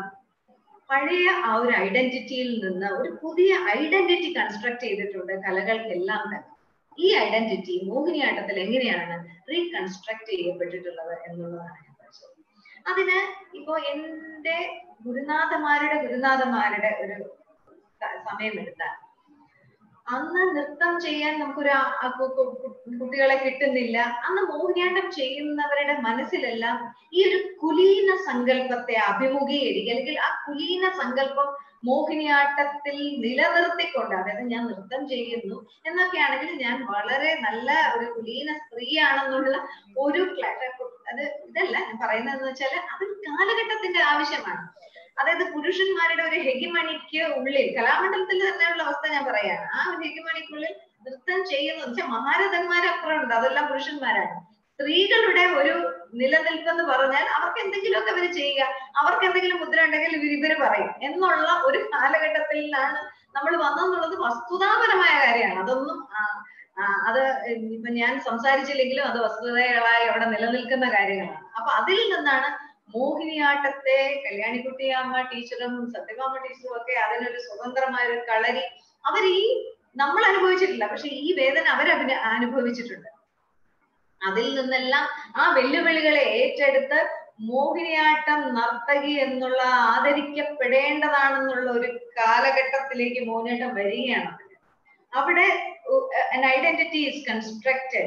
പഴയ ആ ഒരു ഐഡന്റിറ്റിയിൽ നിന്ന് ഒരു പുതിയ ഐഡന്റിറ്റി കൺസ്ട്രക്ട് ചെയ്തിട്ടുണ്ട് കലകൾക്കെല്ലാം തന്നെ ഈ ഐഡന്റിറ്റി മോഹിനിയാട്ടത്തിൽ എങ്ങനെയാണ് റീകൺസ്ട്രക്ട് ചെയ്യപ്പെട്ടിട്ടുള്ളത് എന്നുള്ളതാണ് ഞാൻ പഠിച്ചത് അതിന് ഇപ്പോ എന്റെ ഗുരുനാഥന്മാരുടെ ഗുരുനാഥന്മാരുടെ ഒരു ക- സമയമെടുത്താൽ അന്ന് നൃത്തം ചെയ്യാൻ നമുക്കൊരു ആ- ആ കു- കു- കു- കുട്ടികളെ കിട്ടുന്നില്ല അന്ന് മോഹിനിയാട്ടം ചെയ്യുന്നവരുടെ മനസ്സിലെല്ലാം ഈ ഒരു കുലീന സങ്കല്പത്തെ അഭിമുഖീകരിക്കുക അല്ലെങ്കിൽ ആ കുലീന സങ്കല്പം മോഹിനിയാട്ടത്തിൽ നിലനിർത്തിക്കൊണ്ട് അതായത് ഞാൻ നൃത്തം ചെയ്യുന്നു എന്നൊക്കെ ആണെങ്കിൽ ഞാൻ വളരെ നല്ല ഒരു കുലീന സ്ത്രീയാണെന്നുള്ള ഒരു ക്ല- അത് ഇതല്ല ഞാൻ പറയുന്നതെന്ന് വെച്ചാൽ അത് കാലഘട്ടത്തിന്റെ ആവശ്യമാണ് അതായത് പുരുഷന്മാരുടെ ഒരു ഹെഗിമണിക്ക് ഉള്ളിൽ കലാമണ്ഡലത്തിൽ തന്നെയുള്ള അവസ്ഥ ഞാൻ പറയാണ് ആ ഒരു ഹെഗിമണിക്കുള്ളിൽ നൃത്തം ചെയ്യുന്നു വെച്ചാൽ മഹാരഥന്മാർ അപ്പുറം ഉണ്ട് അതെല്ലാം പുരുഷന്മാരാണ് സ്ത്രീകളുടെ ഒരു നിലനിൽപ്പ് എന്ന് പറഞ്ഞാൽ അവർക്ക് എന്തെങ്കിലുമൊക്കെ അവർ ചെയ്യുക അവർക്ക് എന്തെങ്കിലും മുദ്ര ഉണ്ടെങ്കിൽ ഇവർ ഇവര് പറയും എന്നുള്ള ഒരു കാലഘട്ടത്തിലാണ് നമ്മൾ വന്നെന്നുള്ളത് വസ്തുതാപരമായ കാര്യമാണ് അതൊന്നും ആ, ആ, അത് ഇപ്പൊ ഞാൻ സംസാരിച്ചില്ലെങ്കിലും അത് വസ്തുതകളായി അവിടെ നിലനിൽക്കുന്ന കാര്യങ്ങളാണ് അപ്പൊ അതിൽ നിന്നാണ് മോഹിനിയാട്ടത്തെ കല്യാണിക്കുട്ടിയമ്മ ടീച്ചറും സത്യഭാമ ടീച്ചറും ഒക്കെ അതിനൊരു സ്വതന്ത്രമായ ഒരു കളരി അവർ ഈ നമ്മൾ അനുഭവിച്ചിട്ടില്ല പക്ഷെ ഈ വേദന അവർ അനുഭവിച്ചിട്ടുണ്ട് അതിൽ നിന്നെല്ലാം ആ വെല്ലുവിളികളെ ഏറ്റെടുത്ത് മോഹിനിയാട്ടം നർത്തകി എന്നുള്ള ആദരിക്കപ്പെടേണ്ടതാണെന്നുള്ള ഒരു കാലഘട്ടത്തിലേക്ക് മോഹിനിയാട്ടം വരികയാണ് അവിടെ ഐഡന്റിറ്റി ഈസ് കൺസ്ട്രക്റ്റഡ്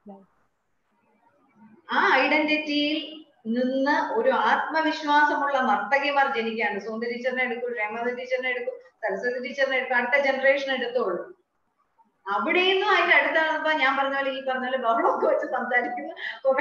ആ ഐഡന്റിറ്റിയിൽ നിന്ന് ഒരു ആത്മവിശ്വാസമുള്ള നർത്തകിമാർ ജനിക്കാണ് സുന്ദരി ടീച്ചറിനെ എടുക്കൂ രേമതി ടീച്ചറിനെ എടുക്കൂ സരസ്വതി ടീച്ചറിനെ എടുക്കൂ അടുത്ത ജനറേഷൻ എടുത്തോളൂ അവിടെ നിന്നും അതിന്റെ അടുത്താണെന്നപ്പോ ഞാൻ പറഞ്ഞ പോലെ ഈ പറഞ്ഞ പോലെ ബഹളമൊക്കെ വെച്ച് സംസാരിക്കുന്ന കുറെ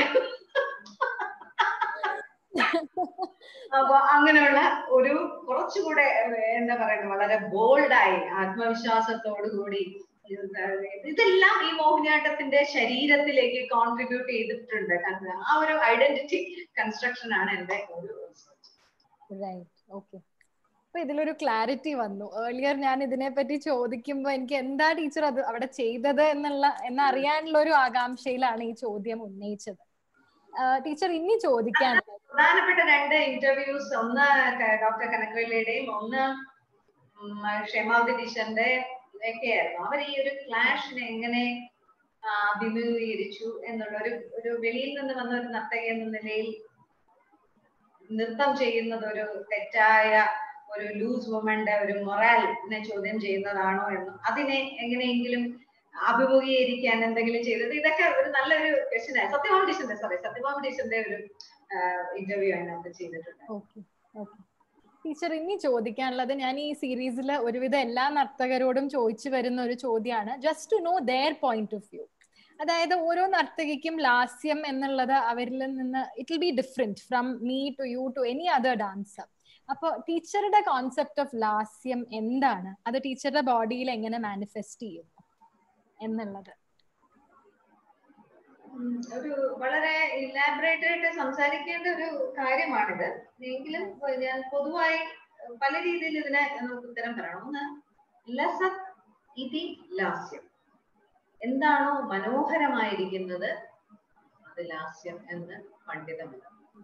അപ്പൊ അങ്ങനെയുള്ള ഒരു കുറച്ചുകൂടെ ഏഹ്, എന്താ പറയുന്നത് വളരെ ബോൾഡായി ആത്മവിശ്വാസത്തോടു കൂടി ഇതെല്ലാം ഈ മോഹിനിയാട്ടത്തിന്റെ ശരീരത്തിലേക്ക് കോൺട്രിബ്യൂട്ട് ചെയ്തിട്ടുണ്ട് കാരണം ആ ഒരു ഐഡന്റിറ്റി കൺസ്ട്രക്ഷൻ ആണ് എന്റെ ഒരു research. റൈറ്റ് ഓക്കെ അപ്പൊ ഇതിലൊരു ക്ലാരിറ്റി വന്നു ഏർലിയർ ഞാൻ ഇതിനെപ്പറ്റി ചോദിക്കുമ്പോ എനിക്ക് എന്താ ടീച്ചർ അത് അവിടെ ചെയ്തത് എന്നുള്ള എന്നറിയാനുള്ള ഒരു ആകാംക്ഷയിലാണ് ഈ ചോദ്യം ഉന്നയിച്ചത് ടീച്ചർ ഇനി ചോദിക്കാൻ പ്രധാനപ്പെട്ട രണ്ട് ഇന്റർവ്യൂസ് ഒന്ന് ഡോക്ടർ കനകവള്ളിയുടെയും ഒന്ന് ഉം, ക്ഷേമാവതി ടീച്ചറിന്റെ ഒക്കെയായിരുന്നു അവർ ഈ ഒരു ക്ലാഷിനെ എങ്ങനെ ആ, അഭിമുഖീകരിച്ചു എന്നുള്ള ഒരു ഒരു വെളിയിൽ നിന്ന് വന്ന ഒരു നർത്തകി എന്ന നിലയിൽ നൃത്തം ചെയ്യുന്നത് ഒരു തെറ്റായ ഒരു ലൂസ് വുമന്റെ ഒരു മൊറാലിനെ ചോദ്യം ചെയ്യുന്നതാണോ എന്നും അതിനെ എങ്ങനെയെങ്കിലും അഭിമുഖീകരിക്കാൻ എന്തെങ്കിലും ചെയ്തത് ഇതൊക്കെ ഒരു നല്ലൊരു ക്വസ്റ്റൻ ആയി സത്യഭാമ ടീച്ചറിന്റെ സോറി സത്യഭാമ ടീച്ചറിന്റെ ഒരു ഇന്റർവ്യൂ അതിനകത്ത് ചെയ്തിട്ടുണ്ട് ഓക്കെ ഓക്കെ ടീച്ചർ ഇനി ചോദിക്കാനുള്ളത് ഞാൻ ഈ സീരീസിൽ ഒരുവിധ എല്ലാ നർത്തകരോടും ചോദിച്ചു വരുന്ന ഒരു ചോദ്യമാണ് just to know their point of view അതായത് ഓരോ നർത്തകിക്കും ലാസ്യം എന്നുള്ളത് അവരിൽ നിന്ന് it will be different from me to you to any other dancer അപ്പൊ ടീച്ചറുടെ കോൺസെപ്റ്റ് ഓഫ് ലാസ്യം എന്താണ് അത് ടീച്ചറുടെ ബോഡിയിൽ എങ്ങനെ മാനിഫെസ്റ്റ് ചെയ്യുന്നു എന്നുള്ളത് ഉം, ഒരു വളരെ ഇലാബറേറ്റ് ആയിട്ട് സംസാരിക്കേണ്ട ഒരു കാര്യമാണിത് എങ്കിലും ഏഹ്, ഞാൻ പൊതുവായി ഏഹ്, പല രീതിയിൽ ഇതിനെ നമുക്ക് ഉത്തരം പറയണം ഒന്ന് ലസത് ഇതി ലാസ്യം എന്താണോ മനോഹരമായിരിക്കുന്നത് അത് ലാസ്യം എന്ന് പണ്ഡിതമല്ല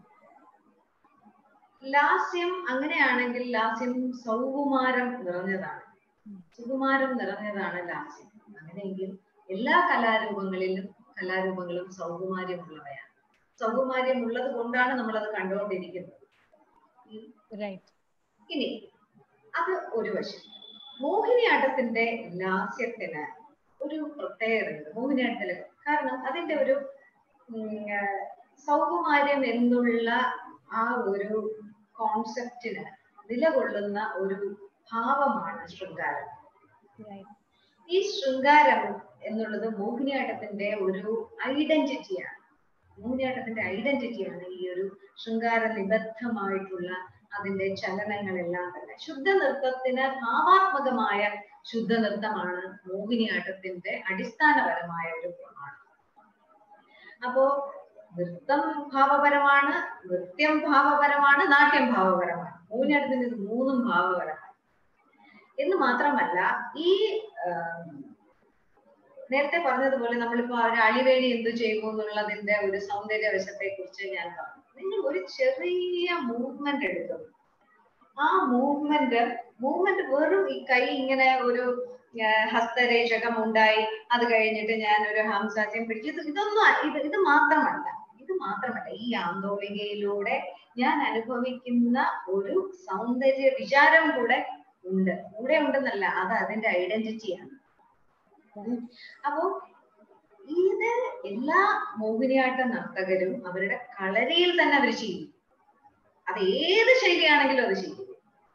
ലാസ്യം അങ്ങനെയാണെങ്കിൽ ലാസ്യം സൗകുമാരം നിറഞ്ഞതാണ് സുകുമാരം നിറഞ്ഞതാണ് ലാസ്യം അങ്ങനെയെങ്കിൽ എല്ലാ കലാരൂപങ്ങളിലും കലാരൂപങ്ങളും സൗകുമാര്യമുള്ളവയാണ് സൗകുമാര്യം ഉള്ളത് കൊണ്ടാണ് നമ്മൾ അത് കണ്ടുകൊണ്ടിരിക്കുന്നത് ഉം. റൈറ്റ് ഇനി അത് ഒരു വശം മോഹിനിയാട്ടത്തിന്റെ ലാസ്യത്തിന് ഒരു പ്രത്യേകതയുണ്ട് മോഹിനിയാട്ടത്തില് കാരണം അതിന്റെ ഒരു ഉം, ആ, സൗകുമാര്യം എന്നുള്ള ആ ഒരു കോൺസെപ്റ്റിന് നിലകൊള്ളുന്ന ഒരു ഭാവമാണ് ശൃംഗാരം റൈറ്റ് ഈ ശൃംഗാരം എന്നുള്ളത് മോഹിനിയാട്ടത്തിന്റെ ഒരു ഐഡന്റിറ്റിയാണ് മോഹിനിയാട്ടത്തിന്റെ ഐഡന്റിറ്റിയാണ് ഈ ഒരു ശൃംഗാര നിബദ്ധമായിട്ടുള്ള അതിന്റെ ചലനങ്ങളെല്ലാം തന്നെ ശുദ്ധ നൃത്തത്തിന് ഭാവാത്മകമായ ശുദ്ധ നൃത്തമാണ് മോഹിനിയാട്ടത്തിന്റെ അടിസ്ഥാനപരമായ ഒരു പ്രമാണം അപ്പോ നൃത്തം ഭാവപരമാണ് നൃത്യം ഭാവപരമാണ് നാട്യം ഭാവപരമാണ് മോഹിനിയാട്ടത്തിന്റെ ഇത് മൂന്നും ഭാവപരമാണ് എന്ന് മാത്രമല്ല ഈ ആം, നേരത്തെ പറഞ്ഞതുപോലെ നമ്മളിപ്പോ ഒരു അളിവേണി എന്ത് ചെയ്യുമോ എന്നുള്ളതിന്റെ ഒരു സൗന്ദര്യ വശത്തെ കുറിച്ച് ഞാൻ പറഞ്ഞു നിങ്ങൾ ഒരു ചെറിയ മൂവ്മെന്റ് എടുക്കുന്നു ആ മൂവ്മെന്റ് മൂവ്മെന്റ് വെറും ഈ കൈ ഇങ്ങനെ ഒരു ആ, ഹസ്തരേചകം ഉണ്ടായി അത് കഴിഞ്ഞിട്ട് ഞാൻ ഒരു ഹംസാസ്യം പിടിച്ചു ഇത് ഇതൊന്നും അ- ഇത് ഇത് മാത്രമല്ല ഇത് മാത്രമല്ല ഈ ആന്തോളികയിലൂടെ ഞാൻ അനുഭവിക്കുന്ന ഒരു സൗന്ദര്യ വിചാരം കൂടെ ഉണ്ട് കൂടെ ഉണ്ടെന്നല്ല അത് അതിന്റെ ഐഡന്റിറ്റിയാണ് അപ്പോ ഇത് എല്ലാ മോഹിനിയാട്ട നർത്തകരും അവരുടെ കളരിയിൽ തന്നെ അവർ ചെയ്യും അത് ഏത് ശൈലിയാണെങ്കിലും അത് ചെയ്യും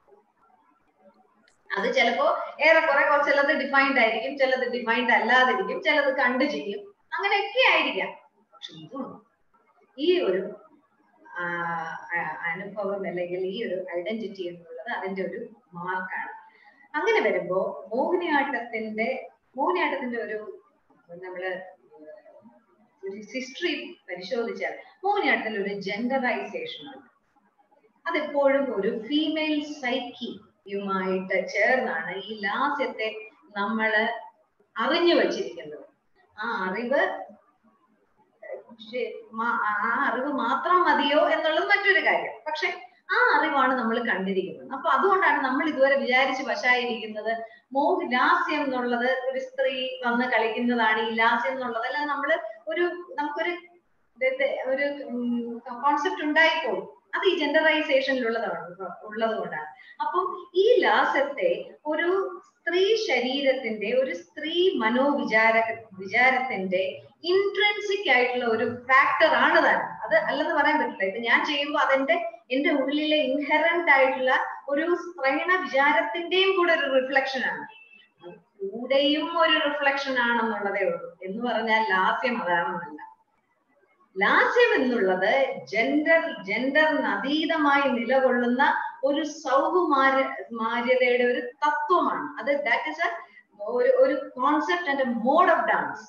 അത് ചിലപ്പോ ഏറെക്കുറെ കുറച്ച് ചിലത് ഡിഫൈൻഡ് ആയിരിക്കും ചിലത് ഡിഫൈൻഡ് അല്ലാതിരിക്കും ചിലത് കണ്ടു ചെയ്യും അങ്ങനെയൊക്കെ ആയിരിക്കാം പക്ഷെ ഇതും ഈ ഒരു ആ, ആ, അനുഭവം അല്ലെങ്കിൽ ഈ ഒരു ഐഡന്റിറ്റി എന്നുള്ളത് അതിന്റെ ഒരു മാർക്കാണ് അങ്ങനെ വരുമ്പോ മോഹിനിയാട്ടത്തിന്റെ മോഹിനിയാട്ടത്തിന്റെ ഒരു നമ്മള് ഒരു ഹിസ്റ്ററി പരിശോധിച്ചാൽ മോഹിനിയാട്ടത്തിൽ ഒരു ജെൻഡറൈസേഷൻ ഉണ്ട് അതെപ്പോഴും ഒരു ഫീമെയിൽ സൈക്കിയുമായിട്ട് ചേർന്നാണ് ഈ ലാസ്യത്തെ നമ്മള് അറിഞ്ഞു വച്ചിരിക്കുന്നത് ആ അറിവ് ശ- മാ- ആ അറിവ് മാത്രം മതിയോ എന്നുള്ളത് മറ്റൊരു കാര്യം പക്ഷെ ആ അറിവാണ് നമ്മൾ കണ്ടിരിക്കുന്നത് അപ്പൊ അതുകൊണ്ടാണ് നമ്മൾ ഇതുവരെ വിചാരിച്ച് വശായിരിക്കുന്നത് മോഹ ലാസ്യം എന്നുള്ളത് ഒരു സ്ത്രീ വന്ന് കളിക്കുന്നതാണ് ഈ ലാസ്യം എന്നുള്ളത് അല്ല നമ്മള് ഒരു നമുക്കൊരു ഇത് ഒരു കോൺസെപ്റ്റ് ഉണ്ടായിക്കോളും അത് ഈ ജെൻഡറൈസേഷനിലുള്ളതാണ് ഉള്ളത് കൊണ്ടാണ് അപ്പം ഈ ലാസ്യത്തെ ഒരു സ്ത്രീ ശരീരത്തിന്റെ ഒരു സ്ത്രീ മനോവിചാര വിചാരത്തിന്റെ ഇൻട്രൻസിക് ആയിട്ടുള്ള ഒരു ഫാക്ടർ ആണ് താൻ അത് അല്ലെന്ന് പറയാൻ പറ്റില്ല ഇത് ഞാൻ ചെയ്യുമ്പോൾ അതിന്റെ എന്റെ ഉള്ളിലെ ഇൻഹറന്റ് ആയിട്ടുള്ള ഒരു സ്ത്രൈണ വിചാരത്തിന്റെയും കൂടെ ഒരു റിഫ്ലക്ഷൻ ആണ് അത് കൂടെയും ഒരു റിഫ്ലക്ഷൻ ആണെന്നുള്ളതേ ഉള്ളൂ എന്ന് പറഞ്ഞാൽ ലാസ്യം അതാണെന്നല്ല ലാസ്യം എന്നുള്ളത് ജെൻഡർ ജെൻഡറിന് അതീതമായി നിലകൊള്ളുന്ന ഒരു സൗകുമാര മാര്യതയുടെ ഒരു തത്വമാണ് അത് ദാറ്റ് ഇസ് ഒരു ഒരു concept and mode of dance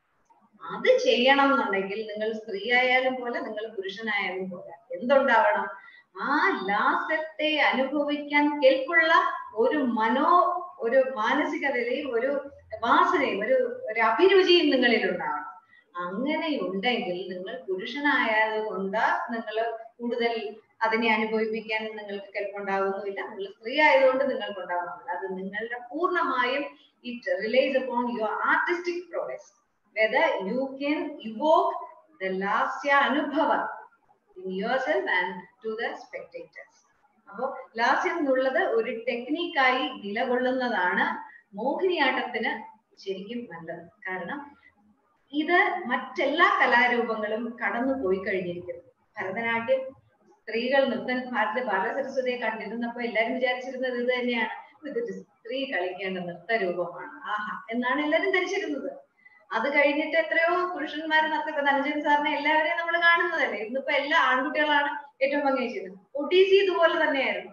അത് ചെയ്യണം എന്നുണ്ടെങ്കിൽ നിങ്ങൾ സ്ത്രീ ആയാലും പോലെ നിങ്ങൾ പുരുഷനായാലും പോലെ എന്തുണ്ടാവണം ആ ലാസ്യത്തെ അനുഭവിക്കാൻ കേൾക്കുള്ള ഒരു മനോ ഒരു മാനസികതയും ഒരു വാസനയും ഒരു ഒരു അഭിരുചിയും നിങ്ങളിൽ ഉണ്ടാവണം അങ്ങനെ ഉണ്ടെങ്കിൽ നിങ്ങൾ പുരുഷനായത് കൊണ്ട് നിങ്ങൾ കൂടുതൽ അതിനെ അനുഭവിപ്പിക്കാൻ നിങ്ങൾക്ക് കെൽപ്പുണ്ടാകുന്നില്ല നിങ്ങൾ സ്ത്രീ ആയതുകൊണ്ട് നിങ്ങൾക്ക് ഉണ്ടാകുന്നില്ല അത് നിങ്ങളുടെ പൂർണ്ണമായും it relies upon your artistic progress whether you can evoke the lasya അനുഭവ in yourself and to the spectators. അപ്പോ ലാസ്യം എന്നുള്ളത് ഒരു ടെക്നിക്കായി നിലകൊള്ളുന്നതാണ് മോഹിനിയാട്ടത്തിന് ശരിക്കും നല്ലത് കാരണം ഇത് മറ്റെല്ലാ കലാരൂപങ്ങളും കടന്നു പോയി കഴിഞ്ഞിരിക്കുന്നു ഭരതനാട്യം സ്ത്രീകൾ നൃത്തം ഭാരത ബാലസരസ്വതിയെ കണ്ടിരുന്നപ്പോ എല്ലാരും വിചാരിച്ചിരുന്നത് ഇത് തന്നെയാണ് ഇതൊരു സ്ത്രീ കളിക്കേണ്ട നൃത്തരൂപമാണ് ആഹാ എന്നാണ് എല്ലാരും ധരിച്ചിരുന്നത് അത് കഴിഞ്ഞിട്ട് എത്രയോ പുരുഷന്മാർ നർത്തക ധനഞ്ജൻ സാറിനെ എല്ലാവരെയും നമ്മൾ കാണുന്നതല്ലേ ഇന്നിപ്പോ എല്ലാ ആൺകുട്ടികളാണ് ഏറ്റവും ഭംഗി ചെയ്തത് ഒഡീസി ഇതുപോലെ തന്നെയായിരുന്നു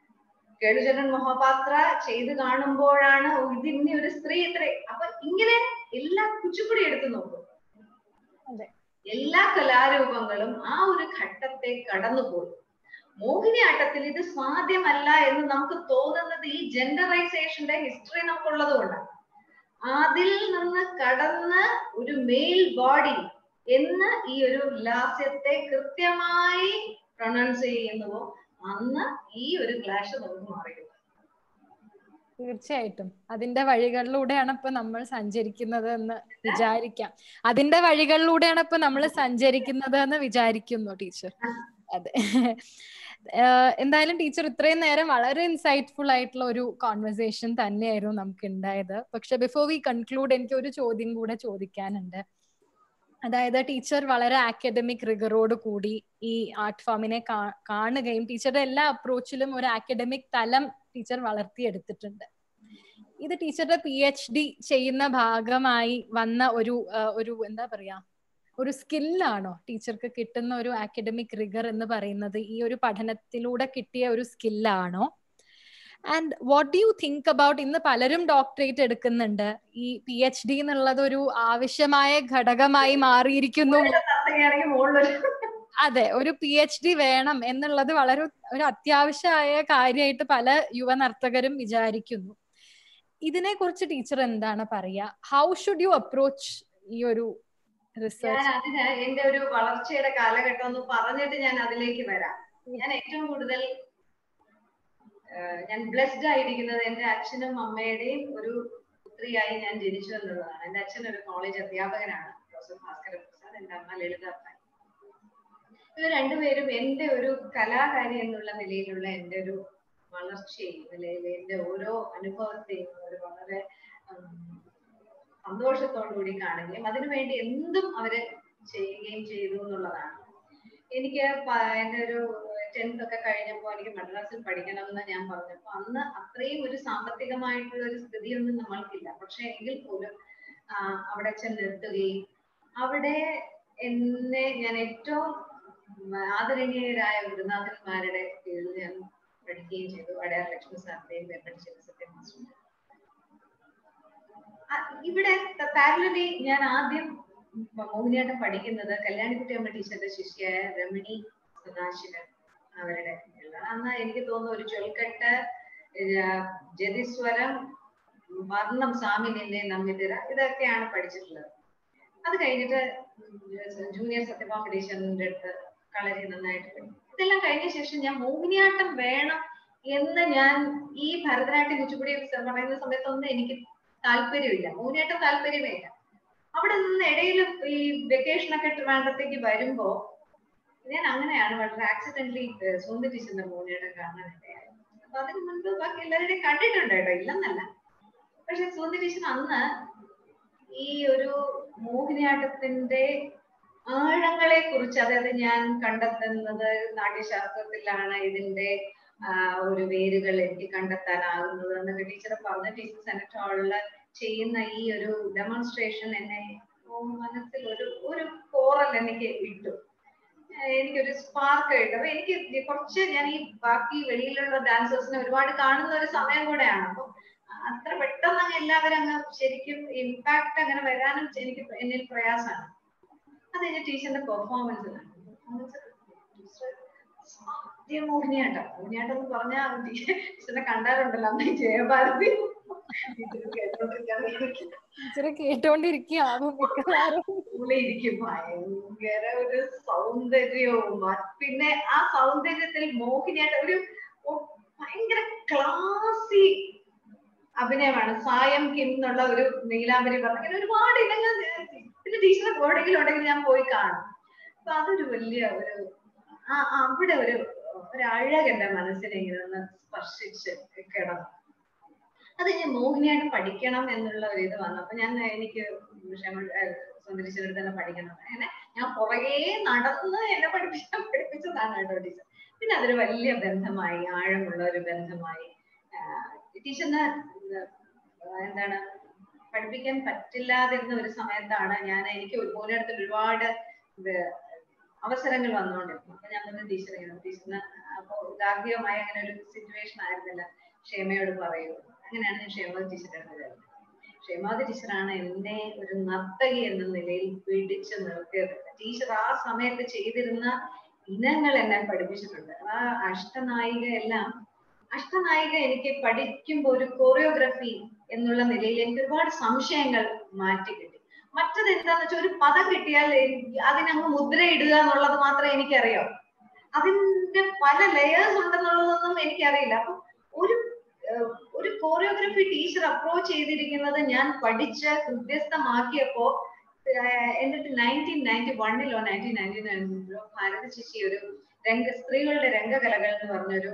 കേളുചരൺ മഹാപാത്ര ചെയ്ത് കാണുമ്പോഴാണ് ഓ, ഇത് ഇനി ഒരു സ്ത്രീ ഇത്ര അപ്പൊ ഇങ്ങനെ എല്ലാ കുച്ചിപ്പുടി എടുത്തു നോക്കും അതെ. എല്ലാ കലാരൂപങ്ങളും ആ ഒരു ഘട്ടത്തെ കടന്നുപോയി മോഹിനിയാട്ടത്തിൽ ഇത് സാധ്യമല്ല എന്ന് നമുക്ക് തോന്നുന്നത് ഈ ജെൻഡറൈസേഷന്റെ ഹിസ്റ്ററി നമുക്കുള്ളത് കൊണ്ടാണ് അതിൽ നിന്ന് കടന്ന് ഒരു മെയിൽ ബോഡി എന്ന് ഈ ഒരു ലാസ്യത്തെ കൃത്യമായി പ്രൊണൗൺസ് ചെയ്യുന്നുവോ അന്ന് ഈ ഒരു ക്ലാഷ് നമുക്ക് മാറിയത് തീർച്ചയായിട്ടും അതിന്റെ വഴികളിലൂടെയാണ് ഇപ്പൊ നമ്മൾ സഞ്ചരിക്കുന്നത് എന്ന് വിചാരിക്കാം അതിന്റെ വഴികളിലൂടെയാണ് ഇപ്പൊ നമ്മൾ സഞ്ചരിക്കുന്നത് എന്ന് വിചാരിക്കുന്നു ടീച്ചർ അതെ ഏഹ് എന്തായാലും ടീച്ചർ ഇത്രയും നേരം വളരെ ഇൻസൈറ്റ്ഫുൾ ആയിട്ടുള്ള ഒരു കോൺവെർസേഷൻ തന്നെയായിരുന്നു നമുക്ക് ഉണ്ടായത് പക്ഷെ ബിഫോർ വി കൺക്ലൂഡ് എനിക്ക് ഒരു ചോദ്യം കൂടെ ചോദിക്കാനുണ്ട് അതായത് ടീച്ചർ വളരെ ആക്കഡമിക് റിഗറോട് കൂടി ഈ ആർട്ട് ഫോമിനെ കാണുകയും ടീച്ചറുടെ എല്ലാ അപ്രോച്ചിലും ഒരു ആക്കഡമിക് തലം ടീച്ചർ വളർത്തിയെടുത്തിട്ടുണ്ട് ഇത് ടീച്ചറുടെ പി എച്ച് ഡി ചെയ്യുന്ന ഭാഗമായി വന്ന ഒരു ഒരു എന്താ പറയാ ഒരു സ്കില്ലാണോ ടീച്ചർക്ക് കിട്ടുന്ന ഒരു അക്കാഡമിക് റിഗർ എന്ന് പറയുന്നത് ഈ ഒരു പഠനത്തിലൂടെ കിട്ടിയ ഒരു സ്കില്ലാണോ and what do you think about ഇന്ന് പലരും ഡോക്ടറേറ്റ് എടുക്കുന്നുണ്ട് ഈ പി എച്ച് ഡി എന്നുള്ളത് ഒരു ആവശ്യമായ ഘടകമായി മാറിയിരിക്കുന്നു അതെ ഒരു പി എച്ച് ഡി വേണം എന്നുള്ളത് വളരെ ഒരു അത്യാവശ്യമായ കാര്യമായിട്ട് പല യുവ നർത്തകരും വിചാരിക്കുന്നു ഇതിനെ കുറിച്ച് ടീച്ചർ എന്താണ് പറയാ ഹൗ ഷുഡ് യു അപ്രോച്ച് ഈ ഒരു ഞാൻ അതിന് എന്റെ ഒരു വളർച്ചയുടെ കാലഘട്ടം ഒന്ന് പറഞ്ഞിട്ട് ഞാൻ അതിലേക്ക് വരാം ഞാൻ ഏറ്റവും കൂടുതൽ ഞാൻ ബ്ലെസ്ഡ് ആയിരിക്കുന്നത് എന്റെ അച്ഛനും അമ്മയുടെയും ഒരു പുത്രിയായി ഞാൻ ജനിച്ചു എന്നുള്ളതാണ് എന്റെ അച്ഛൻ ഒരു കോളേജ് അധ്യാപകനാണ് പ്രൊഫസർ ഭാസ്കര പ്രസാദ് എന്റെ അമ്മ ലളിത ഇവർ രണ്ടുപേരും എന്റെ ഒരു കലാകാരി എന്നുള്ള നിലയിലുള്ള എന്റെ ഒരു വളർച്ചയും നിലയിൽ എന്റെ ഓരോ അനുഭവത്തെയും ഒരു വളരെ സന്തോഷത്തോടുകൂടി കാണുകയും അതിനുവേണ്ടി എന്തും അവര് ചെയ്യുകയും ചെയ്തു എന്നുള്ളതാണ് എനിക്ക് എന്റെ ഒരു ടെൻത്ത് ഒക്കെ കഴിഞ്ഞപ്പോൾ എനിക്ക് മദ്രാസിൽ പഠിക്കണം എന്ന് ഞാൻ പറഞ്ഞപ്പോൾ അന്ന് അത്രയും ഒരു സാമ്പത്തികമായിട്ടുള്ള ഒരു സ്ഥിതിയൊന്നും നമ്മൾക്കില്ല പക്ഷെ എങ്കിൽ പോലും അവിടെ ചെന്നെത്തുകയും അവിടെ എന്നെ ഞാൻ ഏറ്റവും ആദരണീയരായ ഗുരുനാഥന്മാരുടെ കീഴിൽ ഞാൻ പഠിക്കുകയും ചെയ്തു അടയാർ ലക്ഷ്മി സാറിന്റെയും പഠിച്ചത് സത്യം മാസ്റ്റർ ഇവിടെ പാരലി ഞാൻ ആദ്യം മോഹിനിയാട്ടം പഠിക്കുന്നത് കല്യാണിക്കുട്ടിയമ്മ ടീച്ചറുടെ ശിഷ്യയായ രമണി സദാശിവൻ അവരുടെ അന്ന് എനിക്ക് തോന്നുന്നു ഒരു ചൊൽക്കെട്ട് ജതിസ്വരം വർണ്ണം സാമിനിന്റെ നമ്മിതിര ഇതൊക്കെയാണ് പഠിച്ചിട്ടുള്ളത് അത് കഴിഞ്ഞിട്ട് ജൂനിയർ സത്യഭാമ ടീച്ചറിന്റെ അടുത്ത് കളരി നന്നായിട്ട് പഠിക്കും ഇതെല്ലാം കഴിഞ്ഞ ശേഷം ഞാൻ മോഹിനിയാട്ടം വേണം എന്ന് ഞാൻ ഈ ഭരതനാട്യം കുച്ചിപ്പുടി പറയുന്ന സമയത്തൊന്നും എനിക്ക് താല്പര്യമില്ല മോഹിനിയാട്ടം താല്പര്യമേ ഇല്ല അവിടെ നിന്ന് ഇടയിൽ ഈ വെക്കേഷൻ ഒക്കെ ട്രിവാൻഡ്രത്തേക്ക് വരുമ്പോ ഞാൻ അങ്ങനെയാണ് വളരെ ആക്സിഡന്റലി സ്വന്തം ടീച്ചറിന്റെ മോഹിനിയാട്ടം കാണാൻ ഇടയായത് അപ്പൊ അതിന് മുൻപ് ബാക്കി എല്ലാവരുടെയും കണ്ടിട്ടുണ്ട് കേട്ടോ ഇല്ലെന്നല്ല പക്ഷെ സ്വന്തം ടീച്ചർ അന്ന് ഈ ഒരു മോഹിനിയാട്ടത്തിന്റെ ആഴങ്ങളെ കുറിച്ച് അതായത് ഞാൻ കണ്ടെത്തുന്നത് നാട്യശാസ്ത്രത്തിലാണ് ഇതിന്റെ ഒരു വേരുകൾ എനിക്ക് കണ്ടെത്താനാകുന്നത് എന്നൊക്കെ ടീച്ചർ പറഞ്ഞ ടീച്ചർ സെനറ്റ് ഹാളിൽ ചെയ്യുന്ന ഈ ഒരു ഡെമോൺസ്ട്രേഷൻ എന്നെ മനസ്സിൽ ഒരു ഒരു കോറൽ എനിക്ക് ഇട്ടു എനിക്കൊരു സ്പാർക്ക് കിട്ടും അപ്പൊ എനിക്ക് കുറച്ച് ഞാൻ ഈ ബാക്കി വെളിയിലുള്ള ഡാൻസേഴ്സിനെ ഒരുപാട് കാണുന്ന ഒരു സമയം കൂടെയാണ് അപ്പൊ അത്ര പെട്ടെന്ന് അങ്ങ് എല്ലാവരും അങ്ങ് ശരിക്കും ഇമ്പാക്ട് അങ്ങനെ വരാനും എനിക്ക് എന്നിൽ പ്രയാസമാണ് അത് കഴിഞ്ഞ ടീച്ചറിന്റെ പെർഫോമൻസ് മോഹിനിയാട്ടം മോഹിനിയാട്ടം എന്ന് പറഞ്ഞാൽ ടീച്ചറിനെ കണ്ടാലുണ്ടല്ലോ അന്ന് ജയഭാരതി കേട്ടോണ്ടിരിക്കും ഇരിക്കും ഭയങ്കര ഒരു സൗന്ദര്യവും പിന്നെ ആ സൗന്ദര്യത്തിൽ മോഹിനിയാട്ടം ഒരു ഭയങ്കര ക്ലാസി അഭിനയമാണ് സായം കിം എന്നുള്ള ഒരു നീലാംബരി പറഞ്ഞ അങ്ങനെ ഒരുപാട് ഇനങ്ങൾ പിന്നെ ടീച്ചറെ എവിടെയെങ്കിലും ഉണ്ടെങ്കിൽ ഞാൻ പോയി കാണും അപ്പൊ അതൊരു വലിയ ഒരു ആ അവിടെ ഒരു ഒരു അഴക് എന്റെ മനസ്സിനെ ഇങ്ങനെ ഒന്ന് സ്പർശിച്ച് കിടന്നു അത് ഞാൻ മോഹിനിയായിട്ട് പഠിക്കണം എന്നുള്ള ഒരു ഇത് വന്നു അപ്പൊ ഞാൻ എനിക്ക് സുന്ദരിച്ചെടുത്ത് തന്നെ പഠിക്കണം അങ്ങനെ ഞാൻ പുറകെ നടന്ന് എന്നെ പഠിപ്പിക്കാൻ പഠിപ്പിച്ചതാണ് കേട്ടോ ടീച്ചർ പിന്നെ അതൊരു വലിയ ബന്ധമായി ആഴമുള്ള ഒരു ബന്ധമായി ടീച്ചറിന് എന്താണ് പഠിപ്പിക്കാൻ പറ്റില്ലാതിരുന്ന ഒരു സമയത്താണ് ഞാൻ എനിക്ക് മോഹിനിയാട്ടത്തിൽ ഒരുപാട് അവസരങ്ങൾ വന്നുകൊണ്ടിരുന്നു അപ്പൊ ഞാൻ പറഞ്ഞു ടീച്ചർ ടീച്ചറിന് അപ്പൊ ഗാർഹികമായ അങ്ങനെ ഒരു സിറ്റുവേഷൻ ആയിരുന്നില്ല ക്ഷേമയോട് പറയൂ അങ്ങനെയാണ് ഞാൻ ക്ഷേമവതി ടീച്ചറുടെ അടുത്ത് വരുന്നത് ക്ഷേമവതി ടീച്ചറാണ് എന്നെ ഒരു നർത്തകി എന്ന നിലയിൽ പിടിച്ചു നിർത്തിയത് ടീച്ചർ ആ സമയത്ത് ചെയ്തിരുന്ന ഇനങ്ങൾ എന്നെ പഠിപ്പിച്ചിട്ടുണ്ട് ആ അഷ്ടനായിക എല്ലാം അഷ്ടനായിക എനിക്ക് പഠിക്കുമ്പോൾ ഒരു കോറിയോഗ്രഫി എന്നുള്ള നിലയിൽ എനിക്ക് ഒരുപാട് സംശയങ്ങൾ മാറ്റി കിട്ടി മറ്റത് എന്താന്ന് വെച്ചാൽ ഒരു പദം കിട്ടിയാൽ അതിനങ്ങ് മുദ്രയിടുക എന്നുള്ളത് മാത്രമേ എനിക്കറിയാം അതിന്റെ പല ലെയേഴ്സ് ഉണ്ടെന്നുള്ളതൊന്നും എനിക്കറിയില്ല അപ്പൊ ഒരു ഒരു കോറിയോഗ്രഫി ടീച്ചർ അപ്രോച്ച് ചെയ്തിരിക്കുന്നത് ഞാൻ പഠിച്ച് ഹൃദ്യസ്ഥമാക്കിയപ്പോ എന്നിട്ട് നയൻറ്റീൻ നയൻറ്റി വണ്ണിലോ നയൻറ്റീൻ നയൻറ്റി നയനിലോ ഭാരത ശിശി ഒരു രംഗ സ്ത്രീകളുടെ രംഗകലകൾ എന്ന് പറഞ്ഞൊരു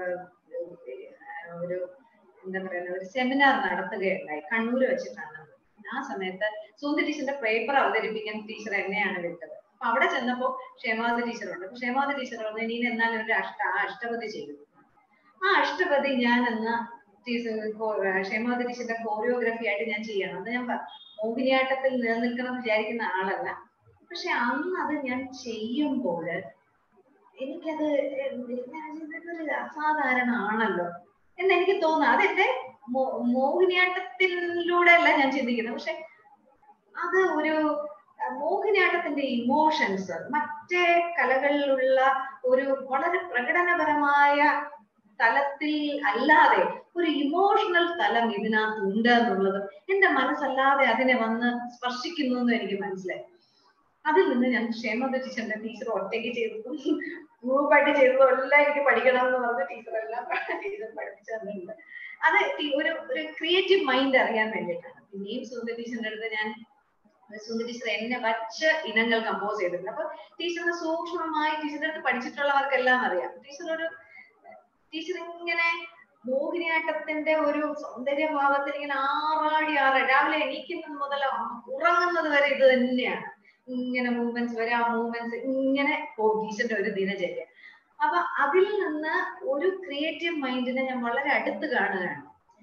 ഒരു എന്താ പറയുന്ന ഒരു സെമിനാർ നടത്തുകയുണ്ടായി കണ്ണൂര് വെച്ചിട്ടാണ് ആ സമയത്ത് സൂന്ദ ടീച്ചറിന്റെ പേപ്പർ അവതരിപ്പിക്കാൻ ടീച്ചർ എന്നെയാണ് വിട്ടത് അപ്പൊ അവിടെ ചെന്നപ്പോ ക്ഷേമാവതി ടീച്ചറുണ്ട് അപ്പൊ ക്ഷേമാവതി ടീച്ചർ പറഞ്ഞു നീ എന്നാൽ ഒരു അഷ്ട ആ അഷ്ടപതി ചെയ്തു ആ അഷ്ടപതി ഞാൻ എന്ന ക്ഷേമാവതി ടീച്ചറിന്റെ കോറിയോഗ്രഫി ആയിട്ട് ഞാൻ ചെയ്യണം അത് ഞാൻ പ- മോഹിനിയാട്ടത്തിൽ നിലനിൽക്കണം എന്ന് വിചാരിക്കുന്ന ആളല്ല പക്ഷെ അന്ന് അത് ഞാൻ ചെയ്യുമ്പോൾ എനിക്കത് ഞാൻ ഇതൊരു അസാധാരണ ആണല്ലോ എന്ന് എനിക്ക് തോന്നുന്നു അതെന്റെ മോ- മോഹിനിയാട്ടത്തിലൂടെ അല്ല ഞാൻ ചിന്തിക്കുന്നത് പക്ഷെ അത് ഒരു അഹ് മോഹിനിയാട്ടത്തിന്റെ ഇമോഷൻസ് മറ്റേ കലകളിലുള്ള ഒരു വളരെ പ്രകടനപരമായ തലത്തിൽ അല്ലാതെ ഒരു ഇമോഷണൽ തലം ഇതിനകത്ത് ഉണ്ട് എന്നുള്ളത് എന്റെ മനസ്സല്ലാതെ അതിനെ വന്ന് സ്പർശിക്കുന്നു എന്ന് എനിക്ക് മനസ്സിലായി അതിൽ നിന്ന് ഞാൻ ക്ഷേമത ടീച്ചറിന്റെ ടീച്ചർ ഒറ്റയ്ക്ക് ചെയ്തതും ഗ്രൂപ്പായിട്ട് ചെയ്തതും എല്ലാം എനിക്ക് പഠിക്കണം എന്ന് പറഞ്ഞ ടീച്ചർ എല്ലാം ടീച്ചർ പഠിപ്പിച്ചു തന്നിട്ടുണ്ട് അത് ടി- ഒരു ഒരു ക്രിയേറ്റീവ് മൈൻഡ് അറിയാൻ വേണ്ടിയിട്ടാണ് പിന്നെയും സുന്ദര ടീച്ചറിന്റെ അടുത്ത് ഞാൻ സുന്ദര ടീച്ചർ എന്നെ വച്ച ഇനങ്ങൾ കമ്പോസ് ചെയ്തിട്ടുണ്ട് അപ്പൊ ടീച്ചറിന് സൂക്ഷ്മമായി ടീച്ചറിന്റെ അടുത്ത് പഠിച്ചിട്ടുള്ളവർക്കെല്ലാം അറിയാം ടീച്ചർ ഒരു ടീച്ചർ ഇങ്ങനെ മോഹിനിയാട്ടത്തിന്റെ ഒരു സൗന്ദര്യഭാവത്തിൽ ഇങ്ങനെ ആറാടി ആറ് രാവിലെ എണീക്കുന്നത് മുതൽ ഉറങ്ങുന്നത് വരെ ഇത് തന്നെയാണ് ഇങ്ങനെ മൂവ്മെന്റ്സ് വരെ ആ മൂവ്മെന്റ്സ് ഇങ്ങനെ പോകും ടീച്ചറിന്റെ ഒരു ദിനചര്യ അപ്പൊ അതിൽ നിന്ന് ഒരു ക്രിയേറ്റീവ് മൈൻഡിനെ ഞാൻ വളരെ അടുത്ത് കാണുകയാണ്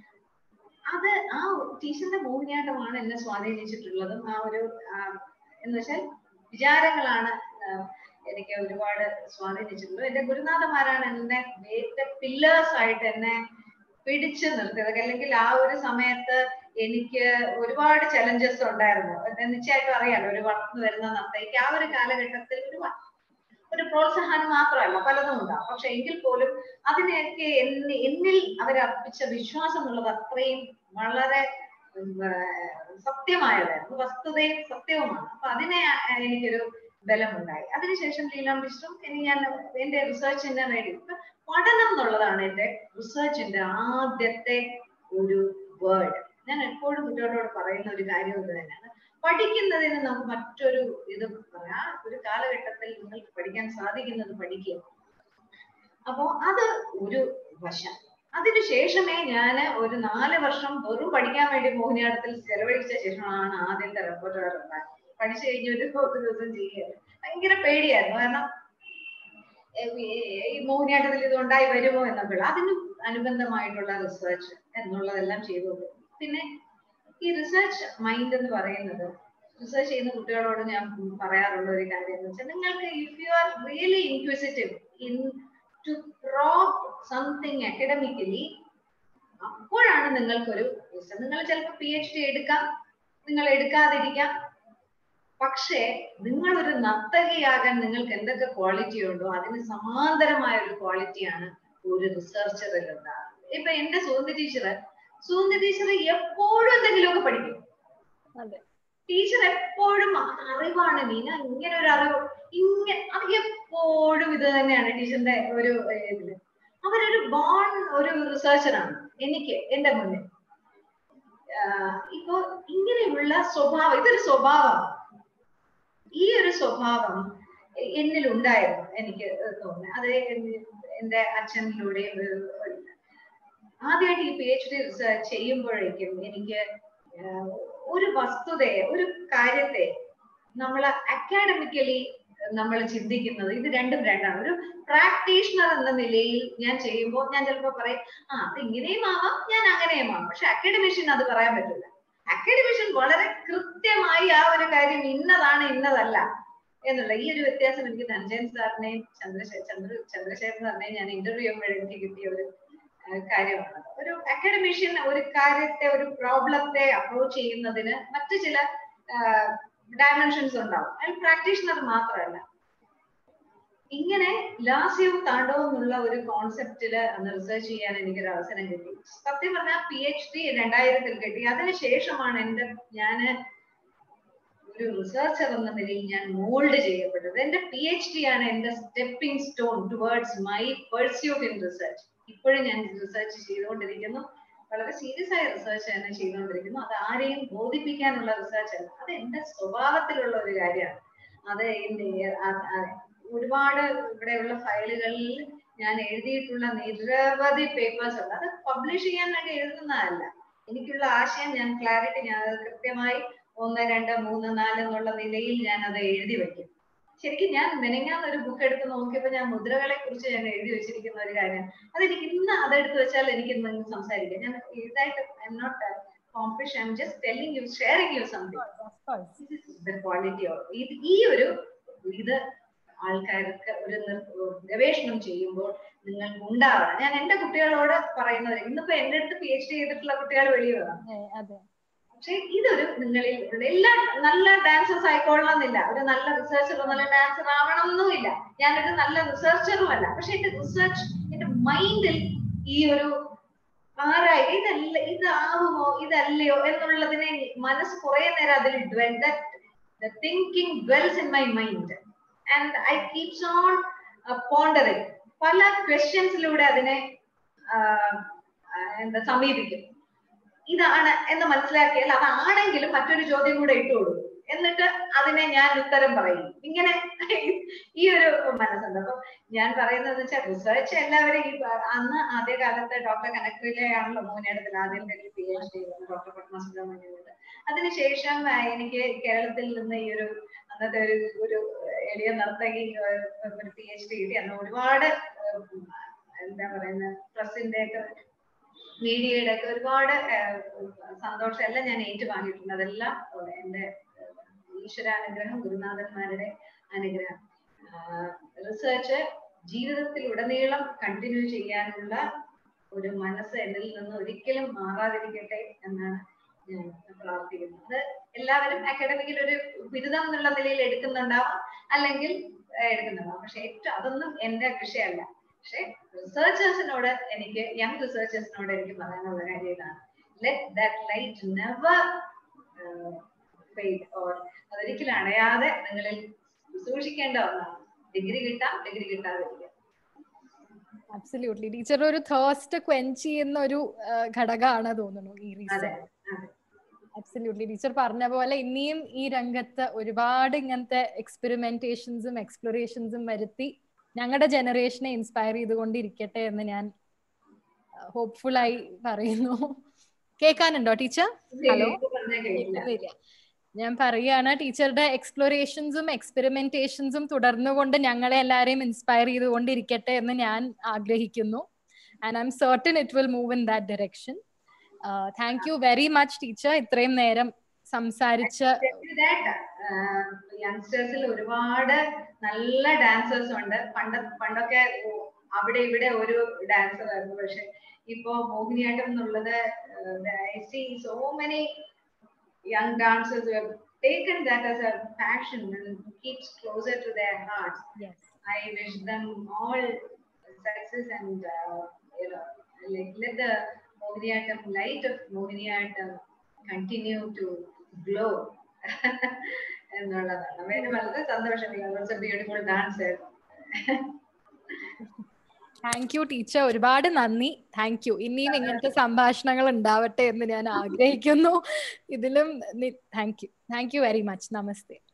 അത് ആ ടീച്ചറിന്റെ മോഹിനിയാട്ടമാണ് എന്നെ സ്വാധീനിച്ചിട്ടുള്ളതും ആ ഒരു ആ, എന്ന് വെച്ചാൽ വിചാരങ്ങളാണ് ആ, എനിക്ക് ഒരുപാട് സ്വാധീനിച്ചിട്ടുള്ളത് എന്റെ ഗുരുനാഥന്മാരാണ് എന്നെ ഏറ്റവും പില്ലേഴ്സ് ആയിട്ട് എന്നെ പിടിച്ചു നിർത്തിയത് അല്ലെങ്കിൽ ആ ഒരു സമയത്ത് എനിക്ക് ഒരുപാട് ചലഞ്ചസ് ഉണ്ടായിരുന്നു എന്നെ നിശ്ചയമായിട്ടും അറിയാലോ ഒരു വളർന്നു വരുന്ന നർത്തകിക്ക് ആ ഒരു കാലഘട്ടത്തിൽ ഒരു വ- ഒരു പ്രോത്സാഹനം മാത്രമല്ല പലതും ഉണ്ടാവും പക്ഷെ എങ്കിൽ പോലും അതിനെയൊക്കെ എന്നി- എന്നിൽ അവരർപ്പിച്ച വിശ്വാസം എന്നുള്ളത് അത്രയും വളരെ ഉം, ഏർ, സത്യമായതായിരുന്നു വസ്തുതയും സത്യവുമാണ് അപ്പൊ അതിനെ ആ, എനിക്കൊരു ബലമുണ്ടായി അതിനുശേഷം ലീലാം വിഷ്ണു ഇനി ഞാൻ എന്റെ റിസർച്ചിന് വേണ്ടി ഇപ്പൊ പഠനം എന്നുള്ളതാണ് എന്റെ റിസർച്ചിന്റെ ആദ്യത്തെ ഒരു വേർഡ് ഞാൻ എപ്പോഴും കുട്ടികളോട് പറയുന്ന ഒരു കാര്യം ഇത് തന്നെയാണ് പഠിക്കുന്നതിന് നമുക്ക് മറ്റൊരു ഇത് പറയാം ഒരു കാലഘട്ടത്തിൽ നിങ്ങൾക്ക് പഠിക്കാൻ സാധിക്കുന്നത് പഠിക്കുക അപ്പോ അത് ഒരു വശം അതിനുശേഷമേ ഞാൻ ഒരു നാല് വർഷം വെറും പഠിക്കാൻ വേണ്ടി മോഹിനിയാട്ടത്തിൽ ചെലവഴിച്ച ശേഷമാണ് ആദ്യത്തെ റെപ്പോർട്ടർ ഉണ്ടായത് പഠിച്ചു കഴിഞ്ഞ ഒരു ഒരു ദിവസം ചെയ്യുക ഭയങ്കര പേടിയായിരുന്നു കാരണം ഏർ ഈ മോഹിനിയാട്ടത്തിൽ ഇത് ഉണ്ടായി വരുമോ എന്നൊക്കെ അതിന് അനുബന്ധമായിട്ടുള്ള റിസർച്ച് എന്നുള്ളതെല്ലാം ചെയ്തു പോകും. പിന്നെ ഈ റിസർച്ച് മൈൻഡ് എന്ന് പറയുന്നത് റിസർച്ച് ചെയ്യുന്ന കുട്ടികളോട് ഞാൻ പറയാറുള്ള ഒരു കാര്യം എന്ന് വെച്ചാൽ നിങ്ങൾക്ക് if you are really inquisitive in to probe something academically അപ്പോഴാണ് നിങ്ങൾക്കൊരു നിങ്ങൾ ചിലപ്പോൾ പി എച്ച് ഡി എടുക്കാം നിങ്ങൾ എടുക്കാതിരിക്കാം പക്ഷേ നിങ്ങൾ ഒരു നർത്തകിയാകാൻ നിങ്ങൾക്ക് എന്തൊക്കെ ക്വാളിറ്റി ഉണ്ടോ അതിന് സമാന്തരമായ ഒരു ക്വാളിറ്റിയാണ് ഒരു റിസർച്ചറിൽ ഉണ്ടാകുന്നത് ഇപ്പൊ എന്റെ സുഗന്ധി ടീച്ചർ സുഗന്ധി ടീച്ചർ എപ്പോഴും എന്തെങ്കിലുമൊക്കെ പഠിക്കും അതെ ടീച്ചർ എപ്പോഴും ആ അറിവാണ് മീന ഇങ്ങനെ ഒരു അറിവ് ഇങ്ങനെ അത് എപ്പോഴും ഇത് തന്നെയാണ് ടീച്ചറിന്റെ ഒരു ഏർ, ഇതില് അവരൊരു ബോൺ ഒരു റിസർച്ചറാണ് എനിക്ക് എന്റെ മുന്നിൽ ആഹ് ഇപ്പൊ ഇങ്ങനെയുള്ള സ്വഭാവം ഇതൊരു സ്വഭാവമാണ് ഈ ഒരു സ്വഭാവം എ- എന്നിൽ ഉണ്ടായിരുന്നു എനിക്ക് തോന്നുന്നത് അത് എൻ- എന്റെ അച്ഛനിലൂടെയും ഒരു- ഒരു- ആദ്യമായിട്ട് ഈ പി എച്ച് ഡി റിസർച്ച് ചെയ്യുമ്പോഴേക്കും എനിക്ക് ആഹ് ഒരു വസ്തുതയെ ഒരു കാര്യത്തെ നമ്മൾ അക്കാഡമിക്കലി നമ്മൾ ചിന്തിക്കുന്നത് ഇത് രണ്ടും രണ്ടാണ് ഒരു പ്രാക്ടീഷണർ എന്ന നിലയിൽ ഞാൻ ചെയ്യുമ്പോൾ ഞാൻ ചിലപ്പോൾ പറയും ആ അത് ഇങ്ങനെയും ആവാം ഞാൻ അങ്ങനെയും ആവാം പക്ഷെ അക്കാഡമിഷ്യൻ അത് പറയാൻ പറ്റില്ല അക്കാഡമിഷ്യൻ വളരെ കൃത്യമായി ആ ഒരു കാര്യം ഇന്നതാണ് ഇന്നതല്ല എന്നുള്ള ഈ ഒരു വ്യത്യാസം എനിക്ക് ധനജയൻ സാറിനെയും ചന്ദ്രശേ ചന്ദ്ര ചന്ദ്രശേഖരൻ സാറിനെയും ഞാൻ ഇന്റർവ്യൂ ചെയ്യുമ്പോഴേ എനിക്ക് കിട്ടിയ ഒരു ആ, കാര്യമാണ് ഒരു അക്കാഡമിഷ്യൻ ഒരു കാര്യത്തെ ഒരു പ്രോബ്ലത്തെ അപ്രോച്ച് ചെയ്യുന്നതിന് മറ്റു ചില ഡയമെൻഷൻസ് ഉണ്ടാവും അതിൽ പ്രാക്ടീഷണർ മാത്രമല്ല ഇങ്ങനെ ലാസ്യവും താണ്ഡവും എന്നുള്ള ഒരു കോൺസെപ്റ്റില് അന്ന് റിസർച്ച് ചെയ്യാൻ എനിക്കൊരു അവസരം കിട്ടി സത്യം പറഞ്ഞാൽ പി എച്ച് ഡി രണ്ടായിരത്തിൽ കിട്ടി അതിനുശേഷമാണ് എന്റെ ഞാന് ഒരു റിസർച്ചർ എന്ന നിലയിൽ ഞാൻ മോൾഡ് ചെയ്യപ്പെട്ടത് എന്റെ പി എച്ച് ഡി ആണ് എന്റെ stepping stone towards my pursuit in research ഇപ്പോഴും ഞാൻ റിസർച്ച് ചെയ്തുകൊണ്ടിരിക്കുന്നു വളരെ സീരിയസ് ആയ റിസർച്ച് തന്നെ ചെയ്തുകൊണ്ടിരിക്കുന്നു അത് ആരെയും ബോധിപ്പിക്കാനുള്ള റിസർച്ച് അല്ല അത് എന്റെ സ്വഭാവത്തിലുള്ള ഒരു കാര്യമാണ് അത് എന്റെ ആ- ആ- ഒരുപാട് ഇവിടെയുള്ള ഫയലുകളിൽ ഞാൻ എഴുതിയിട്ടുള്ള നിരവധി പേപ്പേഴ്സ് ഉണ്ട് അത് പബ്ലിഷ് ചെയ്യാൻ വേണ്ടി എഴുതുന്നതല്ല എനിക്കുള്ള ആശയം ഞാൻ ക്ലാരിറ്റി ഞാൻ അത് കൃത്യമായി ഒന്ന് രണ്ട് മൂന്ന് നാല് എന്നുള്ള നിലയിൽ ഞാൻ അത് എഴുതി വെക്കും ശരിക്കും ഞാൻ മെനങ്ങാന്ന് ഒരു ബുക്ക് എടുത്ത് നോക്കിയപ്പോ ഞാൻ മുദ്രകളെ കുറിച്ച് ഞാൻ എഴുതി വെച്ചിരിക്കുന്ന ഒരു കാര്യം അതെനിക്ക് ഇന്ന് അതെടുത്ത് വെച്ചാൽ എനിക്ക് ഇന്ന് സംസാരിക്കാം ഞാൻ ഇതായിട്ട് I'm not accomplish I'm just telling you sharing you something the quality of ഇത് ഈ ഒരു ഇത് ആൾക്കാർക്ക് ഒരു നിർ- ഗവേഷണം ചെയ്യുമ്പോൾ നിങ്ങൾക്ക് ഉണ്ടാവണം ഞാൻ എന്റെ കുട്ടികളോട് പറയുന്നത് ഇന്നിപ്പോ എന്റെ അടുത്ത് പി എച്ച് ഡി ചെയ്തിട്ടുള്ള കുട്ടികൾ വെളിയിൽ വരാം അതെ പക്ഷെ ഇതൊരു നിങ്ങളിൽ എല്ലാ നല്ല ഡാൻസേഴ്സ് ആയിക്കൊള്ളണമെന്നില്ല ഒരു നല്ല റിസർച്ചർ നല്ല ഡാൻസർ ആവണം എന്നുമില്ല ഞാനൊരു നല്ല റിസർച്ചറും അല്ല പക്ഷെ എന്റെ റിസർച്ച് എന്റെ മൈൻഡിൽ ഈ ഒരു ആരായി ഇതല്ല ഇതാവുമോ ഇതല്ലയോ എന്നുള്ളതിനെ മനസ്സ് കുറെ നേരം അതിൽ dwell that the thinking dwells in my mind and I keeps on uh, pondering പല ക്വസ്റ്റ്യൻസിലൂടെ അതിനെ ആഹ്, ആഹ്, എന്താ സമീപിക്കും ഇതാണ് എന്ന് മനസ്സിലാക്കിയാൽ അതാണെങ്കിലും മറ്റൊരു ചോദ്യം കൂടെ ഇട്ടു കൊടുക്കും എന്നിട്ട് അതിനെ ഞാൻ ഉത്തരം പറയും ഇങ്ങനെ ഈ ഒരു മനസ്സുണ്ട് അപ്പൊ ഞാൻ പറയുന്നത് വെച്ചാൽ റിസർച്ച് എല്ലാവരും ഈ പ- അന്ന് ആദ്യ കാലത്ത് ഡോക്ടർ കനക്രിലെ ആണല്ലോ മൂന്നിടത്തിൽ ആദ്യം P H D doctor Padmasubrahmanyam അതിനുശേഷം ആ, എനിക്ക് കേരളത്തിൽ നിന്ന് ഈ ഒരു അന്നത്തെ ഒരു ഒരു എളിയ നർത്തകി ആ, ഒരു പി എച്ച് ഡി കിട്ടി അന്ന് ഒരുപാട് ആ, എന്താ പറയുന്ന പ്രസിന്റെ ഒക്കെ മീഡിയയുടെ ഒക്കെ ഒരുപാട് ആ, സന്തോഷം എല്ലാം ഞാൻ ഏറ്റുവാങ്ങിയിട്ടുണ്ട് അതെല്ലാം എന്റെ ഈശ്വരാനുഗ്രഹം ഗുരുനാഥന്മാരുടെ അനുഗ്രഹം റിസർച്ച് ജീവിതത്തിൽ ഉടനീളം കണ്ടിന്യൂ ചെയ്യാനുള്ള ഒരു മനസ്സ് എന്നിൽ നിന്ന് ഒരിക്കലും മാറാതിരിക്കട്ടെ എന്നാണ് ഞാൻ പ്രാർത്ഥിക്കുന്നത് അത് എല്ലാവരും അക്കാഡമിക്കിൽ ഒരു ബിരുദം എന്നുള്ള നിലയിൽ എടുക്കുന്നുണ്ടാവാം അല്ലെങ്കിൽ ഏഹ്, എടുക്കുന്നുണ്ടാവാം പക്ഷെ ഏറ്റവും അതൊന്നും എന്റെ വിഷയമല്ല പക്ഷെ റിസർച്ചേഴ്സിനോട് എനിക്ക് യങ് റിസർച്ചേഴ്സിനോട് എനിക്ക് പറയാനുള്ള കാര്യം ഇതാണ് let that light never fade or അതൊരിക്കലും അണയാതെ നിങ്ങളിൽ സൂക്ഷിക്കേണ്ട ഒന്നാണ് ഡിഗ്രി കിട്ടാം ഡിഗ്രി കിട്ടാതിരിക്കാം അബ്സല്യൂട്ട്ലി ടീച്ചർ ഒരു തേഴ്സ്റ്റ് ക്വെഞ്ച് ചെയ്യുന്ന ഒരു ആ, ഘടകമാണ് തോന്നുന്നു ഈ അതെ റീസൺ അതെ അബ്സല്യൂട്ട്ലി ടീച്ചർ പറഞ്ഞ പോലെ ഇനിയും ഈ രംഗത്ത് ഒരുപാട് ഇങ്ങനത്തെ എക്സ്പെരിമെന്റേഷൻസും എക്സ്പ്ലോറേഷൻസും വരുത്തി ഞങ്ങളുടെ ജനറേഷനെ ഇൻസ്പയർ ചെയ്തുകൊണ്ടിരിക്കട്ടെ എന്ന് ഞാൻ ഹോപ്പ്ഫുൾ ആയി പറയുന്നു കേൾക്കാനുണ്ടോ ടീച്ചർ ഹലോ ഇപ്പൊ പറഞ്ഞാ കേട്ടില്ല കേൾക്കുന്നില്ല ഞാൻ പറയാണ് ടീച്ചറുടെ എക്സ്പ്ലോറേഷൻസും എക്സ്പെരിമെന്റേഷൻസും തുടർന്നുകൊണ്ട് ഞങ്ങളെ എല്ലാവരെയും ഇൻസ്പയർ ചെയ്തുകൊണ്ടിരിക്കട്ടെ എന്ന് ഞാൻ ആഗ്രഹിക്കുന്നു and I'm certain it will move in that direction thank you very much teacher ഇത്രയും നേരം സംസാരിച്ച് യങ്സ്റ്റേഴ്സിൽ ഒരുപാട് നല്ല ഡാൻസേഴ്സ് ഉണ്ട് പണ്ട് പണ്ടൊക്കെ അവിടെ ഇവിടെ ഒരു ഡാൻസർ ആയിരുന്നു പക്ഷെ ഇപ്പോ മോഹിനിയാട്ടം എന്നുള്ളത് I see so many young dancers who have taken that as a passion and keeps closer to their hearts. I wish them all success and uh, you know like let the Mohiniyattam light of Mohiniyattam continue to glow. എന്നുള്ളതാണ് വേറെ വളരെ സന്തോഷം beautiful dance thank you teacher ഒരുപാട് നന്ദി thank you ഇനിയും ഇങ്ങനത്തെ സംഭാഷണങ്ങൾ ഉണ്ടാവട്ടെ എന്ന് ഞാൻ ആഗ്രഹിക്കുന്നു ഇതിലും thank you thank you very much namaste